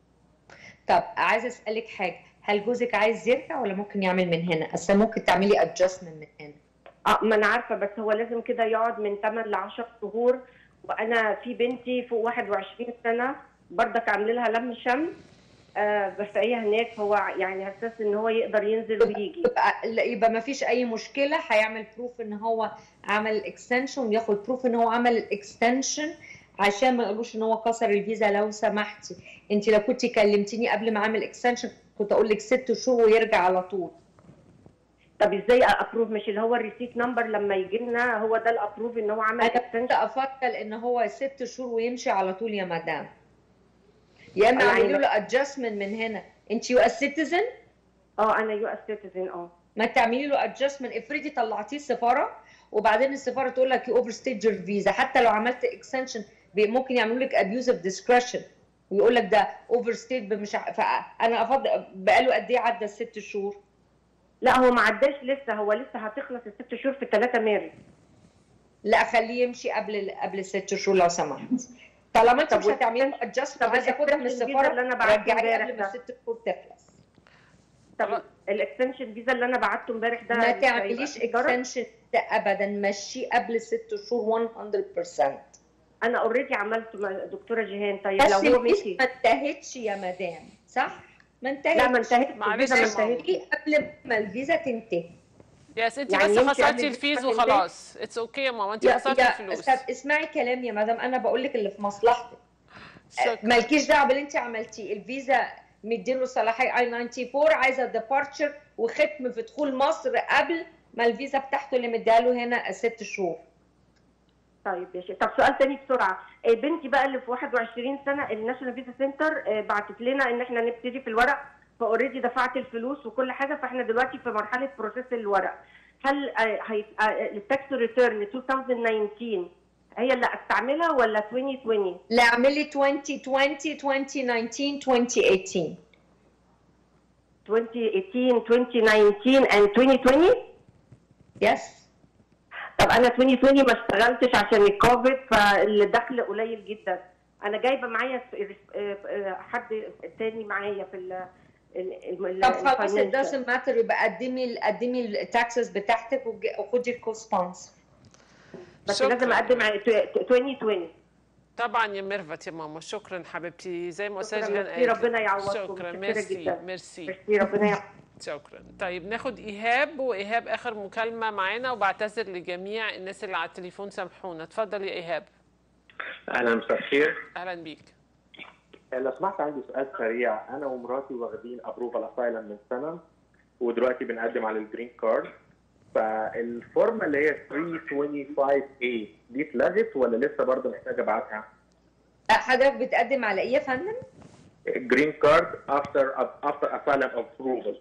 طب عايزه اسالك حاجه هل جوزك عايز يرجع ولا ممكن يعمل من هنا اصل ممكن تعملي ادجستمنت من هنا اه ما انا عارفه بس هو لازم كده يقعد من 8 ل 10 شهور وانا في بنتي فوق 21 سنه برضك عامله لها لم شمل آه بس هي هناك فهو يعني حساس ان هو يقدر ينزل ويجي يبقى لا، يبقى ما فيش اي مشكله هيعمل بروف ان هو عمل الاكستنشن وياخد بروف ان هو عمل الاكستنشن عشان ما يقولوش ان هو كسر الفيزا لو سمحتي انت لو كنت كلمتيني قبل ما اعمل اكستنشن كنت اقول لك ست شهور ويرجع على طول طب ازاي ابروف مش اللي هو الريسيت نمبر لما يجي لنا هو ده الابروف ان هو عمل انا كنت افضل ان هو ست شهور ويمشي على طول يا مدام يا اما يعني اعملوا له ادجستمنت من هنا انت يو اس سيتيزن اه انا يو اس سيتيزن اه ما تعملي له ادجستمنت افرضي طلعتيه السفاره وبعدين السفاره تقول لك يو اوفر ستيج يور فيزا حتى لو عملت اكستنشن ممكن يعملوا لك ابيوز اوف ديسكريشن ويقول لك ده اوفر ستيت مش ع... فانا افضل بقاله قد ايه عدى الست شهور لا هو ما عداش لسه هو لسه هتخلص الست شهور في 3 مارس لا خليه يمشي قبل قبل الست شهور لو سمحت طالما انت طب مش هتعملي ادجست طب وعايزه اخدها من الإكستنشن السفاره فيزا اللي أنا بعته رجعي امبارح قبل ما ده. الست شهور تخلص طب الاكستنشن فيزا اللي انا بعته امبارح ده ما مش تعمليش هيبقى فيه ضرر؟ اكستنشن ابدا مشيه قبل ست شهور 100% انا اوريدي عملته مع دكتوره جيهان طيب بس لو هو الفيزا مشي ما انتهتش يا مدام صح؟ ما انتهتش لا، ما انتهتش. معلش الفيزا ما يا انتهتش. قبل ما الفيزا تنتهي يس انت يعني بس يمشي خسرتي قبل الفيز الفيزا وخلاص اتس اوكي يا ماما انت يا خسرتي يا الفلوس طب اسمعي كلامي يا مدام انا بقول لك اللي في مصلحتك شكراً. مالكيش دعوه باللي انت عملتيه الفيزا مديله صلاحيه اي 94 عايزه ديبارتشر وختم في دخول مصر قبل ما الفيزا بتاعته اللي مديها له هنا ست شهور طيب يا شيخ طب سؤال تاني بسرعه آه، بنتي بقى اللي في 21 سنه الناشونال فيزا سنتر آه، بعتت لنا ان احنا نبتدي في الورق فاوريدي دفعت الفلوس وكل حاجه فاحنا دلوقتي في مرحله بروسيس الورق هل آه، هي التاكس ريتيرن 2019 هي اللي استعملها ولا 2020 لا اعملي 2020 2019 2018 2018 2019 and 2020 يس طب انا 2020 ما اشتغلتش عشان الكوفيد فالدخل قليل جدا انا جايبه معايا س- آه، آه، حد تاني معايا في ال ال- ال- طب خلاص it الفاينانشال. doesn't matter يبقى قدمي قدمي التاكسز بتاعتك وج- وخدي الكوسبونس بس شكراً. لازم اقدم ع- 2020 طبعا يا ميرفت يا ماما شكرا حبيبتي زي ما استاذ شكراً، جيهان ميرسي، قالت ربنا يعوضكم. شكرا متشكرة ميرسي جداً. ميرسي ميرسي، ربنا يعوضكم. شكرا طيب ناخد ايهاب وايهاب اخر مكالمه معانا وبعتذر لجميع الناس اللي على التليفون سامحونا اتفضل يا ايهاب اهلا مساء الخير اهلا بيك لو سمحت عندي سؤال سريع انا ومراتي واخدين ابروفال اسايلم من سنه ودلوقتي بنقدم على الجرين كارد فالفورمه اللي هي 325A دي اتلغت ولا لسه برضه محتاجه ابعتها؟ حضرتك بتقدم على ايه يا فندم؟ جرين كارد افتر افتر اسايلم ابروفال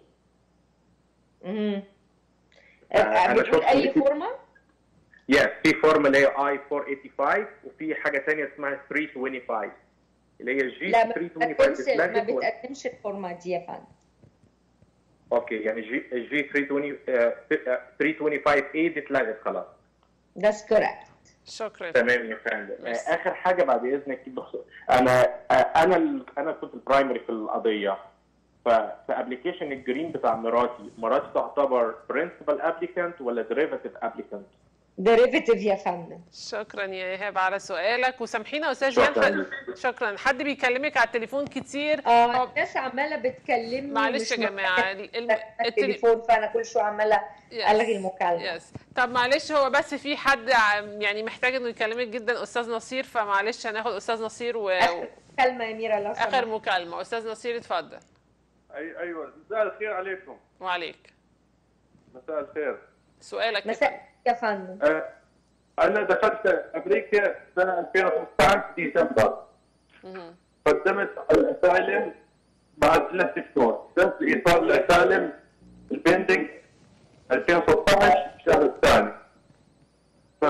امم أنا بتقول شفت اي في- فورمه؟ يس في فورمه اللي هي اي 485 وفي حاجه ثانيه اسمها 325 اللي هي جي لا ما 325 بتقدمش ما اتلغت ولا- بتقدمش الفورمه دي يا فندم اوكي يعني جي جي 320 آه، 325 اي دي اتلغت خلاص That's correct. شكرا تمام يا فندم آه، ميرسي. اخر حاجه بعد اذنك بخصوص انا آه، انا ال- انا كنت البرايمري في القضيه ففي ابلكيشن الجرين بتاع مراتي مراتي تعتبر برنسبل ابليكانت ولا ديريفاتيف ابليكانت ديريفيتيف يا فندم شكرا يا ايهاب على سؤالك وسامحينا يا استاذ جيهان شكراً. ح- شكرا حد بيكلمك على التليفون كتير اه الناس عماله بتكلمني معلش مش يا جماعه ال- ال- التلي- التليفون فانا كل شويه عماله Yes. الغي المكالمه يس طب معلش هو بس في حد عم- يعني محتاج انه يكلمك جدا استاذ نصير فمعلش هناخد استاذ نصير و... مكالمه يا ميرا لو اخر سمحت. مكالمه استاذ نصير اتفضل أي ايوه مساء الخير عليكم وعليك مساء الخير سؤالك مساء يا فندم أه انا دخلت امريكا سنه 2015 ديسمبر قدمت على الاسالم بعد ثلاث شهور تم ايصال الاسالم البندنج 2016 الشهر الثاني ف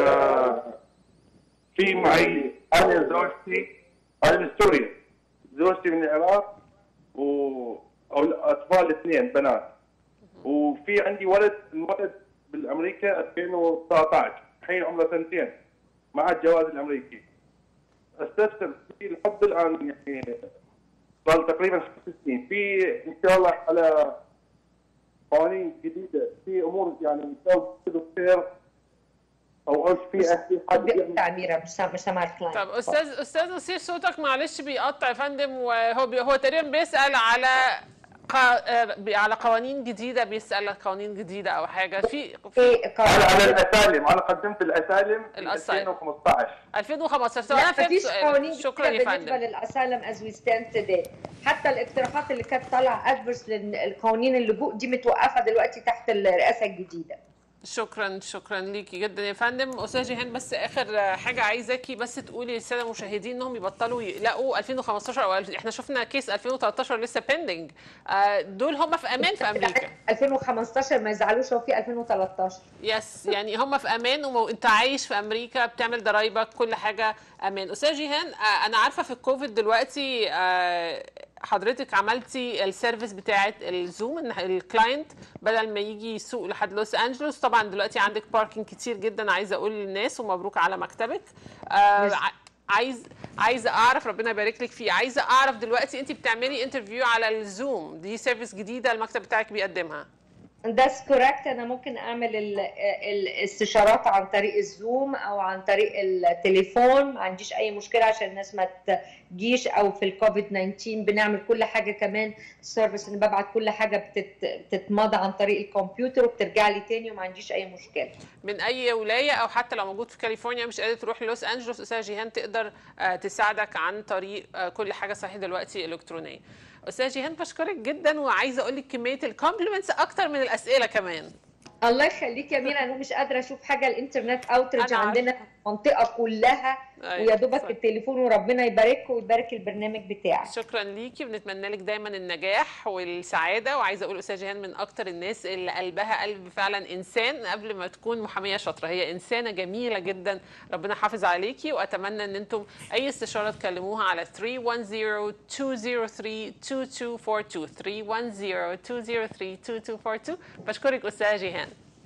في معي انا زوجتي انا من سوريا زوجتي من العراق و اطفال اثنين بنات وفي عندي ولد انولد بالامريكا 2019 الحين عمره سنتين مع الجواز الامريكي استفسر في لحد الان يعني صار تقريبا خمس سنين في ان شاء الله على قوانين جديده في امور يعني تسوي خير او ايش في في حد يعني تعبيره مش سام- مش سامع الكلاينت طب استاذ استاذ نصير صوتك معلش بيقطع يا فندم وهو بي... هو تقريبا بيسال على ق... آه، بي- على قوانين جديده بيسال على قوانين جديده او حاجه في في على على الاسالم انا قدمت الاسالم في الأسالم. 2015 2015 طب لا انا فهمت مفيش قوانين سؤالك شكرا جديدة يا بالنسبه فندم للاسالم از وي ستاند today حتى الاقتراحات اللي كانت طالعه ادفرس للقوانين اللجوء دي متوقفه دلوقتي تحت الرئاسه الجديده شكرا شكرا ليكي جدا يا فندم استاذ جيهان بس اخر حاجه عايزاكي بس تقولي للساده المشاهدين انهم يبطلوا يقلقوا 2015 او احنا شفنا كيس 2013 لسه بيندنج دول هم في امان في امريكا 2015 ما يزعلوش هو في 2013 يس يعني هم في امان وانت عايش في امريكا بتعمل ضرايبك كل حاجه امان استاذ جيهان آه، انا عارفه في الكوفيد دلوقتي آه، حضرتك عملتي السيرفيس بتاعه الزوم ان الكلاينت بدل ما يجي يسوق لحد لوس انجلوس طبعا دلوقتي عندك باركنج كتير جدا عايزه اقول للناس ومبروك على مكتبك آه، ع- عايز عايزه اعرف ربنا يبارك لك فيه عايزه اعرف دلوقتي انت بتعملي انترفيو على الزوم دي سيرفيس جديده المكتب بتاعك بيقدمها That's correct انا ممكن اعمل ال- الاستشارات عن طريق الزوم او عن طريق التليفون ما عنديش اي مشكله عشان الناس ما تجيش او في الكوفيد 19 بنعمل كل حاجه كمان سيرفيس ان ببعت كل حاجه بتت- بتتمضى عن طريق الكمبيوتر وبترجع لي تاني وما عنديش اي مشكله من اي ولايه او حتى لو موجود في كاليفورنيا مش قادر تروح لوس انجلوس استاذه جيهان تقدر آه، تساعدك عن طريق آه، كل حاجه صحيح دلوقتي الكترونيه استاذه جيهان بشكرك جدا وعايزه اقول لك كميه الكومبلمنتس اكتر من الاسئله كمان الله يخليك يا ميرا انا مش قادره اشوف حاجه الانترنت اوترج أنا عارفة. عندنا في المنطقه كلها أيوة، ويا دوبك صح. التليفون وربنا يباركه ويبارك البرنامج بتاعك شكرا ليكي بنتمنى لك دايما النجاح والسعاده وعايزه اقول استاذه جيهان من اكتر الناس اللي قلبها قلب فعلا انسان قبل ما تكون محاميه شاطره هي انسانه جميله جدا ربنا يحافظ عليكي واتمنى ان انتم اي استشاره تكلموها على 310 203 2242 310 203 2242 بشكرك استاذه جيهان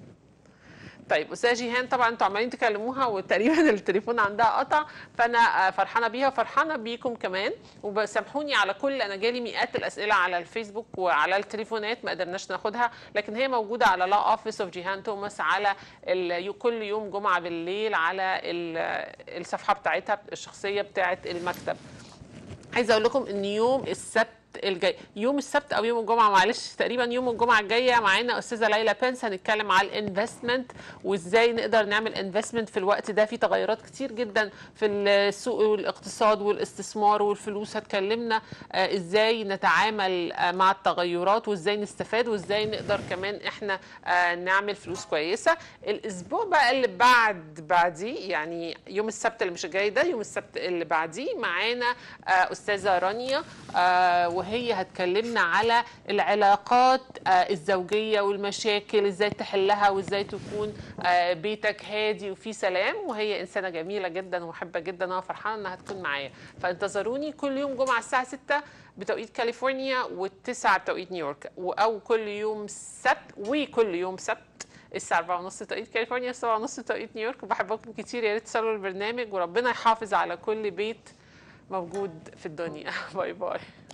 طيب استاذه جيهان طبعا انتوا عمالين تكلموها وتقريبا التليفون عندها قطع فانا آه، فرحانه بيها وفرحانه بيكم كمان وبسامحوني على كل انا جالي مئات الاسئله على الفيسبوك وعلى التليفونات ما قدرناش ناخدها لكن هي موجوده على لا اوفيس اوف جيهان توماس على ال- كل يوم جمعه بالليل على ال- الصفحه بتاعتها الشخصيه بتاعه المكتب عايزه اقول لكم ان يوم السبت الجاي يوم السبت او يوم الجمعه معلش تقريبا يوم الجمعه الجايه معانا استاذه ليلى بنس هنتكلم على الانفستمنت وازاي نقدر نعمل انفستمنت في الوقت ده في تغيرات كتير جدا في السوق والاقتصاد والاستثمار والفلوس هتكلمنا آه، ازاي نتعامل آه، مع التغيرات وازاي نستفاد وازاي نقدر كمان احنا آه، نعمل فلوس كويسه الاسبوع بقى اللي بعد بعديه يعني يوم السبت اللي مش جاي ده يوم السبت اللي بعديه معانا آه، استاذه رانيا آه، وهي هتكلمنا على العلاقات آه، الزوجيه والمشاكل ازاي تحلها وازاي تكون آه، بيتك هادي وفي سلام وهي انسانه جميله جدا ومحبه جدا انا فرحانه انها تكون معايا فانتظروني كل يوم جمعه الساعه 6 بتوقيت كاليفورنيا والتسعة بتوقيت نيويورك او كل يوم سبت وكل يوم سبت الساعة 4 ونص توقيت كاليفورنيا الساعة ونص توقيت نيويورك وبحبكم كتير يا ريت تصلوا البرنامج وربنا يحافظ على كل بيت موجود في الدنيا باي باي